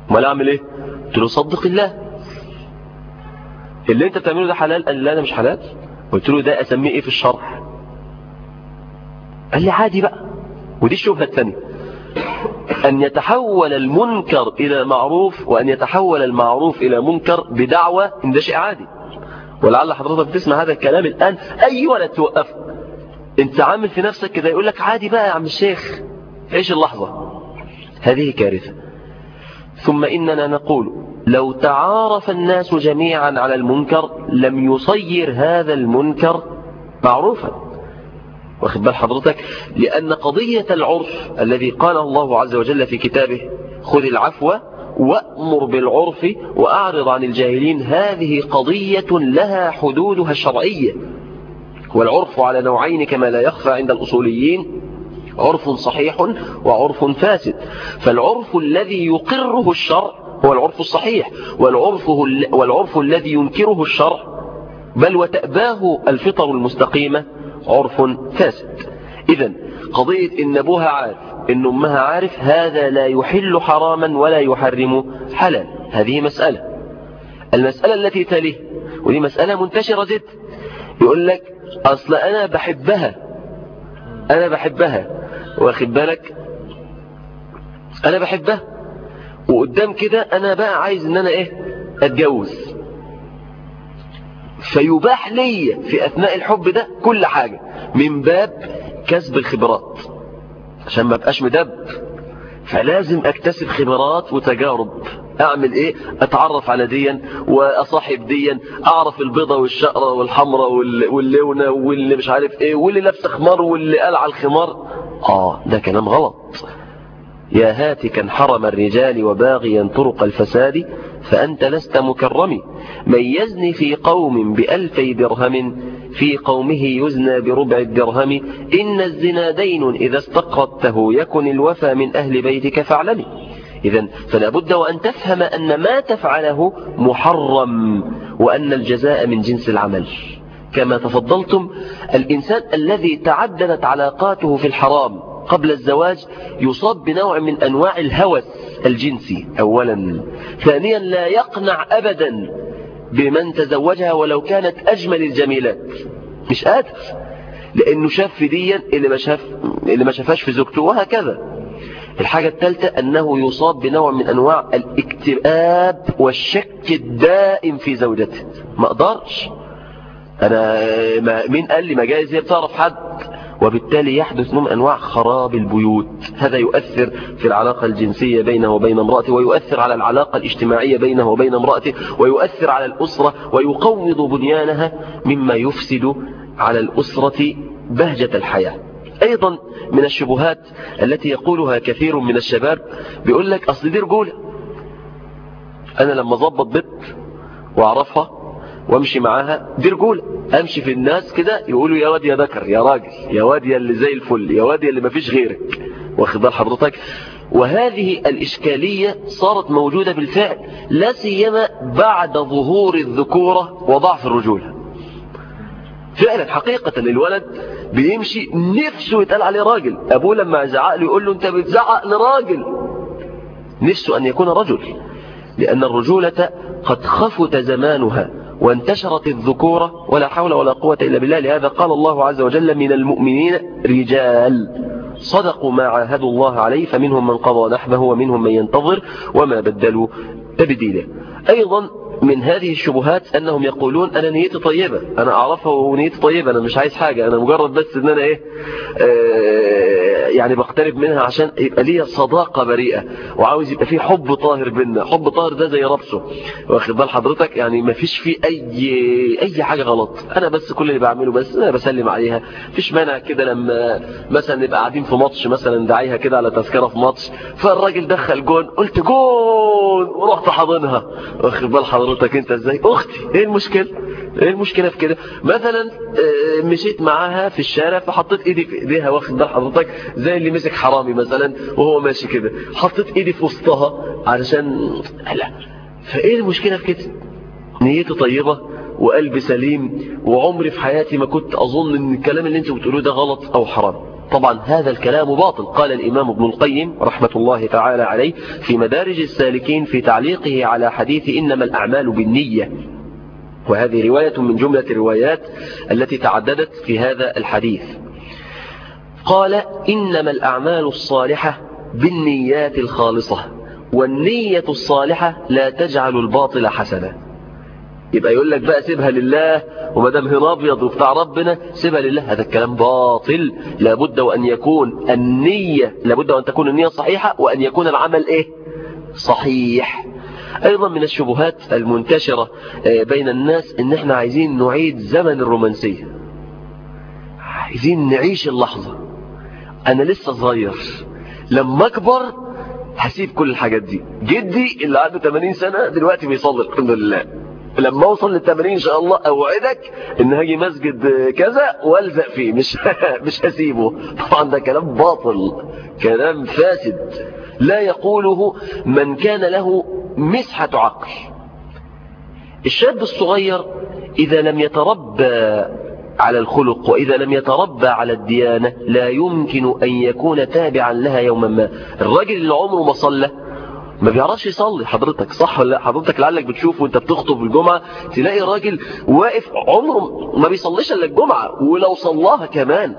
امال اعمل ايه قلت له صدق الله اللي انت بتعمله ده حلال قال لا ده مش حلال قلت له ده اسميه ايه في الشرع قال لي عادي بقى ودي الشبهه الثانيه أن يتحول المنكر إلى معروف وأن يتحول المعروف إلى منكر بدعوة إن ده شيء عادي ولعل حضرتك بتسمع هذا الكلام الآن أي ولا توقف أنت عامل في نفسك كده يقول لك عادي بقى يا عم الشيخ عيش اللحظة هذه كارثة ثم إننا نقول لو تعارف الناس جميعا على المنكر لم يصير هذا المنكر معروفا واخد بال حضرتك لأن قضية العرف الذي قال الله عز وجل في كتابه خذ العفو وأمر بالعرف وأعرض عن الجاهلين هذه قضية لها حدودها الشرعية والعرف على نوعين كما لا يخفى عند الأصوليين عرف صحيح وعرف فاسد فالعرف الذي يقره الشرع هو العرف الصحيح والعرف, والعرف الذي ينكره الشرع بل وتأباه الفطر المستقيمة عرف فاسد إذا قضية إن أبوها عارف إن أمها عارف هذا لا يحل حراما ولا يحرم حلال هذه مسألة المسألة التي تليه ودي مسألة منتشرة جدا يقول لك أصل أنا بحبها أنا بحبها واخد بالك أنا بحبها وقدام كده أنا بقى عايز إن أنا إيه أتجوز فيباح لي في أثناء الحب ده كل حاجة من باب كسب الخبرات عشان ما بقاش مدب فلازم اكتسب خبرات وتجارب اعمل ايه اتعرف على ديا واصاحب ديا اعرف البيضة والشقرة والحمرة واللونة واللي مش عارف ايه واللي لابس خمار واللي قلع الخمار اه ده كلام غلط يا هاتكا حرم الرجال وباغيا طرق الفساد فأنت لست مكرم من يزني في قوم بألفي درهم في قومه يزنى بربع الدرهم إن الزنا دين إذا استقرضته يكن الوفى من أهل بيتك فاعلمي إذا فلا بد وأن تفهم أن ما تفعله محرم وأن الجزاء من جنس العمل كما تفضلتم الإنسان الذي تعددت علاقاته في الحرام قبل الزواج يصاب بنوع من أنواع الهوس الجنسي أولا ثانيا لا يقنع أبدا بمن تزوجها ولو كانت أجمل الجميلات مش قادر لأنه شاف في ديا اللي ما شاف اللي ما شافهاش في زوجته وهكذا الحاجة الثالثة أنه يصاب بنوع من أنواع الاكتئاب والشك الدائم في زوجته ما أقدرش أنا ما مين قال لي ما جايز هي بتعرف حد وبالتالي يحدث نوع من أنواع خراب البيوت هذا يؤثر في العلاقة الجنسية بينه وبين امرأته ويؤثر على العلاقة الاجتماعية بينه وبين امرأته ويؤثر على الأسرة ويقوض بنيانها مما يفسد على الأسرة بهجة الحياة أيضا من الشبهات التي يقولها كثير من الشباب بيقول لك أصل دي رجولة أنا لما ضبط بنت وأعرفها وامشي معاها دي رجولة امشي في الناس كده يقولوا يا واد يا ذكر يا راجل يا واد يا اللي زي الفل يا واد يا اللي مفيش غيرك واخد بال حضرتك وهذه الإشكالية صارت موجودة بالفعل لا سيما بعد ظهور الذكورة وضعف الرجولة فعلا حقيقة الولد بيمشي نفسه يتقال عليه راجل أبوه لما زعق له يقول له أنت بتزعق لراجل نفسه أن يكون رجل لأن الرجولة قد خفت زمانها وانتشرت الذكورة ولا حول ولا قوة إلا بالله لهذا قال الله عز وجل من المؤمنين رجال صدقوا ما عاهدوا الله عليه فمنهم من قضى نحبه ومنهم من ينتظر وما بدلوا تبديلا أيضا من هذه الشبهات أنهم يقولون أنا نيتي طيبة أنا أعرفها ونيتي طيبة أنا مش عايز حاجة أنا مجرد بس أن أنا إيه آه يعني بقترب منها عشان يبقى ليا صداقة بريئة وعاوز يبقى فيه حب طاهر بينا حب طاهر ده زي ربصه واخد بال حضرتك يعني ما فيش فيه أي أي حاجة غلط أنا بس كل اللي بعمله بس أنا بسلم عليها فيش مانع كده لما مثلا نبقى قاعدين في ماتش مثلا داعيها كده على تذكرة في ماتش فالراجل دخل جون قلت جون ورحت حاضنها واخد بال حضرتك حضرتك انت ازاي اختي ايه المشكلة ايه المشكلة في كده مثلا مشيت معاها في الشارع فحطيت ايدي في ايديها واخد بال حضرتك زي اللي مسك حرامي مثلا وهو ماشي كده حطيت ايدي في وسطها علشان لا فايه المشكلة في كده نيته طيبة وقلب سليم وعمري في حياتي ما كنت أظن أن الكلام اللي انتوا بتقولوه ده غلط أو حرام طبعا هذا الكلام باطل قال الإمام ابن القيم رحمة الله تعالى عليه في مدارج السالكين في تعليقه على حديث إنما الأعمال بالنية وهذه رواية من جملة الروايات التي تعددت في هذا الحديث قال إنما الأعمال الصالحة بالنيات الخالصة والنية الصالحة لا تجعل الباطل حسنا يبقى يقول لك بقى سيبها لله وما دام هنا ابيض وبتاع ربنا سيبها لله هذا الكلام باطل لابد وان يكون النية لابد وان تكون النية صحيحة وان يكون العمل ايه صحيح ايضا من الشبهات المنتشرة بين الناس ان احنا عايزين نعيد زمن الرومانسية عايزين نعيش اللحظة انا لسه صغير لما اكبر هسيب كل الحاجات دي جدي اللي عنده 80 سنة دلوقتي بيصلي الحمد لله لما اوصل للتمرين ان شاء الله اوعدك ان هاجي مسجد كذا والزق فيه مش مش هسيبه طبعا ده كلام باطل كلام فاسد لا يقوله من كان له مسحة عقل الشاب الصغير اذا لم يتربى على الخلق وإذا لم يتربى على الديانة لا يمكن أن يكون تابعا لها يوما ما الراجل اللي عمره ما صلى ما بيعرفش يصلي حضرتك صح ولا لا حضرتك لعلك بتشوف وانت بتخطب الجمعة تلاقي راجل واقف عمره ما بيصليش الا الجمعة ولو صلاها كمان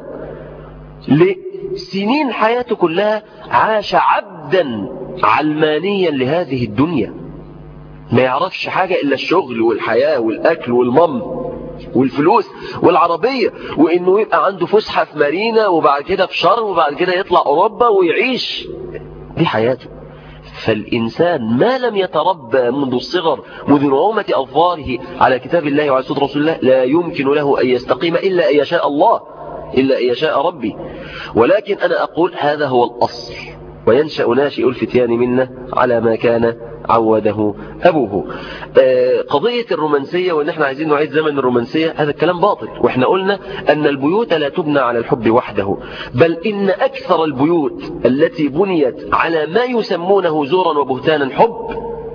لسنين حياته كلها عاش عبدا علمانيا لهذه الدنيا ما يعرفش حاجة الا الشغل والحياة والاكل والمم والفلوس والعربية وانه يبقى عنده فسحة في مارينا وبعد كده في شرم وبعد كده يطلع اوروبا ويعيش دي حياته فالإنسان ما لم يتربى منذ الصغر منذ نعومة أظفاره على كتاب الله وعلى سنة رسول الله لا يمكن له أن يستقيم إلا أن يشاء الله إلا أن يشاء ربي ولكن أنا أقول هذا هو الأصل وينشأ ناشئ الفتيان منا على ما كان عوده أبوه قضية الرومانسية وإن احنا عايزين نعيد زمن الرومانسية هذا الكلام باطل وإحنا قلنا أن البيوت لا تبنى على الحب وحده بل إن أكثر البيوت التي بنيت على ما يسمونه زورا وبهتانا حب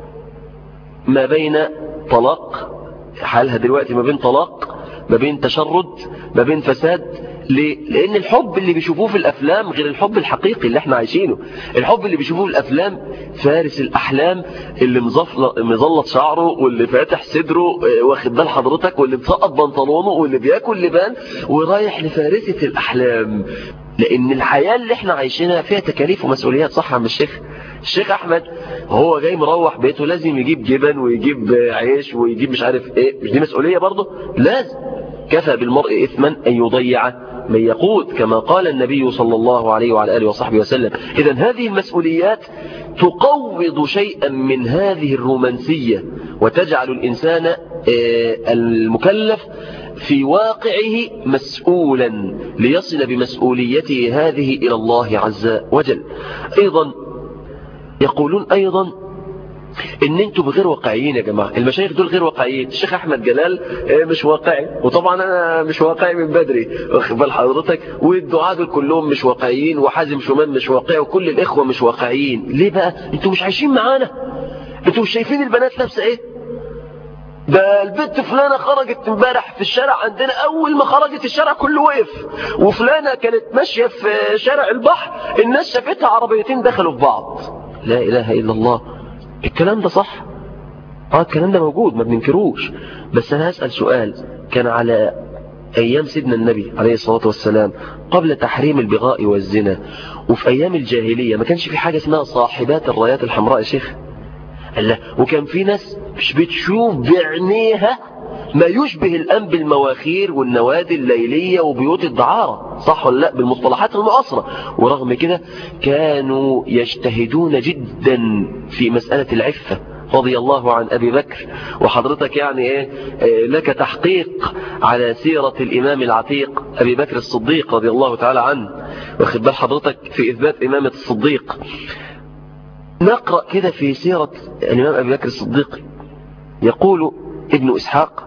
ما بين طلاق حالها دلوقتي ما بين طلاق ما بين تشرد ما بين فساد ليه؟ لأن الحب اللي بيشوفوه في الأفلام غير الحب الحقيقي اللي احنا عايشينه الحب اللي بيشوفوه في الأفلام فارس الأحلام اللي مزلط شعره واللي فاتح صدره واخد بال حضرتك واللي مسقط بنطلونه واللي بياكل لبان ورايح لفارسة الأحلام لأن الحياة اللي احنا عايشينها فيها تكاليف ومسؤوليات صح عم الشيخ الشيخ أحمد هو جاي مروح بيته لازم يجيب جبن ويجيب عيش ويجيب مش عارف ايه مش دي مسؤولية برضه لازم كفى بالمرء إثما أن يضيع من يقود كما قال النبي صلى الله عليه وعلى آله وصحبه وسلم إذا هذه المسؤوليات تقوض شيئا من هذه الرومانسية وتجعل الإنسان المكلف في واقعه مسؤولا ليصل بمسؤوليته هذه إلى الله عز وجل أيضا يقولون أيضا ان انتوا بغير واقعيين يا جماعة المشايخ دول غير واقعيين الشيخ احمد جلال مش واقعي وطبعا انا مش واقعي من بدري واخد بال حضرتك والدعاء دول كلهم مش واقعيين وحازم شومان مش واقعي وكل الاخوة مش واقعيين ليه بقى انتوا مش عايشين معانا انتوا مش شايفين البنات لابسه ايه ده البنت فلانة خرجت امبارح في الشارع عندنا اول ما خرجت الشارع كله وقف وفلانة كانت ماشية في شارع البحر الناس شافتها عربيتين دخلوا في بعض لا اله الا الله الكلام ده صح اه الكلام ده موجود ما بننكروش بس انا هسأل سؤال كان على ايام سيدنا النبي عليه الصلاة والسلام قبل تحريم البغاء والزنا وفي ايام الجاهلية ما كانش في حاجة اسمها صاحبات الرايات الحمراء يا شيخ الله وكان في ناس مش بتشوف بعينيها ما يشبه الآن بالمواخير والنوادي الليلية وبيوت الدعارة صح ولا لا بالمصطلحات المعاصرة ورغم كده كانوا يجتهدون جدا في مسألة العفة رضي الله عن أبي بكر وحضرتك يعني إيه لك تحقيق على سيرة الإمام العتيق أبي بكر الصديق رضي الله تعالى عنه واخد بال حضرتك في إثبات إمامة الصديق نقرأ كده في سيرة الإمام أبي بكر الصديق يقول ابن إسحاق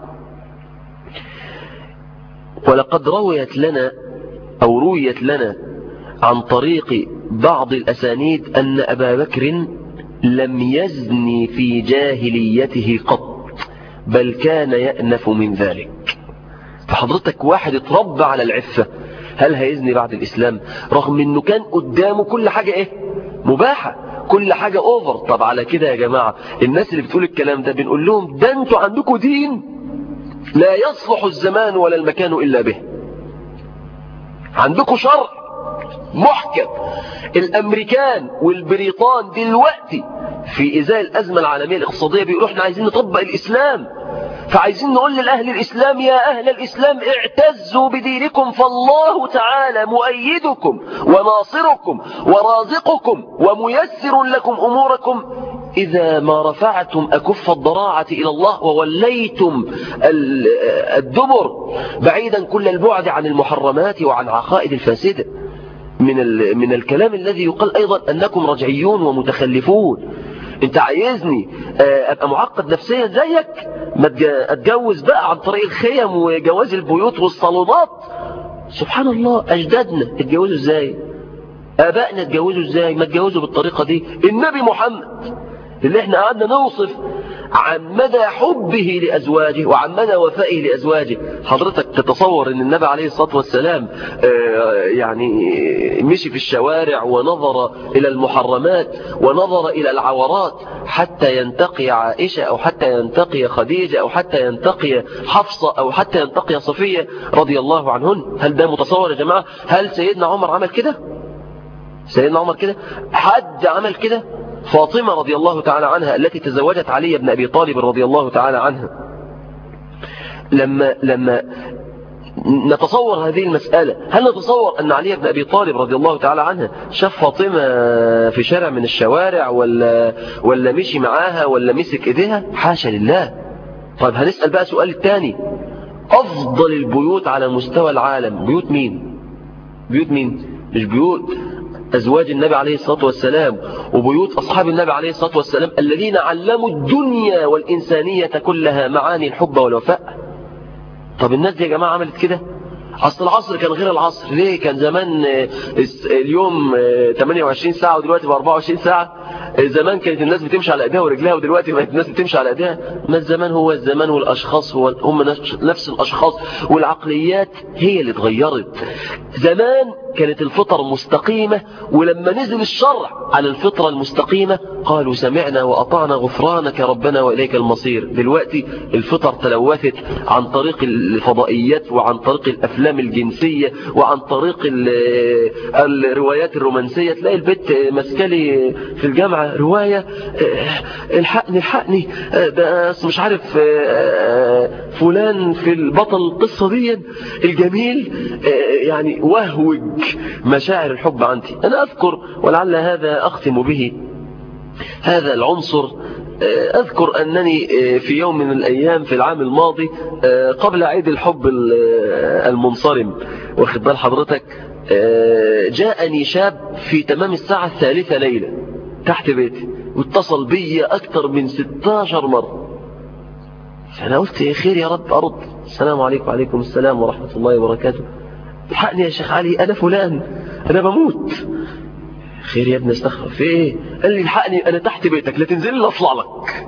ولقد رويت لنا أو رويت لنا عن طريق بعض الأسانيد أن أبا بكر لم يزني في جاهليته قط بل كان يأنف من ذلك فحضرتك واحد اتربى على العفة هل هيزني بعد الإسلام رغم أنه كان قدامه كل حاجة إيه مباحة كل حاجة أوفر طب على كده يا جماعة الناس اللي بتقول الكلام ده بنقول لهم ده انتوا عندكم دين لا يصلح الزمان ولا المكان إلا به عندكم شرع محكم الأمريكان والبريطان دلوقتي في إزاء الأزمة العالمية الاقتصادية بيقولوا احنا عايزين نطبق الإسلام فعايزين نقول لأهل الإسلام يا أهل الإسلام اعتزوا بدينكم فالله تعالى مؤيدكم وناصركم ورازقكم وميسر لكم أموركم إذا ما رفعتم أكف الضراعة إلى الله ووليتم الدبر بعيدا كل البعد عن المحرمات وعن عقائد الفاسدة من, من الكلام الذي يقال أيضا أنكم رجعيون ومتخلفون انت عايزني ابقى معقد نفسيا زيك ما اتجوز بقى عن طريق الخيم وجواز البيوت والصالونات سبحان الله اجدادنا اتجوزوا ازاي ابائنا اتجوزوا ازاي ما اتجوزوا بالطريقة دي النبي محمد اللي احنا قعدنا نوصف عن مدى حبه لأزواجه وعن مدى وفائه لأزواجه حضرتك تتصور ان النبي عليه الصلاة والسلام يعني مشي في الشوارع ونظر إلى المحرمات ونظر إلى العورات حتى ينتقي عائشة أو حتى ينتقي خديجة أو حتى ينتقي حفصة أو حتى ينتقي صفية رضي الله عنهن هل ده متصور يا جماعة هل سيدنا عمر عمل كده سيدنا عمر كده حد عمل كده فاطمة رضي الله تعالى عنها التي تزوجت علي بن أبي طالب رضي الله تعالى عنها لما لما نتصور هذه المسألة هل نتصور أن علي بن أبي طالب رضي الله تعالى عنها شاف فاطمة في شارع من الشوارع ولا, ولا مشي معاها ولا مسك إيديها حاشا لله طيب هنسأل بقى سؤال الثاني أفضل البيوت على مستوى العالم بيوت مين بيوت مين مش بيوت أزواج النبي عليه الصلاة والسلام وبيوت أصحاب النبي عليه الصلاة والسلام الذين علموا الدنيا والإنسانية كلها معاني الحب والوفاء طب الناس دي يا جماعة عملت كده أصل العصر كان غير العصر ليه كان زمان اليوم 28 ساعة ودلوقتي ب 24 ساعة زمان كانت الناس بتمشي على ايديها ورجلها ودلوقتي بقت الناس بتمشي على ايديها ما الزمان هو الزمان والاشخاص هو هم نفس الاشخاص والعقليات هي اللي اتغيرت زمان كانت الفطر مستقيمة ولما نزل الشرع على الفطرة المستقيمة قالوا سمعنا وأطعنا غفرانك ربنا وإليك المصير دلوقتي الفطر تلوثت عن طريق الفضائيات وعن طريق الأفلام الجنسية وعن طريق الروايات الرومانسية تلاقي البيت مسكلي في الجامعة رواية الحقني الحقني بس مش عارف فلان في البطل القصة دي الجميل يعني وهوج مشاعر الحب عندي أنا أذكر ولعل هذا أختم به هذا العنصر أذكر أنني في يوم من الأيام في العام الماضي قبل عيد الحب المنصرم واخد بال حضرتك جاءني شاب في تمام الساعة الثالثة ليلة تحت بيتي واتصل بي أكثر من 16 مرة فأنا قلت يا خير يا رب أرد السلام عليكم وعليكم السلام ورحمة الله وبركاته الحقني يا شيخ علي أنا فلان أنا بموت خير يا ابن استغفر في ايه قال لي الحقني أنا تحت بيتك لا تنزل لي أطلع لك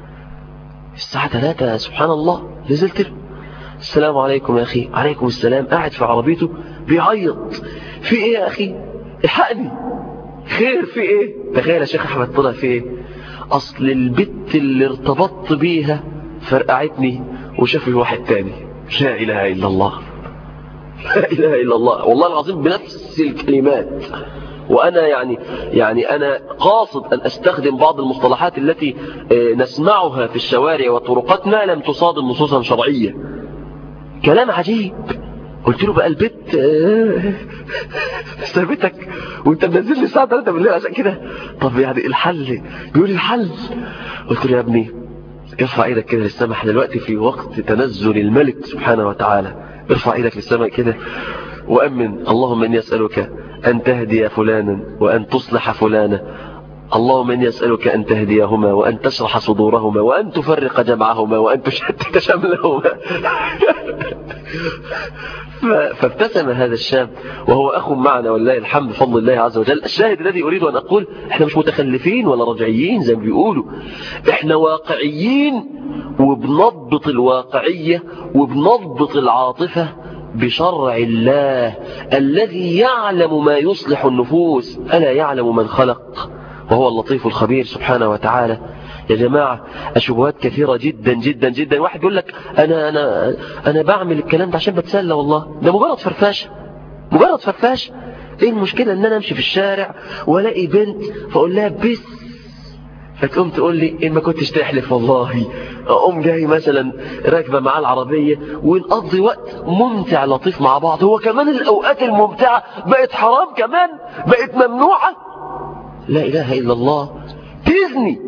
الساعة 3 سبحان الله نزلت له السلام عليكم يا أخي عليكم السلام قاعد في عربيته بيعيط في ايه يا أخي الحقني خير في ايه تخيل يا شيخ أحمد طلع في ايه أصل البت اللي ارتبطت بيها فرقعتني وشافي واحد تاني لا إله إلا الله لا إله إلا الله والله العظيم بنفس الكلمات وأنا يعني يعني أنا قاصد أن أستخدم بعض المصطلحات التي نسمعها في الشوارع والطرقات ما لم تصادم نصوصا شرعية كلام عجيب قلت له بقى البيت سابتك وانت منزل لي الساعة 3 بالليل عشان كده طب يعني الحل بيقول لي الحل قلت له يا ابني ارفع ايدك كده للسماء دلوقتي في وقت تنزل الملك سبحانه وتعالى ارفع ايدك للسماء كده وأمن اللهم إني أسألك أن تهدي فلانا وأن تصلح فلانا اللهم إني أسألك أن تهديهما وأن تشرح صدورهما وأن تفرق جمعهما وأن تشتت شملهما ف- فابتسم هذا الشاب وهو أخ معنا والله الحمد بفضل الله عز وجل الشاهد الذي أريد أن أقول احنا مش متخلفين ولا رجعيين زي ما بيقولوا احنا واقعيين وبنضبط الواقعية وبنضبط العاطفة بشرع الله الذي يعلم ما يصلح النفوس ألا يعلم من خلق وهو اللطيف الخبير سبحانه وتعالى يا جماعة الشبهات كثيرة جدا جدا جدا واحد يقول لك أنا, أنا, أنا بعمل الكلام ده عشان بتسلى والله ده مجرد فرفاشة مجرد فرفاشة ايه المشكلة ان انا امشي في الشارع والاقي بنت فاقول لها بس فتقوم تقول لي ان ما كنتش تحلف والله اقوم جاي مثلا راكبه معاه العربيه ونقضي وقت ممتع لطيف مع بعض هو كمان الاوقات الممتعه بقت حرام كمان بقت ممنوعه لا اله الا الله تزني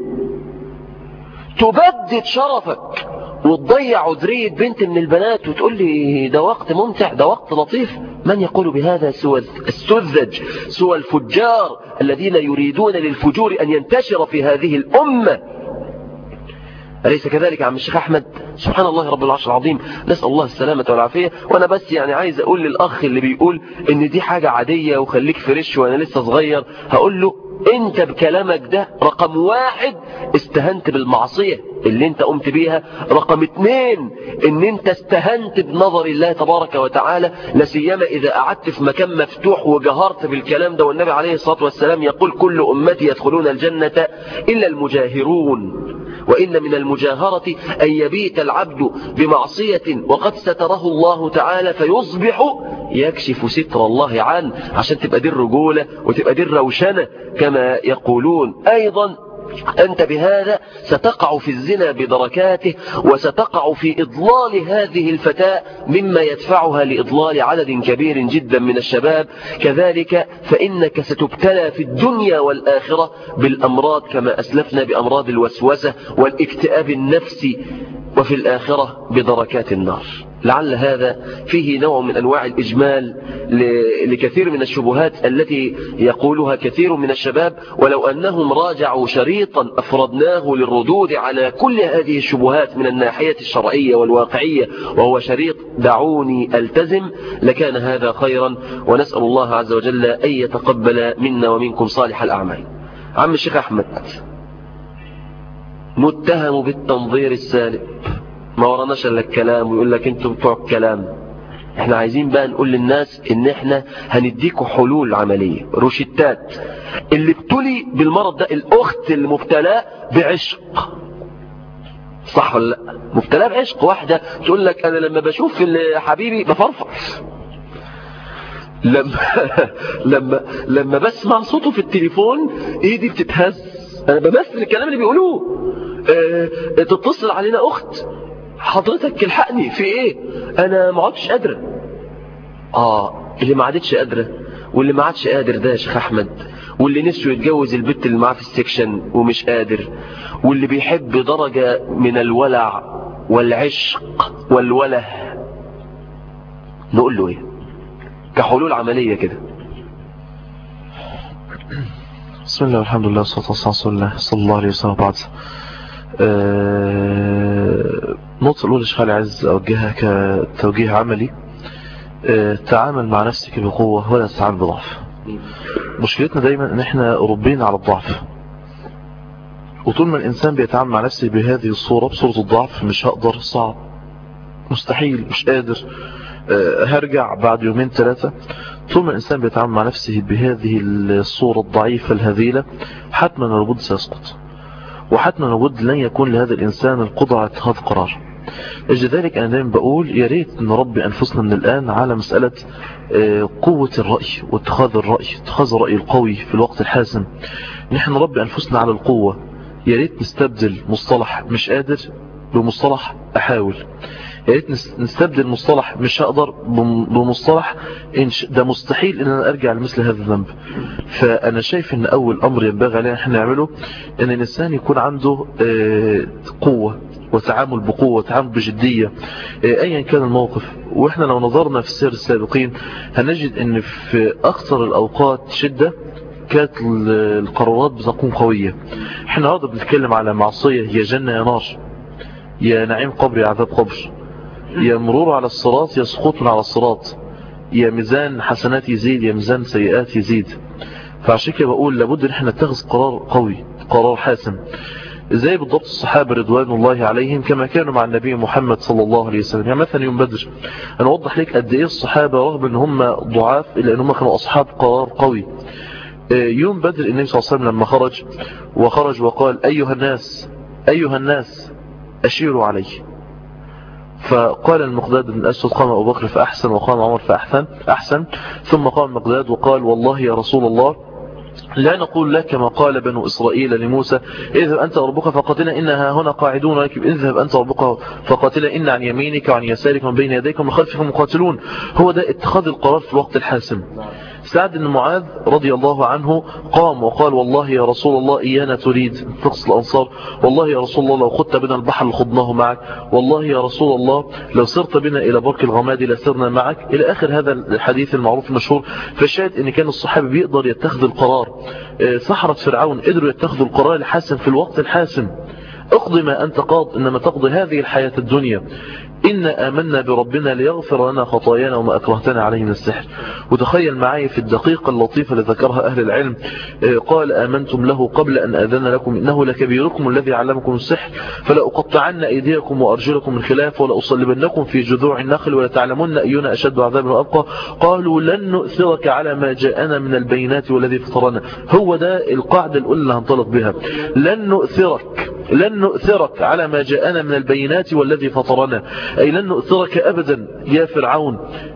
تبدد شرفك وتضيع عذرية بنت من البنات وتقول لي ده وقت ممتع ده وقت لطيف من يقول بهذا سوى السذج سوى الفجار الذين يريدون للفجور أن ينتشر في هذه الأمة أليس كذلك يا عم الشيخ أحمد سبحان الله رب العرش العظيم نسأل الله السلامة والعافية وأنا بس يعني عايز أقول للأخ اللي بيقول إن دي حاجة عادية وخليك فريش وأنا لسه صغير هقول له أنت بكلامك ده رقم واحد استهنت بالمعصية اللي انت قمت بيها رقم اتنين ان انت استهنت بنظر الله تبارك وتعالى لسيما اذا قعدت في مكان مفتوح وجهرت بالكلام ده والنبي عليه الصلاة والسلام يقول كل امتي يدخلون الجنة الا المجاهرون وإن من المجاهرة أن يبيت العبد بمعصية وقد ستره الله تعالى فيصبح يكشف ستر الله عنه عشان تبقى دي الرجولة وتبقى دي الروشنة كما يقولون أيضا أنت بهذا ستقع في الزنا بدركاته وستقع في إضلال هذه الفتاة مما يدفعها لإضلال عدد كبير جدا من الشباب كذلك فإنك ستبتلى في الدنيا والآخرة بالأمراض كما أسلفنا بأمراض الوسوسة والاكتئاب النفسي وفي الآخرة بدركات النار لعل هذا فيه نوع من أنواع الإجمال لكثير من الشبهات التي يقولها كثير من الشباب ولو أنهم راجعوا شريطا أفردناه للردود على كل هذه الشبهات من الناحية الشرعية والواقعية وهو شريط دعوني ألتزم لكان هذا خيرا ونسأل الله عز وجل أن يتقبل منا ومنكم صالح الأعمال عم الشيخ أحمد متهم بالتنظير السالب ما وراناش الا الكلام ويقول لك انتوا بتوع الكلام احنا عايزين بقى نقول للناس ان احنا هنديكوا حلول عملية روشتات اللي ابتلي بالمرض ده الاخت المبتلاه بعشق صح ولا لا مبتلاه بعشق واحدة تقول لك انا لما بشوف حبيبي بفرفر لما لما لما بسمع صوته في التليفون ايدي بتتهز انا بمثل الكلام اللي بيقولوه اه تتصل علينا اخت حضرتك الحقني في ايه انا ما عدتش قادره اه اللي ما عادتش قادره واللي ما عادش قادر ده يا شيخ احمد واللي نفسه يتجوز البت اللي معاه في السكشن ومش قادر واللي بيحب درجة من الولع والعشق والوله نقول له ايه كحلول عملية كده بسم الله والحمد لله والصلاة والسلام على رسول الله صلى الله عليه وسلم بعد النقطة الأولى شغالي عايز أوجهها كتوجيه عملي أه تعامل مع نفسك بقوة ولا تتعامل بضعف مشكلتنا دايما ان احنا ربينا على الضعف وطول ما الانسان بيتعامل مع نفسه بهذه الصورة بصورة الضعف مش هقدر صعب مستحيل مش قادر أه هرجع بعد يومين ثلاثة طول ما الانسان بيتعامل مع نفسه بهذه الصورة الضعيفة الهذيلة حتما لابد سيسقط وحتما لابد لن يكون لهذا الإنسان القدرة على اتخاذ قرار لذلك أنا دائما بقول يا ريت نربي أنفسنا من الآن على مسألة قوة الرأي واتخاذ الرأي اتخاذ الرأي القوي في الوقت الحاسم نحن نربي أنفسنا على القوة يا ريت نستبدل مصطلح مش قادر بمصطلح أحاول يا ريت نستبدل مصطلح مش هقدر بمصطلح ده مستحيل ان انا ارجع لمثل هذا الذنب فانا شايف ان اول امر ينبغي علينا احنا نعمله ان الانسان يكون عنده قوة وتعامل بقوة وتعامل بجدية ايا كان الموقف واحنا لو نظرنا في السير السابقين هنجد ان في اكثر الاوقات شدة كانت القرارات بتكون قوية احنا النهارده بنتكلم على معصية يا جنة يا نار يا نعيم قبر يا عذاب قبر يا مرور على الصراط يا سقوط من على الصراط يا ميزان حسنات يزيد يا ميزان سيئات يزيد فعشان كده بقول لابد ان احنا نتخذ قرار قوي قرار حاسم زي بالضبط الصحابة رضوان الله عليهم كما كانوا مع النبي محمد صلى الله عليه وسلم يعني مثلا يوم بدر انا اوضح لك قد ايه الصحابة رغم ان هم ضعاف الا ان هم كانوا اصحاب قرار قوي يوم بدر النبي صلى الله عليه وسلم لما خرج وخرج وقال ايها الناس ايها الناس اشيروا علي فقال المقداد بن أسود قام أبو بكر فأحسن وقام عمر فأحسن أحسن ثم قام المقداد وقال والله يا رسول الله لا نقول لك كما قال بنو إسرائيل لموسى اذهب أنت ربك فقاتلا إنها هنا قاعدون لكن اذهب أنت ربك فقاتلا إن عن يمينك وعن يسارك من بين يديك ومن خلفك مقاتلون هو ده اتخاذ القرار في الوقت الحاسم سعد بن معاذ رضي الله عنه قام وقال والله يا رسول الله إيانا تريد تقص الأنصار والله يا رسول الله لو خدت بنا البحر لخضناه معك والله يا رسول الله لو سرت بنا إلى برك الغماد لسرنا معك إلى آخر هذا الحديث المعروف المشهور فالشاهد أن كان الصحابي بيقدر يتخذ القرار سحرة فرعون قدروا يتخذوا القرار الحاسم في الوقت الحاسم اقضي ما أنت قاض إنما تقضي هذه الحياة الدنيا إنا آمنا بربنا ليغفر لنا خطايانا وما أكرهتنا عليه من السحر وتخيل معي في الدقيقة اللطيفة اللي ذكرها أهل العلم قال آمنتم له قبل أن أذن لكم إنه لكبيركم الذي علمكم السحر فلا أقطعن أيديكم وأرجلكم من خلاف ولا أصلبنكم في جذوع النخل ولا تعلمون أينا أشد عذابا وأبقى قالوا لن نؤثرك على ما جاءنا من البينات والذي فطرنا هو ده القاعدة الأولى اللي هنطلق بها لن نؤثرك لن نؤثرك على ما جاءنا من البينات والذي فطرنا أي لن نؤثرك أبدا يا فرعون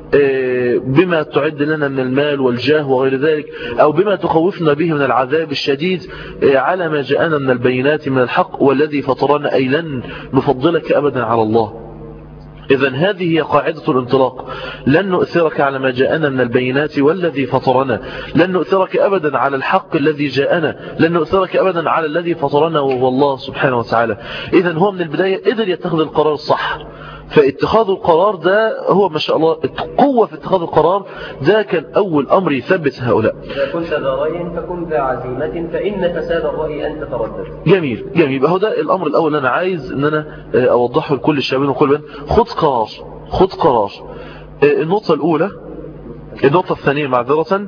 بما تعد لنا من المال والجاه وغير ذلك أو بما تخوفنا به من العذاب الشديد على ما جاءنا من البينات من الحق والذي فطرنا أي لن نفضلك أبدا على الله إذا هذه هي قاعدة الانطلاق لن نؤثرك على ما جاءنا من البينات والذي فطرنا لن نؤثرك أبدا على الحق الذي جاءنا لن نؤثرك أبدا على الذي فطرنا وهو الله سبحانه وتعالى إذا هو من البداية قدر يتخذ القرار الصح فاتخاذ القرار ده هو ما شاء الله القوة في اتخاذ القرار ده كان أول أمر يثبت هؤلاء إذا كنت ذا رأي فكن ذا عزيمة فإن فساد الرأي أن تتردد جميل جميل هو ده الأمر الأول اللي أنا عايز أن أنا أوضحه لكل الشباب وكل بنت خد قرار خد قرار النقطة الأولى النقطة الثانية معذرة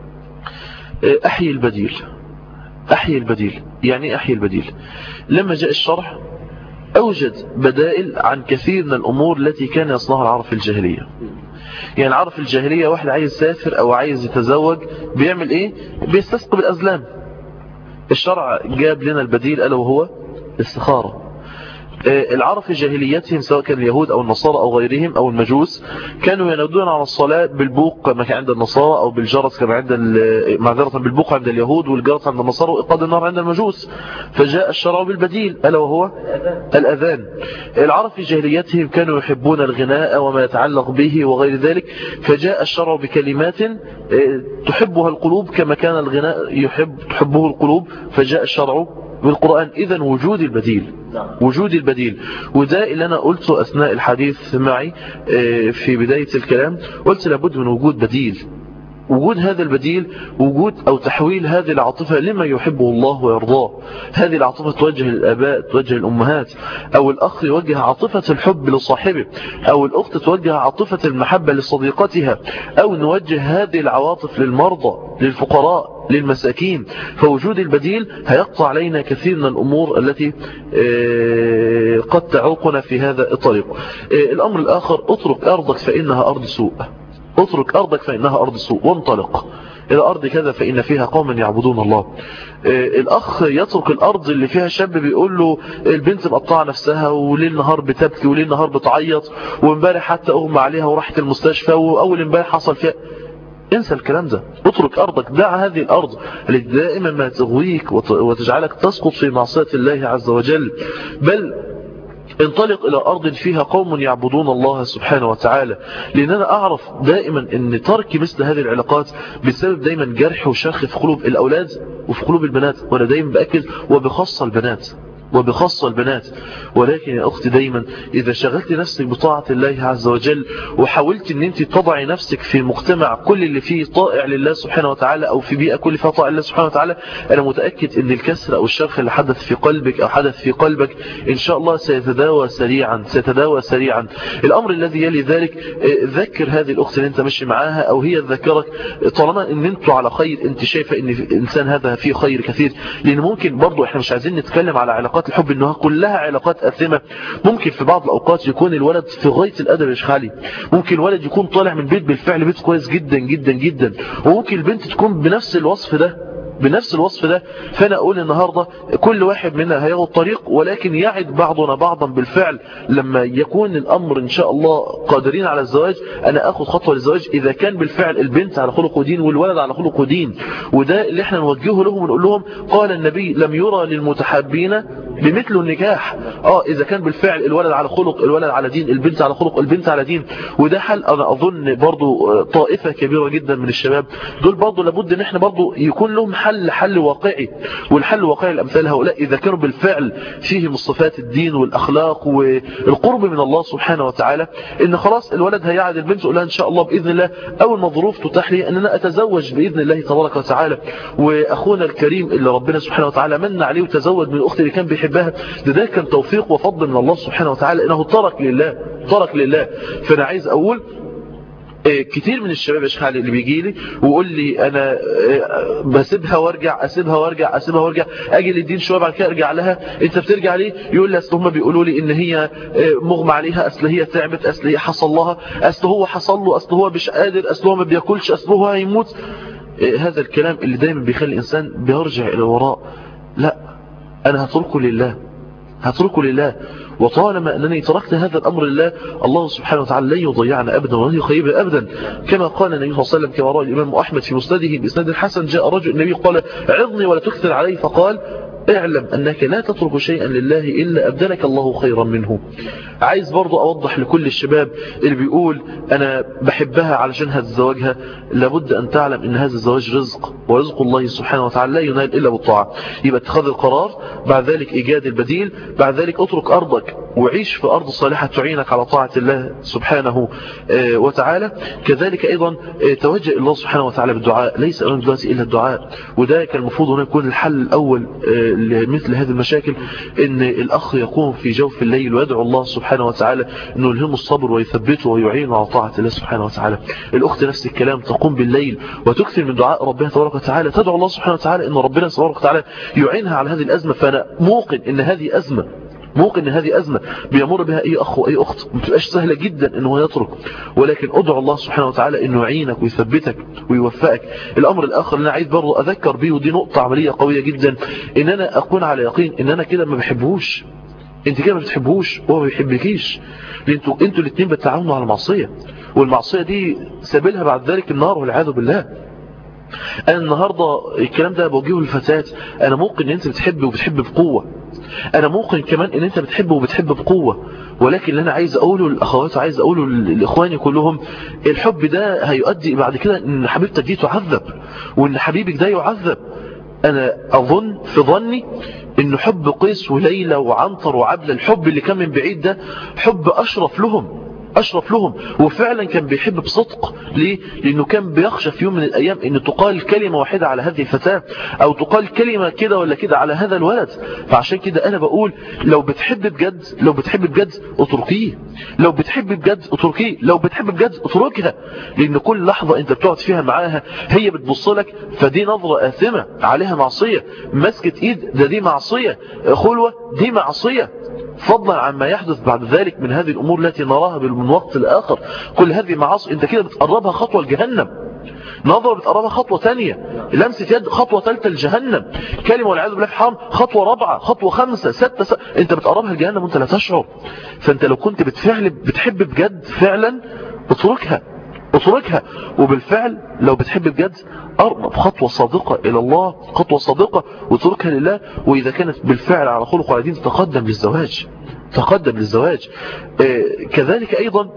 أحيي البديل أحيي البديل يعني أحيي البديل لما جاء الشرح أوجد بدائل عن كثير من الأمور التي كان يصنعها العرب في الجاهلية يعني العرب في الجاهلية واحد عايز يسافر أو عايز يتزوج بيعمل إيه بيستسقي بالأزلام الشرع جاب لنا البديل ألا وهو الاستخارة العرب في جاهليتهم سواء كان اليهود أو النصارى أو غيرهم أو المجوس كانوا ينادون على الصلاة بالبوق كما كان عند النصارى أو بالجرس كما عند معذرة بالبوق عند اليهود والجرس عند النصارى وإيقاد النار عند المجوس فجاء الشرع بالبديل ألا وهو الأذان العرب في جاهليتهم كانوا يحبون الغناء وما يتعلق به وغير ذلك فجاء الشرع بكلمات تحبها القلوب كما كان الغناء يحب تحبه القلوب فجاء الشرع بالقرآن إذا وجود البديل وجود البديل وده اللي أنا قلته أثناء الحديث معي في بداية الكلام قلت لابد من وجود بديل وجود هذا البديل وجود أو تحويل هذه العاطفة لما يحبه الله ويرضاه هذه العاطفة توجه للآباء توجه للأمهات أو الأخ يوجه عاطفة الحب لصاحبه أو الأخت توجه عاطفة المحبة لصديقتها أو نوجه هذه العواطف للمرضى للفقراء للمساكين فوجود البديل هيقطع علينا كثير من الأمور التي قد تعوقنا في هذا الطريق الأمر الآخر اترك أرضك فإنها أرض سوء اترك أرضك فإنها أرض سوء وانطلق إلى أرض كذا فإن فيها قوم يعبدون الله الأخ يترك الأرض اللي فيها شاب بيقول له البنت مقطعة نفسها وليل نهار بتبكي وليل نهار بتعيط وامبارح حتى أغمى عليها وراحت المستشفى وأول امبارح حصل فيها انسى الكلام ده اترك أرضك دع هذه الأرض التي دائما ما تغويك وتجعلك تسقط في معصية الله عز وجل بل انطلق إلى أرض فيها قوم يعبدون الله سبحانه وتعالى لأن أنا أعرف دائما أن ترك مثل هذه العلاقات بسبب دايما جرح وشرخ في قلوب الأولاد وفي قلوب البنات وأنا دايما بأكد وبخاصة البنات وبخاصة البنات ولكن يا أختي دايما إذا شغلت نفسك بطاعة الله عز وجل وحاولت أن أنت تضعي نفسك في مجتمع كل اللي فيه طائع لله سبحانه وتعالى أو في بيئة كل فيها طائع لله سبحانه وتعالى أنا متأكد أن الكسر أو الشرخ اللي حدث في قلبك أو حدث في قلبك إن شاء الله سيتداوى سريعا سيتداوى سريعا الأمر الذي يلي ذلك ذكر هذه الأخت اللي أنت ماشي معاها أو هي تذكرك طالما أن أنتوا على خير أنت شايفة أن الإنسان هذا فيه خير كثير لأن ممكن برضو إحنا مش عايزين نتكلم على علاقات الحب أنها كلها علاقات أثمة ممكن في بعض الأوقات يكون الولد في غاية الأدب يا خالي ممكن الولد يكون طالع من بيت بالفعل بيت كويس جدا جدا جدا وممكن البنت تكون بنفس الوصف ده بنفس الوصف ده فأنا أقول النهاردة كل واحد منا هياخد طريق ولكن يعد بعضنا بعضا بالفعل لما يكون الأمر إن شاء الله قادرين على الزواج أنا أخذ خطوة للزواج إذا كان بالفعل البنت على خلق ودين والولد على خلق ودين وده اللي احنا نوجهه لهم ونقول لهم قال النبي لم يرى للمتحابين بمثل النكاح اه اذا كان بالفعل الولد على خلق الولد على دين البنت على خلق البنت على دين وده حل انا اظن برضو طائفة كبيرة جدا من الشباب دول برضو لابد ان احنا برضو يكون لهم حل حل واقعي والحل الواقعي الامثال هؤلاء اذا كانوا بالفعل فيهم صفات الدين والاخلاق والقرب من الله سبحانه وتعالى ان خلاص الولد هيعد البنت يقول لها ان شاء الله باذن الله اول ما الظروف تتاح لي ان انا اتزوج باذن الله تبارك وتعالى واخونا الكريم اللي ربنا سبحانه وتعالى من عليه وتزوج من الاخت اللي كان بيحبها ده ده كان توفيق وفضل من الله سبحانه وتعالى انه ترك لله ترك لله فانا عايز اقول كتير من الشباب يا اللي بيجي لي ويقول لي انا بسيبها وارجع اسيبها وارجع اسيبها وارجع اجي للدين شويه بعد كده ارجع لها انت بترجع ليه يقول لي اصل هم بيقولوا لي ان هي مغمى عليها اصل هي تعبت اصل هي حصل لها اصل هو حصل له اصل هو مش قادر اصل هو ما بياكلش اصل هو هيموت هذا الكلام اللي دايما بيخلي الانسان بيرجع الى الوراء لا انا هتركه لله هتركه لله وطالما أنني تركت هذا الأمر لله الله سبحانه وتعالى لن يضيعنا أبدا ولن يخيبنا أبدا كما قال النبي صلى الله عليه وسلم كما رأى الإمام أحمد في مسنده بإسناد حسن جاء رجل النبي قال عظني ولا تكثر علي فقال اعلم أنك لا تترك شيئا لله إلا أبدلك الله خيرا منه عايز برضو أوضح لكل الشباب اللي بيقول أنا بحبها علشان هذا زواجها لابد أن تعلم أن هذا الزواج رزق ورزق الله سبحانه وتعالى لا ينال إلا بالطاعة يبقى اتخاذ القرار بعد ذلك إيجاد البديل بعد ذلك اترك أرضك وعيش في أرض صالحة تعينك على طاعة الله سبحانه وتعالى كذلك أيضا توجه الله سبحانه وتعالى بالدعاء ليس أمام دلوقتي إلا الدعاء وده كان المفروض هنا يكون الحل الأول لمثل هذه المشاكل ان الاخ يقوم في جوف الليل ويدعو الله سبحانه وتعالى انه يلهمه الصبر ويثبته ويعينه على طاعة الله سبحانه وتعالى الاخت نفس الكلام تقوم بالليل وتكثر من دعاء ربنا تبارك وتعالى تدعو الله سبحانه وتعالى ان ربنا تبارك وتعالى يعينها على هذه الازمة فانا موقن ان هذه ازمة موقن ان هذه أزمة بيمر بها أي أخ وأي أخت ما بتبقاش سهلة جدا أنه يترك ولكن أدعو الله سبحانه وتعالى أنه يعينك ويثبتك ويوفقك الأمر الآخر اللي أنا عايز برضه أذكر به ودي نقطة عملية قوية جدا أن أنا أكون على يقين أن أنا كده ما بحبهوش انت كده ما بتحبوش وهو ما بيحبكيش انتوا انتوا الاثنين بتتعاونوا على المعصيه والمعصيه دي سبيلها بعد ذلك النار والعياذ بالله انا النهارده الكلام ده بوجهه للفتيات انا ممكن ان انت بتحب وبتحب بقوه انا ممكن كمان ان انت بتحب وبتحب بقوه ولكن اللي انا عايز اقوله للاخوات عايز اقوله لاخواني كلهم الحب ده هيؤدي بعد كده ان حبيبتك دي تعذب وان حبيبك ده يعذب انا اظن في ظني ان حب قيس وليلى وعنتر وعبلة الحب اللي كان من بعيد ده حب اشرف لهم أشرف لهم وفعلا كان بيحب بصدق ليه؟ لأنه كان بيخشى في يوم من الأيام أن تقال كلمة واحدة على هذه الفتاة أو تقال كلمة كده ولا كده على هذا الولد فعشان كده أنا بقول لو بتحب بجد لو بتحب بجد اتركيه لو بتحب بجد اتركيه لو بتحب بجد اتركها لأن كل لحظة أنت بتقعد فيها معاها هي بتبص لك فدي نظرة آثمة عليها معصية مسكة إيد ده دي معصية خلوة دي معصية فضلا عن ما يحدث بعد ذلك من هذه الأمور التي نراها من وقت الآخر كل هذه معاصي انت كده بتقربها خطوة لجهنم نظرة بتقربها خطوة تانية لمسة يد خطوة ثالثة لجهنم كلمة والعياذ بالله في حرام خطوة رابعة خطوة خمسة ستة س... انت بتقربها لجهنم وانت لا تشعر فانت لو كنت بتفعل بتحب بجد فعلا اتركها اتركها وبالفعل لو بتحب بجد أرنب خطوة صادقة إلى الله خطوة صادقة وتركها لله وإذا كانت بالفعل على خلق وعلى دين تقدم للزواج تقدم للزواج آه كذلك أيضا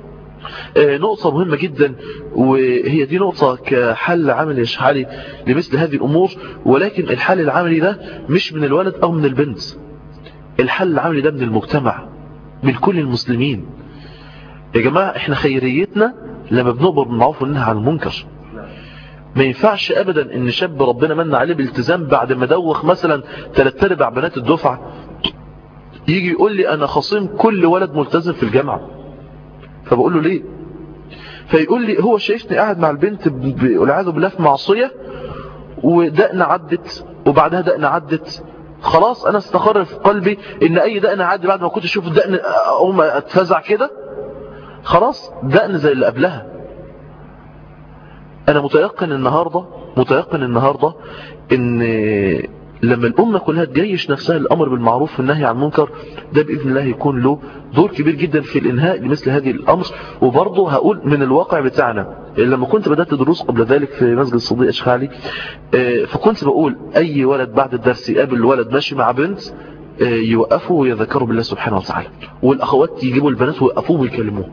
آه نقطة مهمة جدا وهي دي نقطة كحل عملي يشحالي لمثل هذه الأمور ولكن الحل العملي ده مش من الولد أو من البنت الحل العملي ده من المجتمع من كل المسلمين يا جماعة احنا خيريتنا لما بنؤمر بالمعروف وننهى عن المنكر ما ينفعش ابدا ان شاب ربنا من عليه بالالتزام بعد ما دوخ مثلا ثلاث ارباع بنات الدفعه يجي يقول لي انا خصيم كل ولد ملتزم في الجامعه فبقول له ليه فيقول لي هو شايفني قاعد مع البنت والعياذ بالله في معصيه ودقنا عدت وبعدها دقنا عدت خلاص انا استقر في قلبي ان اي دقن عدي بعد ما كنت اشوف الدقن اقوم اتفزع كده خلاص دقن زي اللي قبلها انا متيقن النهاردة متيقن النهاردة ان لما الأمة كلها تجيش نفسها الأمر بالمعروف والنهي عن المنكر ده بإذن الله يكون له دور كبير جدا في الإنهاء لمثل هذه الأمر وبرضه هقول من الواقع بتاعنا لما كنت بدأت دروس قبل ذلك في مسجد الصديق أشخالي فكنت بقول أي ولد بعد الدرس يقابل ولد ماشي مع بنت يوقفوا ويذكروا بالله سبحانه وتعالى والأخوات يجيبوا البنات ويوقفوه ويكلموه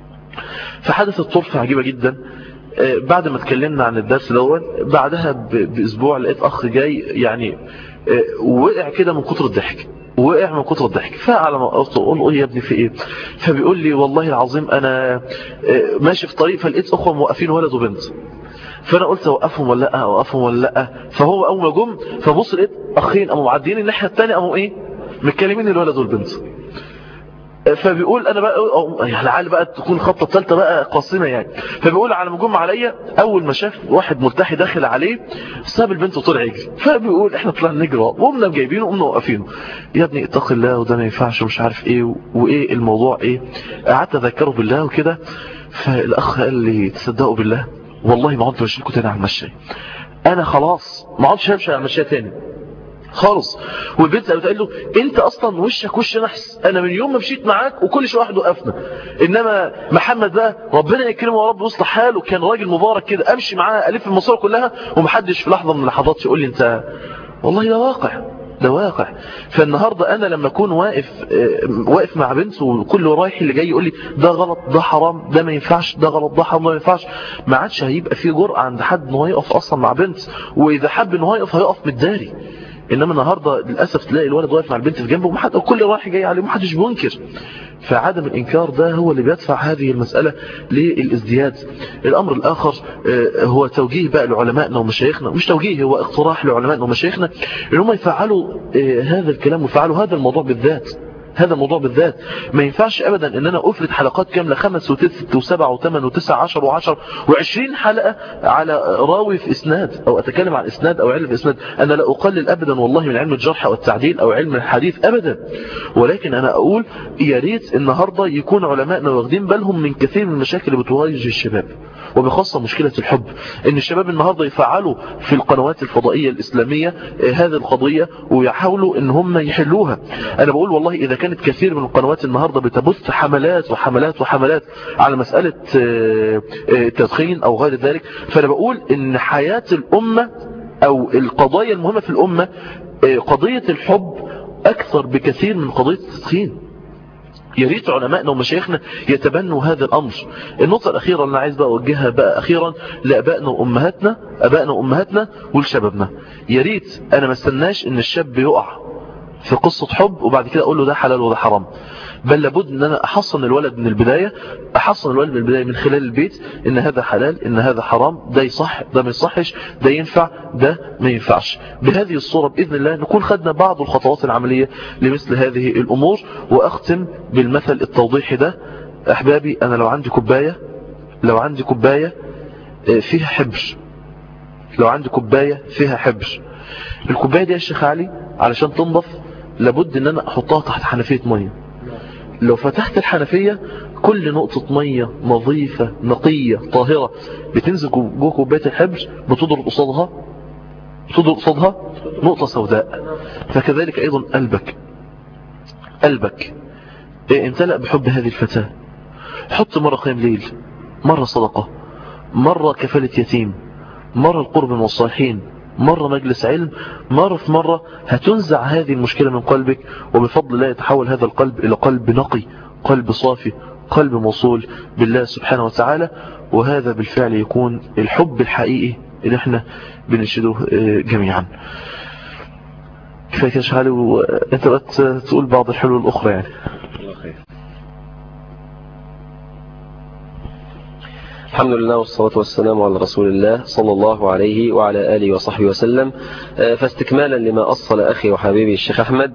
فحدثت طرفة عجيبة جدا بعد ما اتكلمنا عن الدرس الاول بعدها باسبوع لقيت اخ جاي يعني وقع كده من كتر الضحك وقع من كتر الضحك فعلى ما قلت اقول له يا ابني في ايه فبيقول لي والله العظيم انا ماشي في طريق فلقيت اخوه موقفين ولد وبنت فانا قلت اوقفهم ولا لا اوقفهم ولا لا فهو اول ما جم فبص لقيت اخين قاموا معديين الناحيه الثانيه قاموا ايه متكلمين الولد والبنت فبيقول انا بقى يعني لعل بقى تكون الخطه الثالثه بقى قاصمه يعني فبيقول على ما جم عليا اول ما شاف واحد ملتحي داخل عليه ساب البنت وطلع يجري فبيقول احنا طلعنا نجري وقمنا جايبينه وقمنا واقفينه يا ابني اتق الله وده ما ينفعش ومش عارف ايه وايه الموضوع ايه قعدت اذكره بالله وكده فالاخ قال لي تصدقوا بالله والله ما عدت بشيلكوا تاني على المشاي انا خلاص ما عدتش همشي على المشاي تاني خالص والبنت قالت له انت اصلا وشك وش نحس انا من يوم ما مشيت معاك وكل شويه واحد وقفنا انما محمد بقى ربنا يكرمه يا رب ويصلح حاله كان راجل مبارك كده امشي معاه الف المصور كلها ومحدش في لحظه من اللحظات يقول لي انت والله ده واقع ده واقع فالنهاردة أنا لما أكون واقف واقف مع بنت وكل رايح اللي جاي يقول لي ده غلط ده حرام ده ما ينفعش ده غلط ده حرام ده ما ينفعش ما عادش هيبقى في جرأة عند حد إن هو يقف أصلا مع بنت وإذا حب إن هو يقف هيقف متداري انما النهاردة للأسف تلاقي الولد واقف مع البنت في جنبه ومحد كل رايح جاي عليه ومحدش بينكر فعدم الإنكار ده هو اللي بيدفع هذه المسألة للازدياد الأمر الآخر هو توجيه بقى لعلمائنا ومشايخنا مش توجيه هو اقتراح لعلمائنا ومشايخنا ان هم يفعلوا هذا الكلام ويفعلوا هذا الموضوع بالذات هذا الموضوع بالذات ما ينفعش ابدا ان انا افرد حلقات كاملة خمس وست وسبع وثمان وتسع عشر وعشر وعشرين حلقة على راوي في اسناد او اتكلم عن اسناد او علم في اسناد انا لا اقلل ابدا والله من علم الجرح او التعديل او علم الحديث ابدا ولكن انا اقول يا ريت النهاردة يكون علمائنا واخدين بالهم من كثير من المشاكل اللي بتواجه الشباب وبخاصة مشكلة الحب ان الشباب النهاردة يفعلوا في القنوات الفضائية الاسلامية هذه القضية ويحاولوا ان هم يحلوها انا بقول والله اذا كانت كثير من القنوات النهاردة بتبث حملات وحملات وحملات على مسألة تدخين او غير ذلك فانا بقول ان حياة الامة او القضايا المهمة في الامة قضية الحب اكثر بكثير من قضية التدخين يا ريت علمائنا ومشايخنا يتبنوا هذا الأمر النقطة الأخيرة اللي أنا عايز بقى أوجهها بقى أخيرا لأبائنا وأمهاتنا أبائنا وأمهاتنا ولشبابنا يا ريت أنا ما استناش إن الشاب يقع في قصة حب وبعد كده أقول له ده حلال وده حرام بل لابد ان انا احصن الولد من البداية احصن الولد من البداية من خلال البيت ان هذا حلال ان هذا حرام ده يصح ده ما يصحش ده ينفع ده ما ينفعش بهذه الصورة بإذن الله نكون خدنا بعض الخطوات العملية لمثل هذه الامور واختم بالمثل التوضيحي ده احبابي انا لو عندي كوباية لو عندي كوباية فيها حبر لو عندي كوباية فيها حبر الكوباية دي يا شيخ علي علشان تنضف لابد ان انا احطها تحت حنفية مية لو فتحت الحنفية كل نقطة مية نظيفة نقية طاهرة بتنزل جوه كوباية الحبر بتضرب قصادها بتضرب قصادها نقطة سوداء فكذلك ايضا قلبك قلبك امتلأ بحب هذه الفتاة حط مرة قيام ليل مرة صدقة مرة كفالة يتيم مرة القرب من الصالحين مرة مجلس علم مرة في مرة هتنزع هذه المشكلة من قلبك وبفضل الله يتحول هذا القلب إلى قلب نقي قلب صافي قلب موصول بالله سبحانه وتعالى وهذا بالفعل يكون الحب الحقيقي اللي احنا بنشده جميعا كفاية يا شيخ علي وانت بقى تقول بعض الحلول الأخرى يعني الله خير الحمد لله والصلاة والسلام على رسول الله صلى الله عليه وعلى آله وصحبه وسلم آه، فاستكمالا لما أصل أخي وحبيبي الشيخ أحمد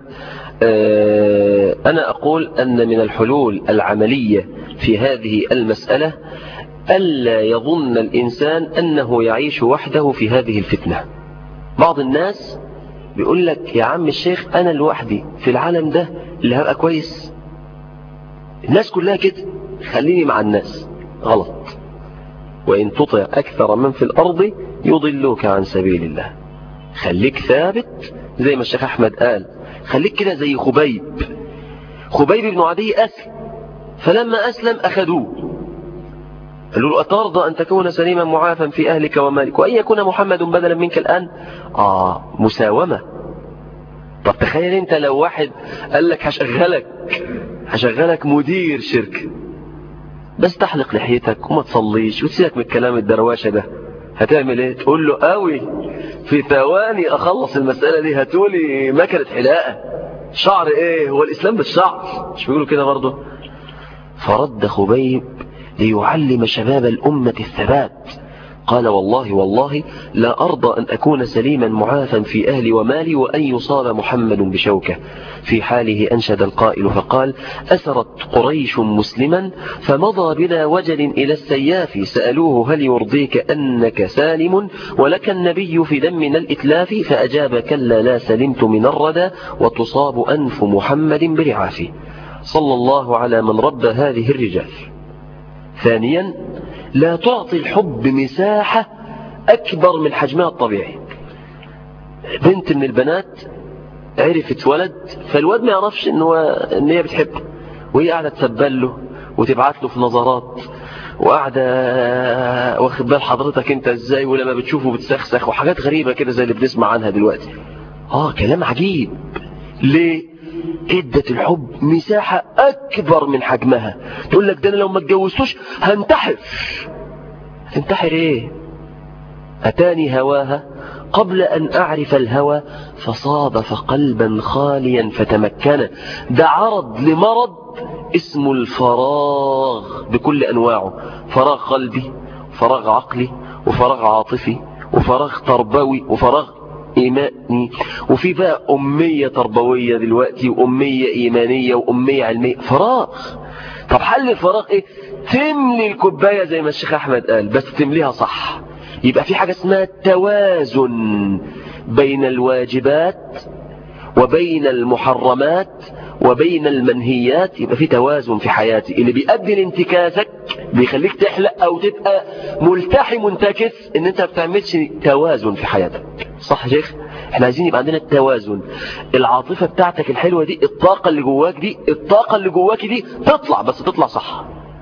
آه، أنا أقول أن من الحلول العملية في هذه المسألة ألا يظن الإنسان أنه يعيش وحده في هذه الفتنة بعض الناس بيقول لك يا عم الشيخ أنا لوحدي في العالم ده اللي هبقى كويس الناس كلها كده خليني مع الناس غلط وإن تطع أكثر من في الأرض يضلوك عن سبيل الله خليك ثابت زي ما الشيخ أحمد قال خليك كده زي خبيب خبيب بن عدي أسلم فلما أسلم أخذوه قالوا له أترضى أن تكون سليما معافا في أهلك ومالك وأن يكون محمد بدلا منك الآن آه مساومة طب تخيل أنت لو واحد قال لك هشغلك هشغلك مدير شركة بس تحلق لحيتك وما تصليش وتسيبك من الكلام الدرواشة ده هتعمل ايه تقول له قوي في ثواني اخلص المسألة دي هاتولي مكنة حلاقة شعر ايه هو الاسلام بالشعر مش بيقولوا كده برضه فرد خبيب ليعلم شباب الأمة الثبات قال والله والله لا أرضى أن أكون سليما معافا في أهلي ومالي وأن يصاب محمد بشوكة في حاله أنشد القائل فقال أسرت قريش مسلما فمضى بلا وجل إلى السياف سألوه هل يرضيك أنك سالم ولك النبي في دمنا الإتلاف فأجاب كلا لا سلمت من الردى وتصاب أنف محمد برعافه صلى الله على من رب هذه الرجال ثانيا لا تعطي الحب مساحة أكبر من حجمها الطبيعي بنت من البنات عرفت ولد فالواد ما يعرفش إن, هو إن هي بتحبه وهي قاعدة تسبل له وتبعت له في نظرات وقاعدة واخد بال حضرتك انت ازاي ولما بتشوفه بتسخسخ وحاجات غريبة كده زي اللي بنسمع عنها دلوقتي اه كلام عجيب ليه ادت الحب مساحة اكبر من حجمها تقول لك ده انا لو ما اتجوزتوش هنتحر هتنتحر ايه اتاني هواها قبل ان اعرف الهوى فصادف قلبا خاليا فتمكن ده عرض لمرض اسمه الفراغ بكل انواعه فراغ قلبي فراغ عقلي وفراغ عاطفي وفراغ تربوي وفراغ إيماني وفي بقى أمية تربوية دلوقتي وأمية إيمانية وأمية علمية فراغ طب حل الفراغ إيه تملي الكوباية زي ما الشيخ أحمد قال بس تمليها صح يبقى في حاجة اسمها توازن بين الواجبات وبين المحرمات وبين المنهيات يبقى في توازن في حياتي اللي بيؤدي لانتكاسك بيخليك تحلق او تبقى ملتحي منتكس ان انت ما بتعملش توازن في حياتك صح يا شيخ احنا عايزين يبقى عندنا التوازن العاطفة بتاعتك الحلوة دي الطاقة اللي جواك دي الطاقة اللي جواك دي تطلع بس تطلع صح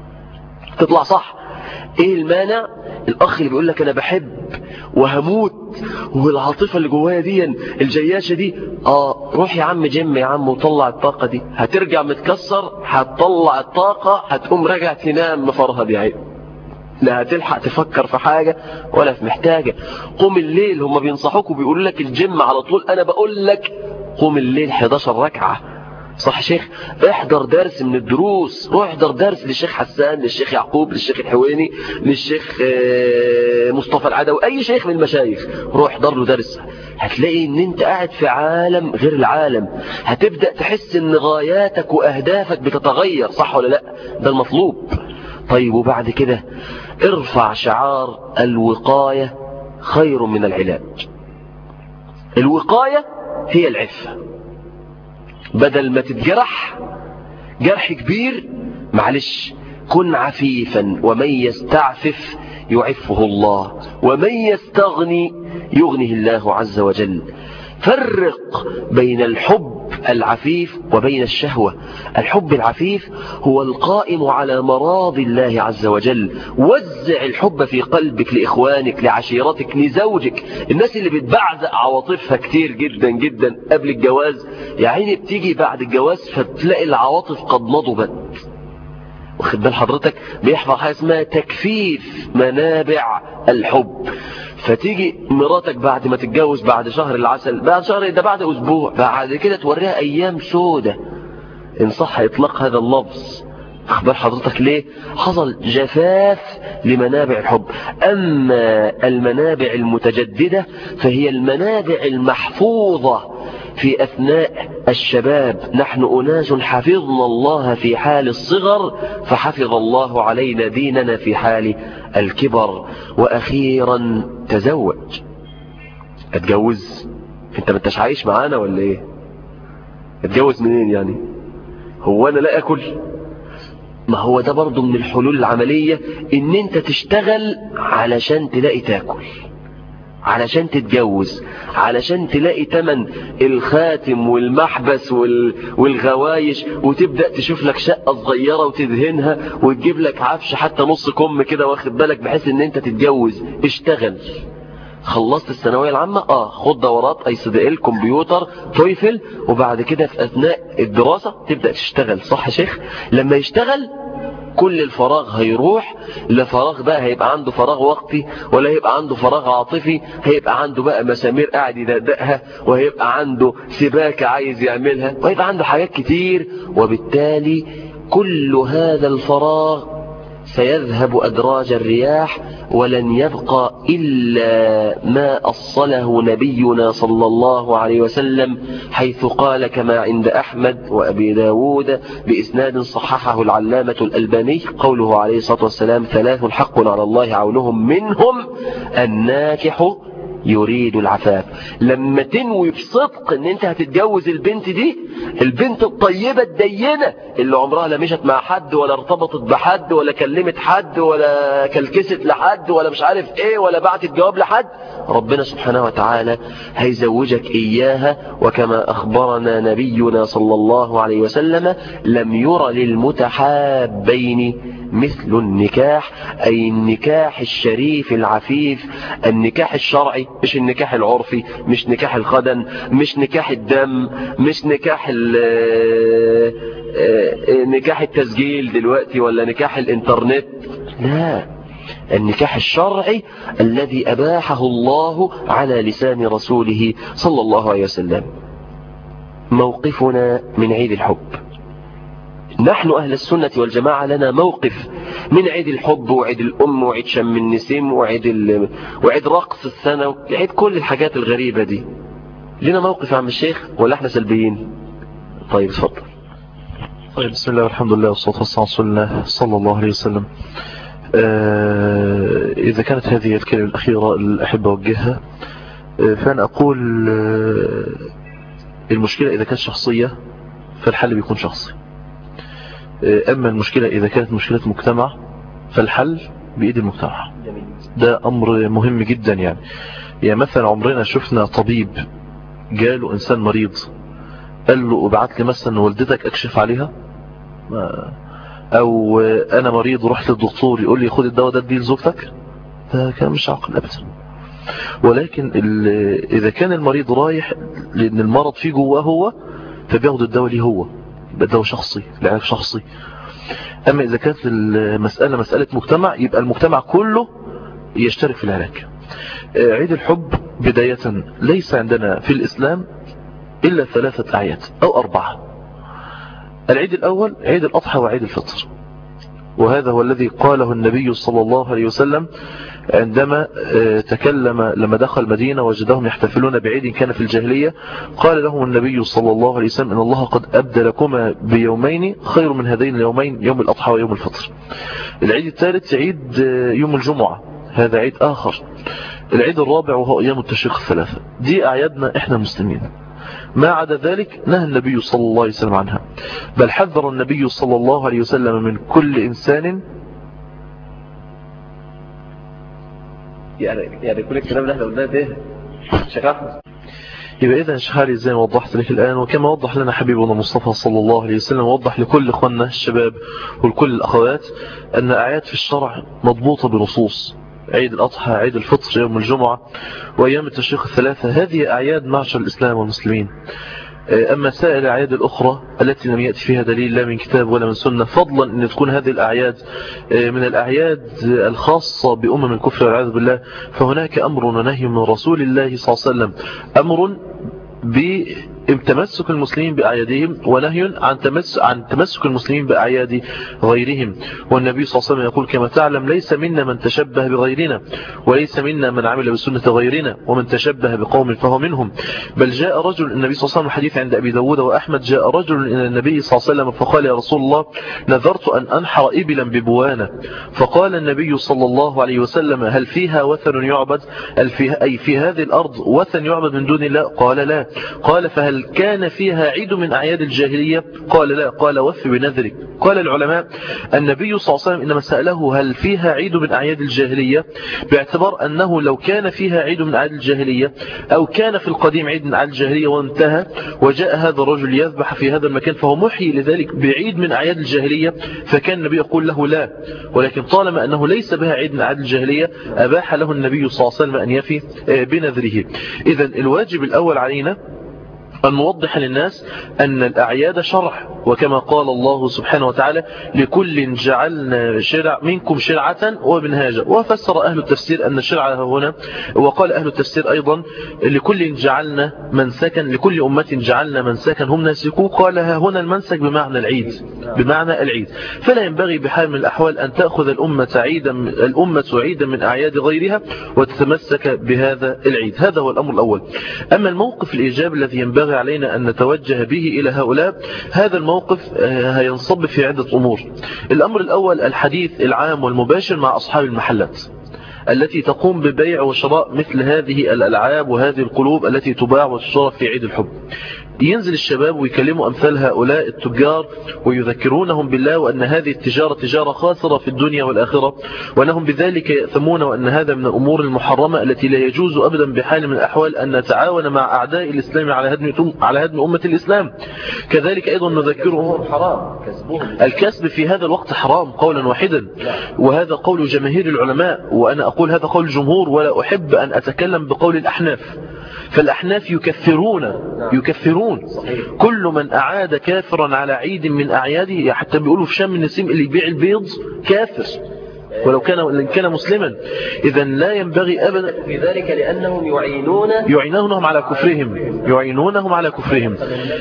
تطلع صح ايه المانع الاخ اللي بيقول لك انا بحب وهموت والعاطفة اللي جوايا دي الجياشة دي اه روح يا عم جيم يا عم وطلع الطاقة دي هترجع متكسر هتطلع الطاقة هتقوم راجع تنام مفرهد يا عين لا هتلحق تفكر في حاجة ولا في محتاجة قوم الليل هم بينصحوك وبيقولوا لك الجيم على طول انا بقول لك قوم الليل 11 ركعة صح شيخ احضر درس من الدروس روح احضر درس للشيخ حسان للشيخ يعقوب للشيخ الحويني للشيخ مصطفى العدوي اي شيخ من المشايخ روح احضر له درس هتلاقي ان انت قاعد في عالم غير العالم هتبدأ تحس ان غاياتك واهدافك بتتغير صح ولا لا ده المطلوب طيب وبعد كده ارفع شعار الوقاية خير من العلاج الوقاية هي العفة بدل ما تتجرح جرح كبير معلش كن عفيفا ومن يستعفف يعفه الله ومن يستغني يغنه الله عز وجل فرق بين الحب العفيف وبين الشهوة الحب العفيف هو القائم على مراضي الله عز وجل وزع الحب في قلبك لإخوانك لعشيرتك لزوجك الناس اللي بتبعزق عواطفها كتير جدا جدا قبل الجواز يا عيني بتيجي بعد الجواز فتلاقي العواطف قد نضبت واخد بال حضرتك بيحفظ حاجه اسمها تكفيف منابع الحب فتيجي مراتك بعد ما تتجوز بعد شهر العسل بعد شهر ده بعد أسبوع بعد كده توريها أيام سودة إن صح إطلاق هذا اللفظ أخبار حضرتك ليه حصل جفاف لمنابع الحب أما المنابع المتجددة فهي المنابع المحفوظة في أثناء الشباب نحن أناس حفظنا الله في حال الصغر فحفظ الله علينا ديننا في حال الكبر وأخيرا تزوج اتجوز انت ما انتش عايش معانا ولا ايه اتجوز منين يعني هو انا لا اكل ما هو ده برضو من الحلول العملية ان انت تشتغل علشان تلاقي تاكل علشان تتجوز علشان تلاقي تمن الخاتم والمحبس وال... والغوايش وتبدأ تشوف لك شقة صغيرة وتدهنها وتجيب لك عفش حتى نص كم كده واخد بالك بحيث ان انت تتجوز اشتغل خلصت الثانويه العامة اه خد دورات اي سي دي ال كمبيوتر تويفل وبعد كده في اثناء الدراسة تبدأ تشتغل صح يا شيخ لما يشتغل كل الفراغ هيروح لا فراغ بقى هيبقى عنده فراغ وقتي ولا هيبقى عنده فراغ عاطفي هيبقى عنده بقى مسامير قاعد يدقدقها وهيبقى عنده سباكة عايز يعملها وهيبقى عنده حاجات كتير وبالتالي كل هذا الفراغ سيذهب أدراج الرياح ولن يبقى إلا ما أصله نبينا صلى الله عليه وسلم حيث قال كما عند أحمد وأبي داود بإسناد صححه العلامة الألباني قوله عليه الصلاة والسلام ثلاث حق على الله عونهم منهم الناكح يريد العفاف لما تنوي بصدق ان انت هتتجوز البنت دي البنت الطيبة الدينة اللي عمرها لا مشت مع حد ولا ارتبطت بحد ولا كلمت حد ولا كلكست لحد ولا مش عارف ايه ولا بعتت جواب لحد ربنا سبحانه وتعالى هيزوجك اياها وكما اخبرنا نبينا صلى الله عليه وسلم لم ير للمتحابين مثل النكاح أي النكاح الشريف العفيف النكاح الشرعي مش النكاح العرفي مش نكاح الخدن مش نكاح الدم مش نكاح نكاح التسجيل دلوقتي ولا نكاح الانترنت لا النكاح الشرعي الذي أباحه الله على لسان رسوله صلى الله عليه وسلم موقفنا من عيد الحب نحن أهل السنة والجماعة لنا موقف من عيد الحب وعيد الأم وعيد شم النسيم وعيد, ال... وعيد رقص السنة وعيد كل الحاجات الغريبة دي لنا موقف يا عم الشيخ ولا احنا سلبيين طيب اتفضل طيب بسم الله والحمد لله والصلاة والسلام على رسول الله صلى الله عليه وسلم آه إذا كانت هذه الكلمة الأخيرة اللي أحب أوجهها آه فأنا أقول آه المشكلة إذا كانت شخصية فالحل بيكون شخصي أما المشكلة إذا كانت مشكلة مجتمع فالحل بإيد المجتمع ده أمر مهم جدا يعني يعني مثلا عمرنا شفنا طبيب جاله إنسان مريض قال له ابعت لي مثلا والدتك أكشف عليها أو أنا مريض ورحت للدكتور يقول لي خد الدواء ده اديه لزوجتك ده كان مش عقل أبدا ولكن إذا كان المريض رايح لأن المرض فيه جواه هو فبياخد الدواء ليه هو يبقى دواء شخصي العلاج شخصي أما إذا كانت المسألة مسألة مجتمع يبقى المجتمع كله يشترك في العلاج عيد الحب بداية ليس عندنا في الإسلام إلا ثلاثة أعياد أو أربعة العيد الأول عيد الأضحى وعيد الفطر وهذا هو الذي قاله النبي صلى الله عليه وسلم عندما تكلم لما دخل المدينة وجدهم يحتفلون بعيد كان في الجاهلية قال لهم النبي صلى الله عليه وسلم إن الله قد أبدلكما بيومين خير من هذين اليومين يوم الأضحى ويوم الفطر العيد الثالث عيد يوم الجمعة هذا عيد آخر العيد الرابع وهو أيام التشريق الثلاثة دي أعيادنا إحنا المسلمين ما عدا ذلك نهى النبي صلى الله عليه وسلم عنها بل حذر النبي صلى الله عليه وسلم من كل إنسان يعني يعني كل الكلام اللي احنا قلناه ده شكرا يبقى إذا شحالي زي ما وضحت لك الآن وكما وضح لنا حبيبنا مصطفى صلى الله عليه وسلم ووضح لكل إخواننا الشباب ولكل الأخوات أن أعياد في الشرع مضبوطة بنصوص عيد الأضحى عيد الفطر يوم الجمعة وأيام التشريق الثلاثة هذه أعياد معشر الإسلام والمسلمين أما سائر الأعياد الأخرى التي لم يأتي فيها دليل لا من كتاب ولا من سنة فضلا أن تكون هذه الأعياد من الأعياد الخاصة بأمم الكفر والعياذ بالله فهناك أمر ونهي من رسول الله صلى الله عليه وسلم أمر بتمسك المسلمين بأعيادهم ونهي عن تمسك, عن تمسك المسلمين بأعياد غيرهم والنبي صلى الله عليه وسلم يقول كما تعلم ليس منا من تشبه بغيرنا وليس منا من عمل بسنة غيرنا ومن تشبه بقوم فهو منهم بل جاء رجل النبي صلى الله عليه وسلم الحديث عند أبي داود وأحمد جاء رجل إلى النبي صلى الله عليه وسلم فقال يا رسول الله نذرت أن أنحر إبلا ببوانا فقال النبي صلى الله عليه وسلم هل فيها وثن يعبد أي في هذه الأرض وثن يعبد من دون الله قال لا قال فهل كان فيها عيد من أعياد الجاهلية قال لا قال وف بنذرك قال العلماء النبي صلى الله عليه وسلم إنما سأله هل فيها عيد من أعياد الجاهلية باعتبار أنه لو كان فيها عيد من أعياد الجاهلية أو كان في القديم عيد من أعياد الجاهلية وانتهى وجاء هذا الرجل يذبح في هذا المكان فهو محيي لذلك بعيد من أعياد الجاهلية فكان النبي يقول له لا ولكن طالما أنه ليس بها عيد من أعياد الجاهلية أباح له النبي صلى الله عليه وسلم أن يفي بنذره إذا الواجب الأول علينا أن نوضح للناس أن الأعياد شرع وكما قال الله سبحانه وتعالى لكل جعلنا شرع منكم شرعة ومنهاجا وفسر أهل التفسير أن الشرع هنا وقال أهل التفسير أيضا لكل جعلنا منسكا لكل أمة جعلنا منسكا هم ناسكوه قال ها هنا المنسك بمعنى العيد بمعنى العيد فلا ينبغي بحال من الأحوال أن تأخذ الأمة عيدا الأمة عيدا من أعياد غيرها وتتمسك بهذا العيد هذا هو الأمر الأول أما الموقف الإيجاب الذي ينبغي علينا أن نتوجه به إلى هؤلاء هذا الموقف هينصب في عدة أمور الأمر الأول الحديث العام والمباشر مع أصحاب المحلات التي تقوم ببيع وشراء مثل هذه الألعاب وهذه القلوب التي تباع وتشترى في عيد الحب ينزل الشباب ويكلموا أمثال هؤلاء التجار ويذكرونهم بالله وأن هذه التجارة تجارة خاسرة في الدنيا والآخرة وأنهم بذلك يأثمون وأن هذا من الأمور المحرمة التي لا يجوز أبدا بحال من الأحوال أن نتعاون مع أعداء الإسلام على هدم على هدم أمة الإسلام كذلك أيضا نذكرهم حرام الكسب في هذا الوقت حرام قولا واحدا وهذا قول جماهير العلماء وأنا أقول هذا قول الجمهور ولا أحب أن أتكلم بقول الأحناف فالأحناف يكفرون يكفرون كل من أعاد كافرا على عيد من أعياده حتى بيقولوا في شام النسيم اللي يبيع البيض كافر ولو كان كان مسلما إذا لا ينبغي أبدا في ذلك لأنهم يعينون يعينونهم على كفرهم يعينونهم على كفرهم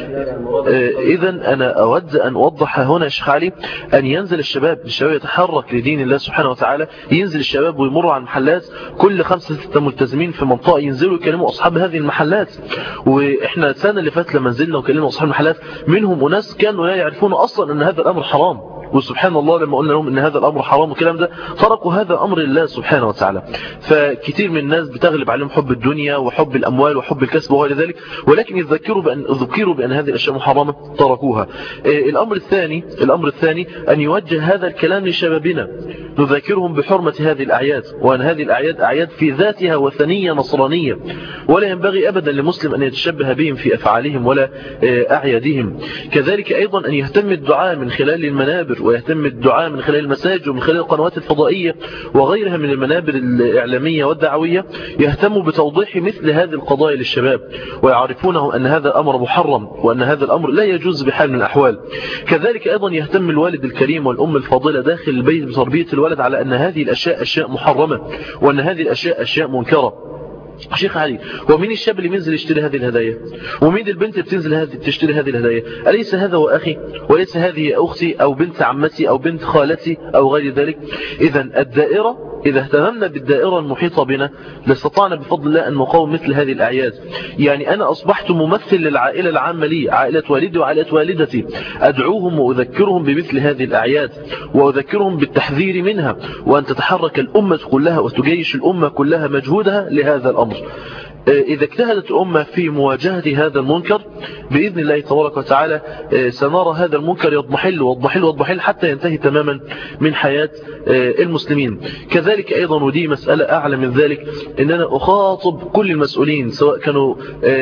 إذا أنا أود أن أوضح هنا شيخ علي أن ينزل الشباب الشباب يتحرك لدين الله سبحانه وتعالى ينزل الشباب ويمروا على المحلات كل خمسة ستة ملتزمين في منطقة ينزلوا يكلموا أصحاب هذه المحلات وإحنا السنة اللي فاتت لما نزلنا وكلمنا أصحاب المحلات منهم أناس كانوا لا يعرفون أصلا أن هذا الأمر حرام وسبحان الله لما قلنا لهم ان هذا الامر حرام والكلام ده تركوا هذا امر الله سبحانه وتعالى فكثير من الناس بتغلب عليهم حب الدنيا وحب الاموال وحب الكسب وغير ذلك ولكن يذكروا بان ذكروا بان هذه الاشياء محرمه تركوها الامر الثاني الامر الثاني ان يوجه هذا الكلام لشبابنا نذكرهم بحرمه هذه الاعياد وان هذه الاعياد اعياد في ذاتها وثنيه نصرانيه ولا ينبغي ابدا لمسلم ان يتشبه بهم في افعالهم ولا اعيادهم كذلك ايضا ان يهتم الدعاء من خلال المنابر ويهتم الدعاء من خلال المساجد ومن خلال القنوات الفضائية وغيرها من المنابر الإعلامية والدعوية يهتموا بتوضيح مثل هذه القضايا للشباب ويعرفونهم أن هذا الأمر محرم وأن هذا الأمر لا يجوز بحال من الأحوال كذلك أيضا يهتم الوالد الكريم والأم الفاضلة داخل البيت بتربية الولد على أن هذه الأشياء أشياء محرمة وأن هذه الأشياء أشياء منكرة شيخ علي ومين الشاب اللي بينزل يشتري هذه الهدايا ومين البنت اللي بتنزل هذه تشتري هذه الهدايا أليس هذا هو أخي وليس هذه أختي أو بنت عمتي أو بنت خالتي أو غير ذلك إذا الدائرة إذا اهتممنا بالدائرة المحيطة بنا لاستطعنا بفضل الله أن نقاوم مثل هذه الأعياد يعني أنا أصبحت ممثل للعائلة العامة لي عائلة والدي وعائلة والدتي أدعوهم وأذكرهم بمثل هذه الأعياد وأذكرهم بالتحذير منها وأن تتحرك الأمة كلها وتجيش الأمة كلها مجهودها لهذا الأمر إذا اجتهدت الأمة في مواجهة هذا المنكر بإذن الله تبارك وتعالى سنرى هذا المنكر يضمحل واضمحل واضمحل حتى ينتهي تماما من حياة المسلمين كذلك أيضا ودي مسألة أعلى من ذلك أن أنا أخاطب كل المسؤولين سواء كانوا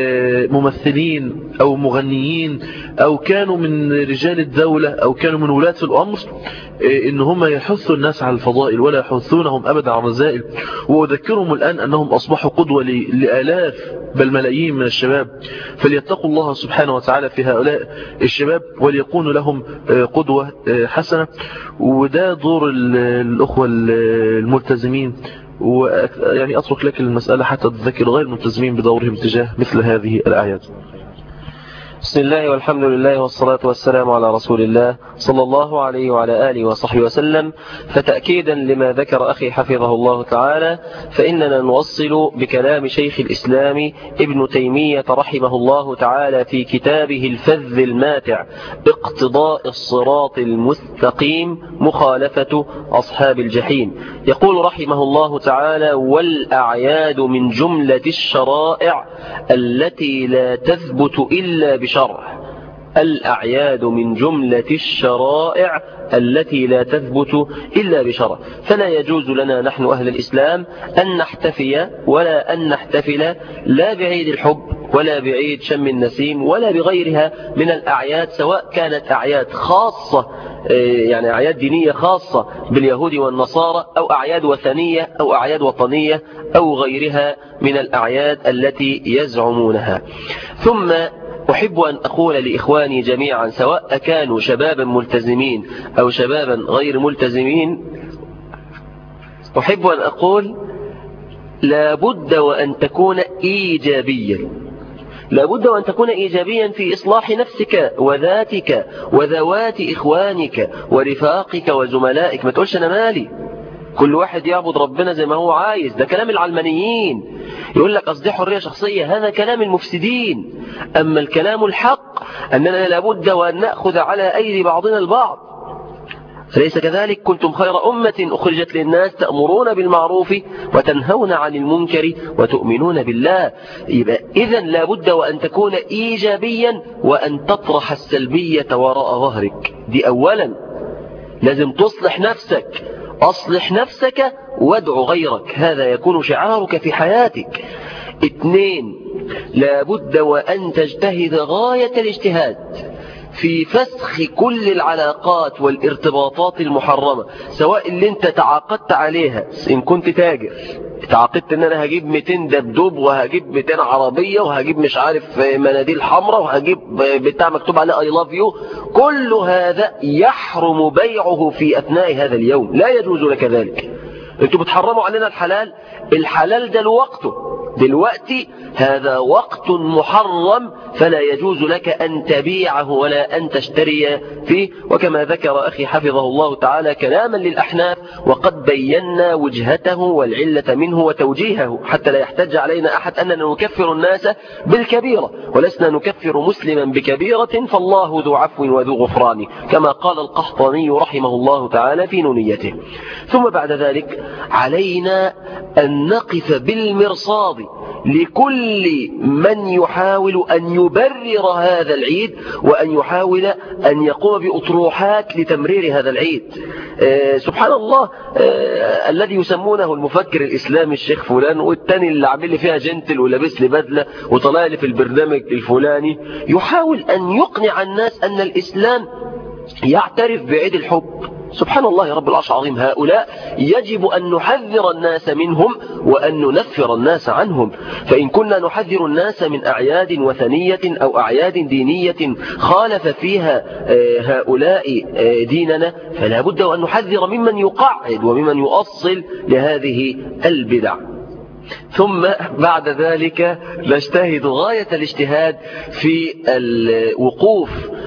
ممثلين أو مغنيين أو كانوا من رجال الدولة أو كانوا من ولاة الأمر إن هم يحثوا الناس على الفضائل ولا يحثونهم أبدا على الرذائل وأذكرهم الآن أنهم أصبحوا قدوة لآلاف بل ملايين من الشباب فليتقوا الله سبحانه وتعالى في هؤلاء الشباب وليكونوا لهم قدوة حسنة وده دور الأخوة الملتزمين ويعني أترك لك المسألة حتى تذكر غير الملتزمين بدورهم تجاه مثل هذه الأعياد بسم الله والحمد لله والصلاة والسلام على رسول الله صلى الله عليه وعلى آله وصحبه وسلم فتأكيدا لما ذكر أخي حفظه الله تعالى فإننا نوصل بكلام شيخ الإسلام ابن تيمية رحمه الله تعالى في كتابه الفذ الماتع اقتضاء الصراط المستقيم مخالفة أصحاب الجحيم يقول رحمه الله تعالى والأعياد من جملة الشرائع التي لا تثبت إلا بشرع الأعياد من جملة الشرائع التي لا تثبت إلا بشرع فلا يجوز لنا نحن أهل الإسلام أن نحتفي ولا أن نحتفل لا بعيد الحب ولا بعيد شم النسيم ولا بغيرها من الأعياد سواء كانت أعياد خاصة يعني أعياد دينية خاصة باليهود والنصارى أو أعياد وثنية أو أعياد وطنية أو غيرها من الأعياد التي يزعمونها ثم أحب أن أقول لإخواني جميعا سواء كانوا شبابا ملتزمين أو شبابا غير ملتزمين أحب أن أقول لابد وأن تكون إيجابيا لابد وأن تكون إيجابيا في إصلاح نفسك وذاتك وذوات إخوانك ورفاقك وزملائك ما تقولش أنا مالي كل واحد يعبد ربنا زي ما هو عايز ده كلام العلمانيين يقول لك أصدي حرية شخصية هذا كلام المفسدين أما الكلام الحق أننا لابد وأن نأخذ على أيدي بعضنا البعض فليس كذلك كنتم خير أمة أخرجت للناس تأمرون بالمعروف وتنهون عن المنكر وتؤمنون بالله يبقى إذا لابد وأن تكون إيجابيا وأن تطرح السلبية وراء ظهرك دي أولا لازم تصلح نفسك أصلح نفسك وادع غيرك هذا يكون شعارك في حياتك اثنين لابد وأن تجتهد غاية الاجتهاد في فسخ كل العلاقات والارتباطات المحرمة سواء اللي انت تعاقدت عليها ان كنت تاجر تعاقدت ان انا هجيب 200 دبدوب وهجيب 200 عربية وهجيب مش عارف مناديل حمراء وهجيب بتاع مكتوب عليه اي لاف يو كل هذا يحرم بيعه في اثناء هذا اليوم لا يجوز لك ذلك انتوا بتحرموا علينا الحلال الحلال ده لوقته دلوقتي هذا وقت محرم فلا يجوز لك أن تبيعه ولا أن تشتري فيه وكما ذكر أخي حفظه الله تعالى كلاما للأحناف وقد بينا وجهته والعلة منه وتوجيهه حتى لا يحتج علينا أحد أننا نكفر الناس بالكبيرة ولسنا نكفر مسلما بكبيرة فالله ذو عفو وذو غفران كما قال القحطاني رحمه الله تعالى في نونيته ثم بعد ذلك علينا أن نقف بالمرصاد لكل من يحاول أن يبرر هذا العيد وأن يحاول أن يقوم بأطروحات لتمرير هذا العيد آه سبحان الله آه الذي يسمونه المفكر الإسلامي الشيخ فلان والتاني اللي عامل لي فيها جنتل ولابس لي بدلة وطلع لي في البرنامج الفلاني يحاول أن يقنع الناس أن الإسلام يعترف بعيد الحب سبحان الله رب العرش العظيم هؤلاء يجب أن نحذر الناس منهم وأن ننفر الناس عنهم فإن كنا نحذر الناس من أعياد وثنية أو أعياد دينية خالف فيها هؤلاء ديننا فلا بد أن نحذر ممن يقعد وممن يؤصل لهذه البدع ثم بعد ذلك نجتهد غاية الاجتهاد في الوقوف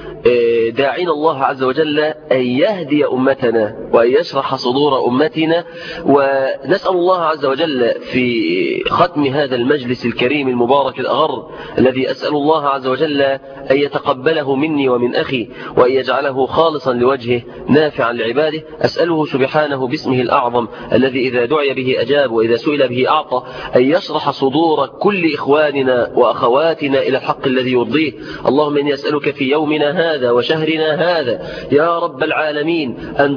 داعين الله عز وجل أن يهدي أمتنا وأن يشرح صدور أمتنا ونسأل الله عز وجل في ختم هذا المجلس الكريم المبارك الأغر الذي أسأل الله عز وجل أن يتقبله مني ومن أخي وأن يجعله خالصا لوجهه نافعا لعباده أسأله سبحانه باسمه الأعظم الذي إذا دعي به أجاب وإذا سئل به أعطى أن يشرح صدور كل إخواننا وأخواتنا إلى الحق الذي يرضيه اللهم إني أسألك في يومنا هذا وشهرنا هذا يا رب العالمين أن تصلح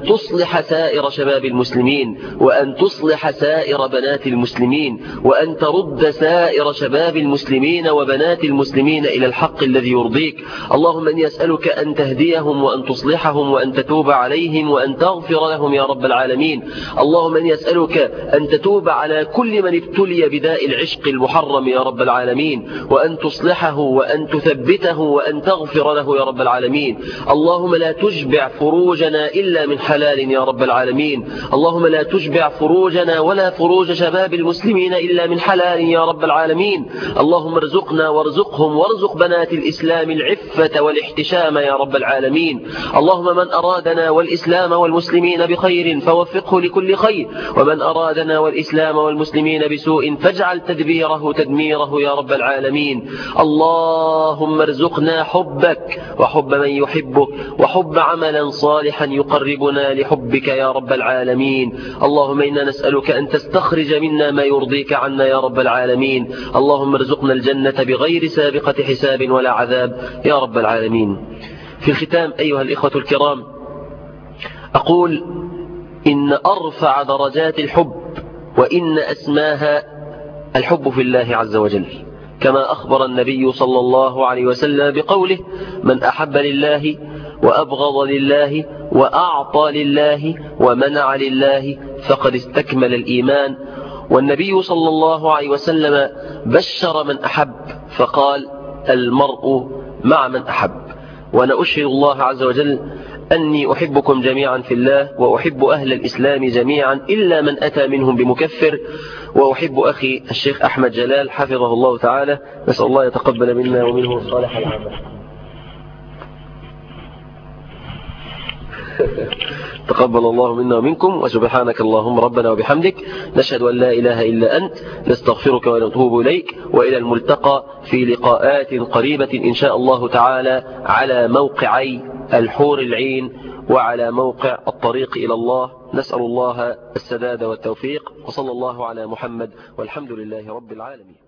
تصلح سائر شباب المسلمين وأن تصلح سائر بنات المسلمين وأن ترد سائر شباب المسلمين وبنات المسلمين إلى الحق الذي يرضيك اللهم أني أسألك أن تهديهم وأن تصلحهم وأن تتوب عليهم وأن تغفر لهم يا رب العالمين اللهم أني أسألك أن تتوب على كل من ابتلي بداء العشق المحرم يا رب العالمين وأن تصلحه وأن تثبته وأن تغفر له يا رب العالمين اللهم لا تشبع فروجنا إلا من حلال يا رب العالمين اللهم لا تشبع فروجنا ولا فروج شباب المسلمين إلا من حلال يا رب العالمين اللهم ارزقنا وارزقهم وارزق بنات الإسلام العفة والاحتشام يا رب العالمين اللهم من أرادنا والإسلام والمسلمين بخير فوفقه لكل خير ومن أرادنا والإسلام والمسلمين بسوء فاجعل تدبيره تدميره يا رب العالمين اللهم ارزقنا حبك وحب من يحبك وحب عملا صالحا يقربنا لحبك يا رب العالمين اللهم إنا نسألك أن تستخرج منا ما يرضيك عنا يا رب العالمين اللهم ارزقنا الجنة بغير سابقة حساب ولا عذاب يا رب العالمين في الختام أيها الإخوة الكرام أقول إن أرفع درجات الحب وإن أسماها الحب في الله عز وجل كما أخبر النبي صلى الله عليه وسلم بقوله من أحب لله وأبغض لله وأعطى لله ومنع لله فقد استكمل الإيمان والنبي صلى الله عليه وسلم بشر من أحب فقال المرء مع من أحب وأنا أشهد الله عز وجل أني أحبكم جميعا في الله وأحب أهل الإسلام جميعا إلا من أتى منهم بمكفر وأحب أخي الشيخ أحمد جلال حفظه الله تعالى نسأل الله يتقبل منا ومنه صالح العمل تقبل الله منا ومنكم وسبحانك اللهم ربنا وبحمدك نشهد أن لا إله إلا أنت نستغفرك ونتوب إليك وإلى الملتقى في لقاءات قريبة إن شاء الله تعالى على موقعي الحور العين وعلى موقع الطريق إلى الله نسأل الله السداد والتوفيق وصلى الله على محمد والحمد لله رب العالمين